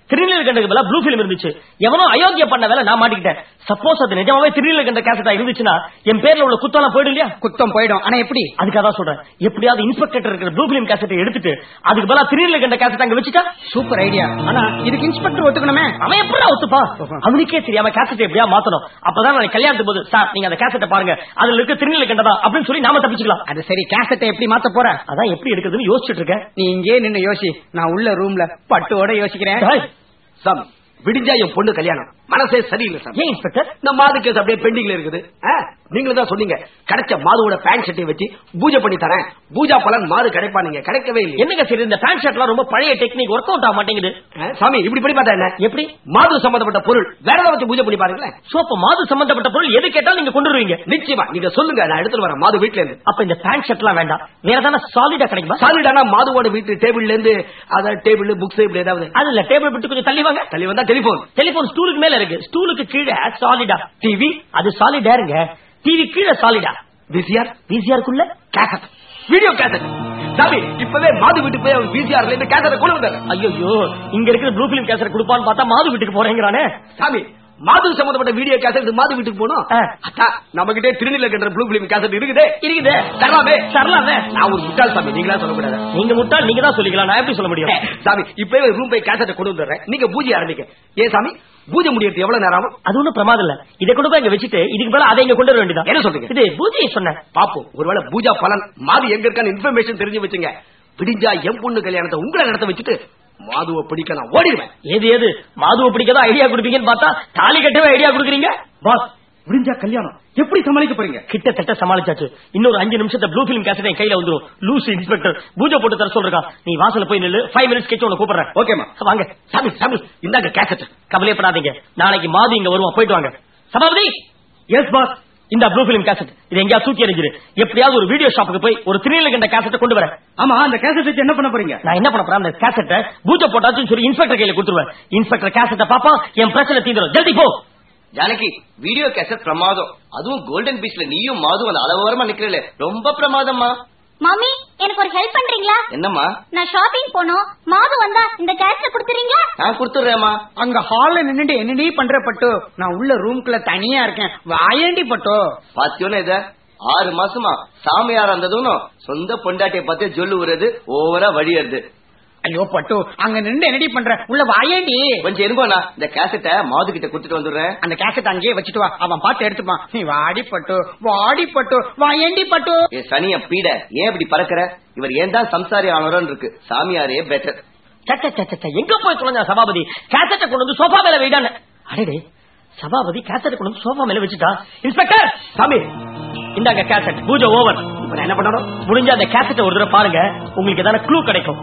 Speaker 5: திருநீலகண்டக்கு பதிலா ப்ளூ பிலிம் இருந்துச்சு எவனோ அயோக்கிய பண்ண வேலை நான் மாட்டிக்கிட்டேன் சப்போஸ் அது நிஜமாவே திருநீலகண்ட கேசட்டா இருந்துச்சுன்னா என் பேர்ல உள்ள குத்தம்லாம் போயிடும் இல்லையா
Speaker 1: குத்தம் போயிடும் ஆனா எப்படி
Speaker 5: அதுக்காக தான் சொல்றேன் எப்படியாவது இன்ஸ்பெக்டர் இருக்கிற ப்ளூ பிலிம் கேசட்டை எடுத்துட்டு அதுக்கு பதிலா திருநீலகண்ட கேசட் அங்க வச்சுட்டா
Speaker 1: சூப்பர் ஐடியா ஆனா இதுக்கு இன்ஸ்பெக்டர் ஒத்துக்கணுமே
Speaker 5: அவன் எப்படா ஒத்துப்பா அவனுக்கே தெரியாம கேசட் எப்படியா மாத்தணும் அப்பதான் நான் கல்யாணத்துக்கு போது சார் நீங்க அந்த கேசட்டை பாருங்க அதுல இருக்க திருநீலகண்டதா அப்படின்னு சொல்லி நாம தப்பிச்சுக்கலாம்
Speaker 1: அது சரி கேசட்டை எப்படி மாத்த போற
Speaker 5: அதான் எப்படி எடுக்கிறதுன்னு யோசிச்சுட்டு இருக்கேன்
Speaker 1: நீ இங்கே நின்னு யோசி நான் உள்ள ரூம்ல பட்டுவோட யோசிக்கிறேன்
Speaker 5: டேய்,
Speaker 7: சாமி விடிஞ்சா என் பொண்ணு கல்யாணம் மனசே சரியில்லை சாமி
Speaker 5: ஏன் இன்ஸ்பெக்டர்
Speaker 7: இந்த மாது கேஸ் அப்படியே பெண்டிங்ல இருக்குது ஆ, நீங்களும் தான் சொன்னீங்க கிடைச்ச மாதுவோட பேண்ட் ஷர்ட்டை வச்சு பூஜை பண்ணி தரேன் பூஜா பலன் மாது கிடைப்பா நீங்க கிடைக்கவே இல்லை
Speaker 5: என்னங்க சரி இந்த பேண்ட் ஷர்ட்லாம் ரொம்ப பழைய டெக்னிக் ஒர்க் அவுட் ஆக மாட்டேங்குது
Speaker 7: சாமி இப்படி பண்ணி பார்த்தா என்ன
Speaker 5: எப்படி
Speaker 7: மாது சம்பந்தப்பட்ட பொருள் வேற ஏதாவது வச்சு பூஜை பண்ணி பாருங்களேன்
Speaker 5: சோப்பு மாது சம்பந்தப்பட்ட பொருள் எது கேட்டாலும் நீங்க கொண்டு வருவீங்க
Speaker 7: நிச்சயமா நீங்க சொல்லுங்க நான் எடுத்துட்டு வரேன் மாது வீட்ல இருந்து
Speaker 5: அப்ப இந்த பேண்ட் ஷர்ட்லாம் வேண்டாம் வேற ஏதாவது சாலிடா கிடைக்குமா
Speaker 7: சாலிடானா மாதுவோட வீட்டு டேபிள்ல இருந்து அத டேபிள் புக்ஸ் இப்படி ஏதாவது
Speaker 5: அது இல்ல டேபிள் விட்டு கொஞ்சம் தள்ளி வாங்க
Speaker 7: தள்ளி வந்தா டெலிபோன்
Speaker 5: டெலிபோன் ஸ்டூலுக்கு மேல இருக்கு ஸ்டூலுக்கு கீழே சாலிடா
Speaker 7: டிவி
Speaker 5: அது சாலிடாருங்க டிவி கீழே சாலிடா
Speaker 7: விசிஆர்
Speaker 5: விசிஆருக்குள்ள
Speaker 7: கேசட் வீடியோ கேசட் சாமி இப்பவே மாது வீட்டுக்கு போய் அவன் விசிஆர்ல இருந்து கேசட் கொண்டு வந்தாரு
Speaker 5: ஐயோ இங்க இருக்கிற ப்ளூ பிலிம் கேசட் கொடுப்பான்னு பார்த்தா மாது வீட்டுக்கு போறேங்கிறானே
Speaker 7: சாமி மாது சம்பந்தப்பட்ட வீடியோ கேசட் இது மாது வீட்டுக்கு போகணும்
Speaker 5: ஆ.
Speaker 7: அத்தா நம்ம கிட்டே திருநீலகண்ட ப்ளூ பிலிம் கேசட் இருக்குதே
Speaker 5: இருக்குது
Speaker 7: தரலாமே
Speaker 5: தரலாமே
Speaker 7: நான் ஒரு முட்டாள் சாமி நீங்களா சொல்லக்கூடாது
Speaker 5: நீங்க முட்டாள் நீங்க தான் சொல்லிக்கலாம் நான் எப்படி சொல்ல முடியும்
Speaker 7: சாமி இப்பவே ரூம் போய் கேசட்டை கொண்டு வந்துடுறேன் நீங்க பூஜை ஆரம்பிக்க ஏன் சாமி பூஜை முடியறது எவ்வளவு நேரம் ஆகும்
Speaker 5: அது ஒண்ணும் பிரமாதம் இல்ல இதை கொண்டு போய் இங்க வச்சுட்டு இதுக்கு மேல அதை இங்க கொண்டு வர வேண்டியதான்
Speaker 7: என்ன சொல்றீங்க?
Speaker 5: இது பூஜையை சொன்னேன்
Speaker 7: பாப்போம் ஒருவேளை பூஜா பலன் மாது எங்க இருக்கான்னு இன்ஃபர்மேஷன் தெரிஞ்சு வச்சுங்க விடிஞ்சா என் பொண்ணு கல்யாணத்தை உங்களை நடத்த வச்சுட்டு மாதுவை பிடிக்க நான் ஓடிடுவேன்
Speaker 5: எது எது மாதுவை பிடிக்கதான் ஐடியா கொடுப்பீங்கன்னு பார்த்தா தாலி கட்டவே ஐடியா கொடுக்குறீங்க
Speaker 1: பாஸ் விடிஞ்சா கல்யாணம் எப்படி சமாளிக்க போறீங்க
Speaker 5: கிட்டத்தட்ட சமாளிச்சாச்சு இன்னொரு அஞ்சு நிமிஷத்தை ப்ளூ பிலிம் கேசட் என் கையில வந்துரும் லூஸ் இன்ஸ்பெக்டர் பூஜை போட்டு தர சொல்றான் நீ வாசல்ல போய் நில்லு ஃபைவ் மினிட்ஸ் கழிச்சு உன்னை கூப்பிடுறேன்
Speaker 7: ஓகேமா
Speaker 5: வாங்க
Speaker 7: சாமி சாமி இந்தாங்க கேசட்
Speaker 5: கவலையப்படாதீங்க நாளைக்கு மாது இங்க வருவான் போயிட்டு வாங்க சபாபதி
Speaker 1: எஸ் பாஸ்
Speaker 5: இந்த ப்ளூ பிலிம் கேசட் இது எங்கேயா தூக்கி எறிஞ்சிரு எப்படியாவது ஒரு வீடியோ ஷாப்புக்கு போய் ஒரு திருநீலகண்ட கேசட்டை கொண்டு வரேன்
Speaker 1: ஆமா அந்த கேசட் வச்சு என்ன பண்ண போறீங்க
Speaker 5: நான் என்ன பண்ண போறேன் அந்த கேசட்டை பூஜை போட்டாச்சுன்னு சொல்லி இன்ஸ்பெக்டர் கையில கொடுத்துருவேன் இன்ஸ்பெக்டர் கேசட்டை பாப்பா என் பிரச்சனை தீந்துரும் ஜல்தி போ
Speaker 9: ஜானகி வீடியோ கேசட் பிரமாதம் அதுவும் கோல்டன் பீச்ல நீயும் மாதும் அந்த அளவோரமா நிக்கிறல ரொம்ப பிரமாதம்மா
Speaker 6: மாமி எனக்கு ஒரு ஹெல்ப் பண்றீங்களா
Speaker 9: என்னம்மா
Speaker 6: நான் ஷாப்பிங் போனோம் மாது வந்தா இந்த கேஷ் கொடுத்துறீங்களா
Speaker 9: நான் கொடுத்துடுறேம்மா
Speaker 1: அங்க ஹால்ல நின்னுட்டு என்னடி பண்ற பட்டு நான் உள்ள ரூம்குள்ள தனியா இருக்கேன் வாயேண்டி பட்டு
Speaker 9: பாத்தியோன்னு இத ஆறு மாசமா சாமியார் இருந்ததும் சொந்த பொண்டாட்டிய பார்த்து ஜொல்லு விடுறது ஓவரா வழியறது
Speaker 1: ஐயோ பட்டு அங்க நின்று என்னடி பண்ற உள்ள வாயேண்டி
Speaker 9: கொஞ்சம் இருங்கோண்ணா இந்த கேசட்டை மாது கிட்ட கொடுத்துட்டு வந்துடுறேன்
Speaker 1: அந்த கேசட் அங்கேயே வச்சுட்டு வா அவன் பார்த்து எடுத்துப்பான் நீ வாடி பட்டு வாடி பட்டு வாயேண்டி பட்டு
Speaker 9: ஏ சனிய பீட ஏன் இப்படி பறக்குற இவர் ஏன் தான் சம்சாரி ஆனவரோன்னு இருக்கு சாமியாரே பெட்டர்
Speaker 5: சச்ச சச்ச, சச்ச, எங்க போய் தொலைஞ்சா சபாபதி கேசட்டை கொண்டு வந்து சோஃபா மேல வைடான்னு அடடே சபாபதி கேசட்டை கொண்டு வந்து சோஃபா மேல வச்சுட்டா இன்ஸ்பெக்டர்
Speaker 7: சாமி
Speaker 5: இந்தாங்க கேசட் பூஜை ஓவர்
Speaker 7: இப்ப நான் என்ன பண்ணணும்
Speaker 5: முடிஞ்ச அந்த கேசட்டை ஒரு தடவை பாருங்க உங்களுக்கு ஏதாவது க்ளூ கிடைக்கும்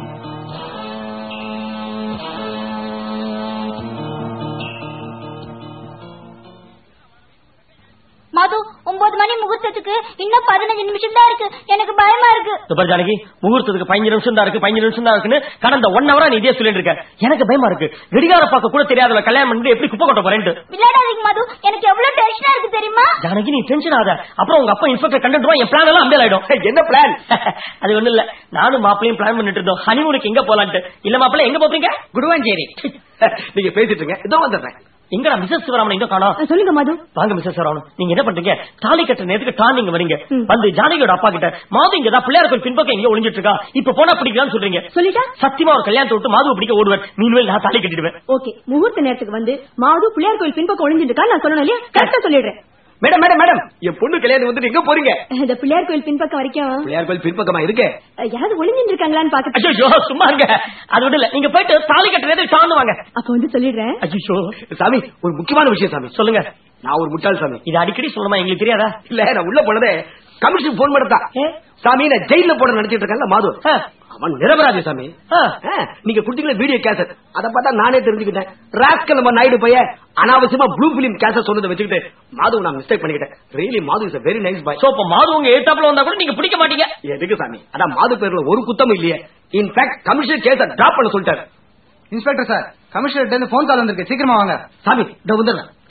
Speaker 6: மது ஒன்பது மணி முகூர்த்தத்துக்கு இன்னும் பதினஞ்சு நிமிஷம் தான் இருக்கு எனக்கு பயமா இருக்கு
Speaker 5: சுபர் ஜானகி முகூர்த்தத்துக்கு பதினஞ்சு நிமிஷம் தான் இருக்கு பதினஞ்சு நிமிஷம் தான் இருக்குன்னு கடந்த ஒன் ஹவரா நீ இதே சொல்லிட்டு இருக்க எனக்கு பயமா இருக்கு வெடிகார பார்க்க கூட தெரியாதவள கல்யாணம் பண்ணிட்டு எப்படி குப்பை கொட்ட போறேன்ட்டு
Speaker 6: விளையாடாதீங்க மது எனக்கு எவ்வளவு டென்ஷனா இருக்கு தெரியுமா
Speaker 5: ஜானகி நீ டென்ஷன் ஆகாத அப்புறம் உங்க அப்பா இன்ஸ்பெக்டர் கண்டுருவா என் பிளான் எல்லாம் அம்பேல் ஆயிடும்
Speaker 7: என்ன பிளான்
Speaker 5: அது ஒண்ணு இல்ல நானும் மாப்பிளையும் பிளான் பண்ணிட்டு இருந்தோம் ஹனிமூனுக்கு எங்க போலான்ட்டு இல்ல மாப்பிள்ளை எங்க போறீங்க
Speaker 1: குடுவாஞ்சேரி
Speaker 7: நீங்க பேசிட்டு இருங்க இதோ வந்துடுறேன்
Speaker 5: எங்கடா மிஸ்ஸஸ் சிவராமன் எங்க காணோம்
Speaker 2: சொல்லுங்க மது
Speaker 5: வாங்க மிஸ்ஸஸ் சிவராமன் நீங்க என்ன பண்றீங்க தாலி கட்ட நேரத்துக்கு டான் நீங்க வரீங்க
Speaker 2: ம்.
Speaker 5: வந்து ஜானகியோட அப்பா கிட்ட மாது இங்க தான் பிள்ளையார் கோயில் பின்பக்கம் எங்க ஒளிஞ்சிட்டு இருக்கா இப்ப போனா பிடிக்கலாம்னு சொல்றீங்க
Speaker 2: சொல்லிட்டா
Speaker 5: சத்தியமா ஒரு கல்யாணத்தை விட்டு மாதுவை பிடிக்க ஓடுவேன் மீன்வேல் நான் தாலி கட்டிடுவேன்
Speaker 2: ஓகே முகூர்த்த நேரத்துக்கு வந்து மாது பிள்ளையார் கோயில் பின்பக்கம் ஒளிஞ்சிட்டு இருக்கா நான் சொல்லணும் இல்லையா கரெக்டா சொல்லிடுறேன்
Speaker 7: மேடம் மேடம் மேடம் என் பொண்ணு கல்யாணம் வந்துட்டு எங்க போறீங்க
Speaker 2: இந்த பிள்ளையார் கோயில் பின்பக்கம் வரைக்கும்
Speaker 7: பிள்ளையார் கோயில் பின்பக்கமா இருக்கு
Speaker 2: அஹ், யாராவது ஒளிஞ்சிட்டு இருக்காங்களான்னு பாக்க
Speaker 5: ஐயோ சும்மா இருங்க அது விட இல்ல நீங்க போயிட்டு தாலி கட்ட நேரத்துக்கு டான்னு வாங்க
Speaker 2: அப்ப வந்து சொல்லிடுறேன்
Speaker 5: ஐயோ
Speaker 7: சாமி ஒரு முக்கியமான விஷயம் சாமி
Speaker 5: சொல்லுங்க
Speaker 7: நான் ஒரு முட்டாள் சாமி
Speaker 5: இது அடிக்கடி சொல்லணுமா எங்களுக்கு தெரியாதா
Speaker 7: இல்ல நான் உள்ள போனதே கமிஷன் போன் பண்ணதான்
Speaker 5: ஏ?
Speaker 7: சாமி நான் ஜெயில போட நினைச்சிட்டு இருக்கேன்ல மாது
Speaker 5: ஆ,
Speaker 7: அவன் நிரபராதி சாமி
Speaker 5: ஆ.
Speaker 7: ஆ, நீங்க குடுத்தீங்களா வீடியோ கேசட் அத பார்த்தா நானே தெரிஞ்சுக்கிட்டேன் ராஸ்கல் நம்ம நாயுடு பைய அனாவசியமா ப்ளூ பிலிம் கேசட் சொன்னதை வச்சுக்கிட்டு மாது நான் மிஸ்டேக் பண்ணிக்கிட்டேன் really Madhu is very nice boy
Speaker 5: so இப்ப மாது உங்க ஏத்தாப்புல வந்தா கூட நீங்க பிடிக்க மாட்டீங்க
Speaker 7: எதுக்கு சாமி அதான் மாது பேர்ல ஒரு குத்தமும் இல்லையே இன்ஃபேக்ட் கமிஷன் கேஸ டிராப் பண்ண சொல்லிட்டாரு
Speaker 8: இன்ஸ்பெக்டர் சார் கமிஷனர் இருந்து போன் கால் வந்திருக்கு சீக்கிரமா வாங்க
Speaker 7: சாமி இந்த வந்துடுறேன்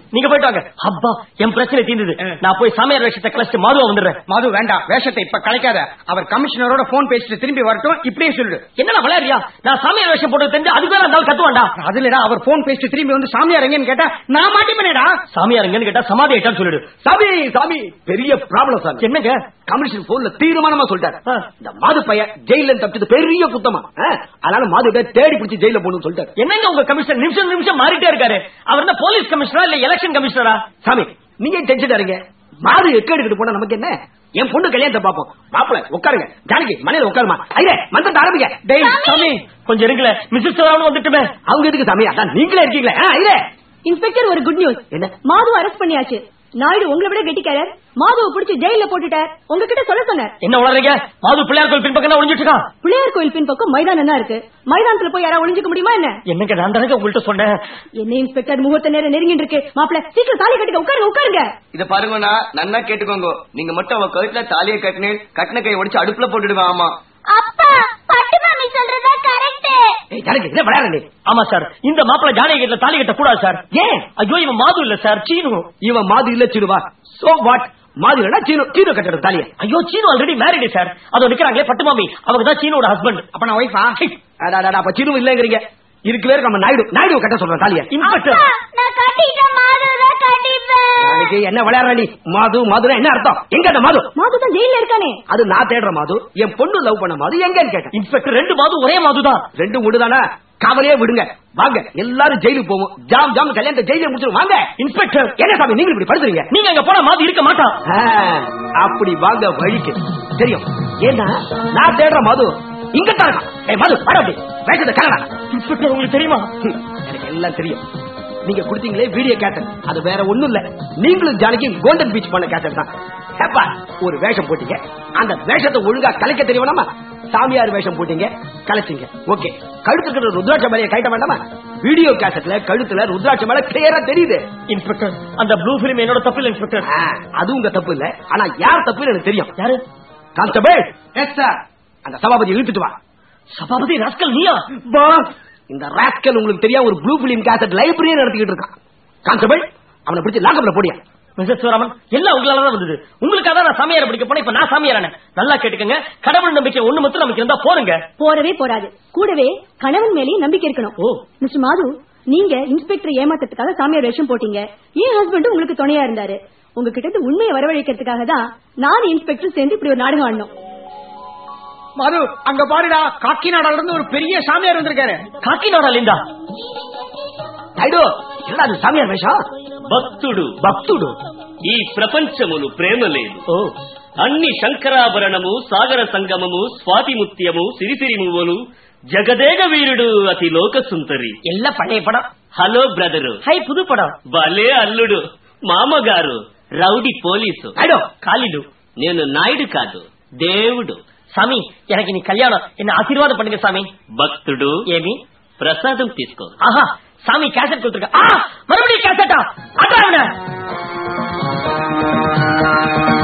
Speaker 5: நீங்க போயிட்டு வாங்க அப்பா என் பிரச்சனை தீர்ந்தது நான் போய் சாமியார் வேஷத்தை கழிச்சு மாதுவா வந்துடுறேன்
Speaker 1: மது வேண்டாம் வேஷத்தை இப்ப கலைக்காத அவர் கமிஷனரோட போன் பேசிட்டு திரும்பி வரட்டும் இப்படியே சொல்லிடு
Speaker 5: என்னடா விளையாடுறியா நான் சாமியார் வேஷம் போட்டு தெரிஞ்சு அதுக்கு மேல இருந்தாலும் கத்துவாண்டா
Speaker 1: அதுலடா அவர் போன் பேசிட்டு திரும்பி வந்து சாமியார் எங்கன்னு கேட்டா நான் மாட்டிப்பேனேடா
Speaker 5: சாமியார் எங்கன்னு கேட்டா சமாதி ஆயிட்டான்னு சொல்லிடு
Speaker 7: சாமி சாமி பெரிய ப்ராப்ளம் சாமி
Speaker 5: என்னங்க
Speaker 7: கமிஷன் போன்ல தீர்மானமா சொல்லிட்டாரு
Speaker 5: ஆ.
Speaker 7: இந்த மாது பையன் ஜெயில தப்பிச்சது பெரிய குத்தமா ஆ, அதனால மாது தேடி பிடிச்சி ஜெயில போகணும்னு சொல்லிட்டாரு
Speaker 5: என்னங்க உங்க கமிஷனர் நிமிஷம் நிமிஷம் மாறிட்டே இருக்காரு அவர் என்ன போலீஸ் கமிஷனரா இல்ல எலெக்ஷன் கமிஷனரா
Speaker 7: சாமி நீங்க டென்ஷன் இருங்க மாது எக்க எடுக்கிட்டு போனா நமக்கு என்ன என் பொண்ணு கல்யாணத்தை பாப்போம் மாப்பிள உட்காருங்க ஜானகி மனையில உட்காருமா ஐயே மந்திரத்தை ஆரம்பிங்க
Speaker 1: டேய் சாமி
Speaker 5: கொஞ்சம் இருங்களே மிஸ்ஸஸ் ராவன் வந்துட்டுமே
Speaker 7: அவங்க எதுக்கு சாமி அதான் நீங்களே இருக்கீங்களே ஆ, ஐயே
Speaker 2: இன்ஸ்பெக்டர் ஒரு குட் நியூஸ்
Speaker 7: என்ன?
Speaker 2: மாது அரெஸ்ட் பண்ணியாச்சு நாயுடு உங்களை விட கெட்டிக்காரர் மாதுவை பிடிச்சி ஜெயில போட்டுட்டார் உங்ககிட்ட சொல்ல சொன்னார்
Speaker 5: என்ன உளறீங்க மாது பிள்ளையார் கோயில் பின்பக்கம் ஒளிஞ்சிட்டு இருக்கான்
Speaker 2: பிள்ளையார் கோயில் பின்பக்கம் மைதானம் தான் இருக்கு மைதானத்துல போய் யாராவது ஒளிஞ்சுக்க முடியுமா என்ன
Speaker 5: என்னங்க நான் தானங்க உங்கள்ட்ட சொன்னேன்
Speaker 2: என்ன இன்ஸ்பெக்டர் முகூர்த்த நேரம் நெருங்கிட்டு இருக்கு மாப்பிள சீக்கிரம் தாலி கட்டுங்க உட்காருங்க உட்காருங்க
Speaker 9: இத பாருங்கண்ணா நன்னா கேட்டுக்கோங்க நீங்க மட்டும் அவ கழுத்துல தாலியை கட்டினேன் கட்டின கை உடைச்சு அடுப்புல போட்டுடுவேன் ஆமா
Speaker 6: அப்பா பட்டு மாமி சொல்றதா கரெக்ட்
Speaker 7: ஏய், ஜானகி என்ன விளையாடுற நீ
Speaker 5: ஆமா சார் இந்த மாப்பிள்ள ஜானகிட்ட தாலி கட்ட கூடாது சார்
Speaker 7: ஏன்
Speaker 5: ஐயோ இவன் மாது இல்ல சார் சீனு
Speaker 7: இவன் மாது இல்ல சீனுவா சோ வாட் மாது இல்லனா சீனு சீனு கட்டட தாலிய
Speaker 5: ஐயோ சீனு ஆல்ரெடி மேரிடு சார் அதோ நிக்கிறாங்களே பட்டு மாமி அவங்க தான் சீனோட ஹஸ்பண்ட்
Speaker 1: அப்ப நான் ஒய்ஃபா
Speaker 7: அடாடா அப்ப சீனு இல்லங்கறீங்க இருக்கு பேருக்கு நம்ம நாயுடு நாயுடு கட்ட சொல்றேன் தாலிய
Speaker 5: இன்ஸ்பெக்டர்
Speaker 6: நான் கட்டிட்டேன் மாதுதான் கட்டிப்பேன்
Speaker 7: ஜானகி என்ன விளையாடுற நீ மாது மாதுனா என்ன அர்த்தம் எங்க அந்த மாது
Speaker 2: மாது தான் ஜெயில இருக்கானே
Speaker 7: அது நான் தேடுற மாது என் பொண்ணு லவ் பண்ண மாது எங்கன்னு கேட்டேன்
Speaker 5: இன்ஸ்பெக்டர் ரெண்டு மாது ஒரே மாது தான்
Speaker 7: ரெண்டும் விடுதானா கவலையே விடுங்க வாங்க எல்லாரும் ஜெயிலுக்கு போவோம் ஜாம் ஜாம் கல்யாணத்தை ஜெயில முடிச்சிடும் வாங்க
Speaker 5: இன்ஸ்பெக்டர்
Speaker 7: என்ன சாமி நீங்க இப்படி படுத்துறீங்க
Speaker 5: நீங்க அங்க போனா மாது இருக்க மாட்டான்
Speaker 7: ஆ, அப்படி வாங்க வழிக்கு தெரியும் ஏன்னா நான் தேடுற மது இங்க தான் இருக்கான். ஏய் மது வர அப்படி வேஷத்தை கலடா
Speaker 5: இன்ஸ்பெக்டர் உங்களுக்கு தெரியுமா
Speaker 7: ஹம், எனக்கு எல்லாம் தெரியும் நீங்க கொடுத்தீங்களே வீடியோ கேசட் அது வேற ஒண்ணும் இல்ல நீங்களும் ஜானகி கோல்டன் பீச் பண்ண கேசட் தான் ஏப்பா ஒரு வேஷம் போட்டீங்க அந்த வேஷத்தை ஒழுங்கா கலைக்க தெரியணுமா சாமியார் வேஷம் போட்டீங்க கலைச்சிங்க ஓகே கழுத்துக்கு இருக்கிற ருத்ராட்ச மலையை கைட்ட வேண்டாமா வீடியோ கேசட்ல கழுத்துல ருத்ராட்ச மலை கிளியரா தெரியுது
Speaker 5: இன்ஸ்பெக்டர் அந்த ப்ளூ பிலிம் என்னோட தப்பு இல்ல இன்ஸ்பெக்டர்
Speaker 7: ஆ, அது உங்க தப்பு இல்ல ஆனா யார் தப்புன்னு எனக்கு தெரியும்
Speaker 5: யாரு
Speaker 7: கான்ஸ்டபிள் எஸ் சார் அந்த சபாபதி இழுத்துட்டு வா
Speaker 5: சபாபதி ராஸ்கல் நீயா
Speaker 7: பாஸ் இந்த ராஸ்கல் உங்களுக்கு தெரியாம ஒரு ப்ளூ பிலிம் கேசட் லைப்ரரி நடத்திக்கிட்டு இருக்கான் கான்ஸ்டபிள் அவனை பிடிச்சி லாக்கப்ல போடியா
Speaker 5: மிஸ்டர் சிவராமன் எல்லாம் உங்களால தான் வந்தது உங்களுக்காக தான் நான் சாமியாரை பிடிக்க போனேன் இப்ப நான் சாமியாரானே நல்லா கேட்டுக்கங்க கடவுள் நம்பிக்கை ஒண்ணு மட்டும் நமக்கு இருந்தா போறங்க
Speaker 2: போறவே போறாது கூடவே கணவன் மேலேயும் நம்பிக்கை இருக்கணும்
Speaker 5: ஓ.
Speaker 2: மிஸ்டர் மாது நீங்க இன்ஸ்பெக்டர் ஏமாத்ததுக்காக சாமியார் வேஷம் போட்டீங்க என் ஹஸ்பண்ட் உங்களுக்கு துணையா இருந்தாரு உங்ககிட்ட இருந்து உண்மையை வரவழைக்கிறதுக்காக தான் நான் இன்ஸ்பெக்டர் சேர்ந்து இப்படி ஒரு நாடகம் ஆடணும்
Speaker 1: மது அங்க பாருடா காக்கிநாடால இருந்து ஒரு பெரிய சாமியார் வந்திருக்காரு
Speaker 5: காக்கிநாடா லிண்டா
Speaker 7: ஐடோ என்ன அது சாமியார் வேஷம்
Speaker 4: భక్తుడు
Speaker 7: பக்துடு
Speaker 4: ఈ ప్రపంచమును ప్రేమ లేదు
Speaker 5: ஓ
Speaker 4: అన్ని శంకరాభరణము సాగర సంగమము స్వాతి ముత్యము సిరిసిరి మువ్వలు జగదేగ వీరుడు అతి లోక సుందరి
Speaker 5: எல்லாம் பழைய படம்
Speaker 4: హలో బ్రదరు
Speaker 5: ஹை புது படம்
Speaker 4: భలే అల్లుడు మామగారు రౌడీ పోలీసు
Speaker 7: ஐடோ
Speaker 5: காலிடு
Speaker 4: నేను నాయుడు కాదు దేవుడు
Speaker 5: சாமி எனக்கு நீ கல்யாணம் என்ன ஆசீர்வாதம் பண்ணுங்க சாமி
Speaker 4: భక్తుడు
Speaker 5: ஏமி
Speaker 4: ప్రసాదం తీసుకో
Speaker 5: ஆஹா சாமி கேசட் கொடுத்துருக்க ஆ மறுபடியும் கேசட்டா அதான்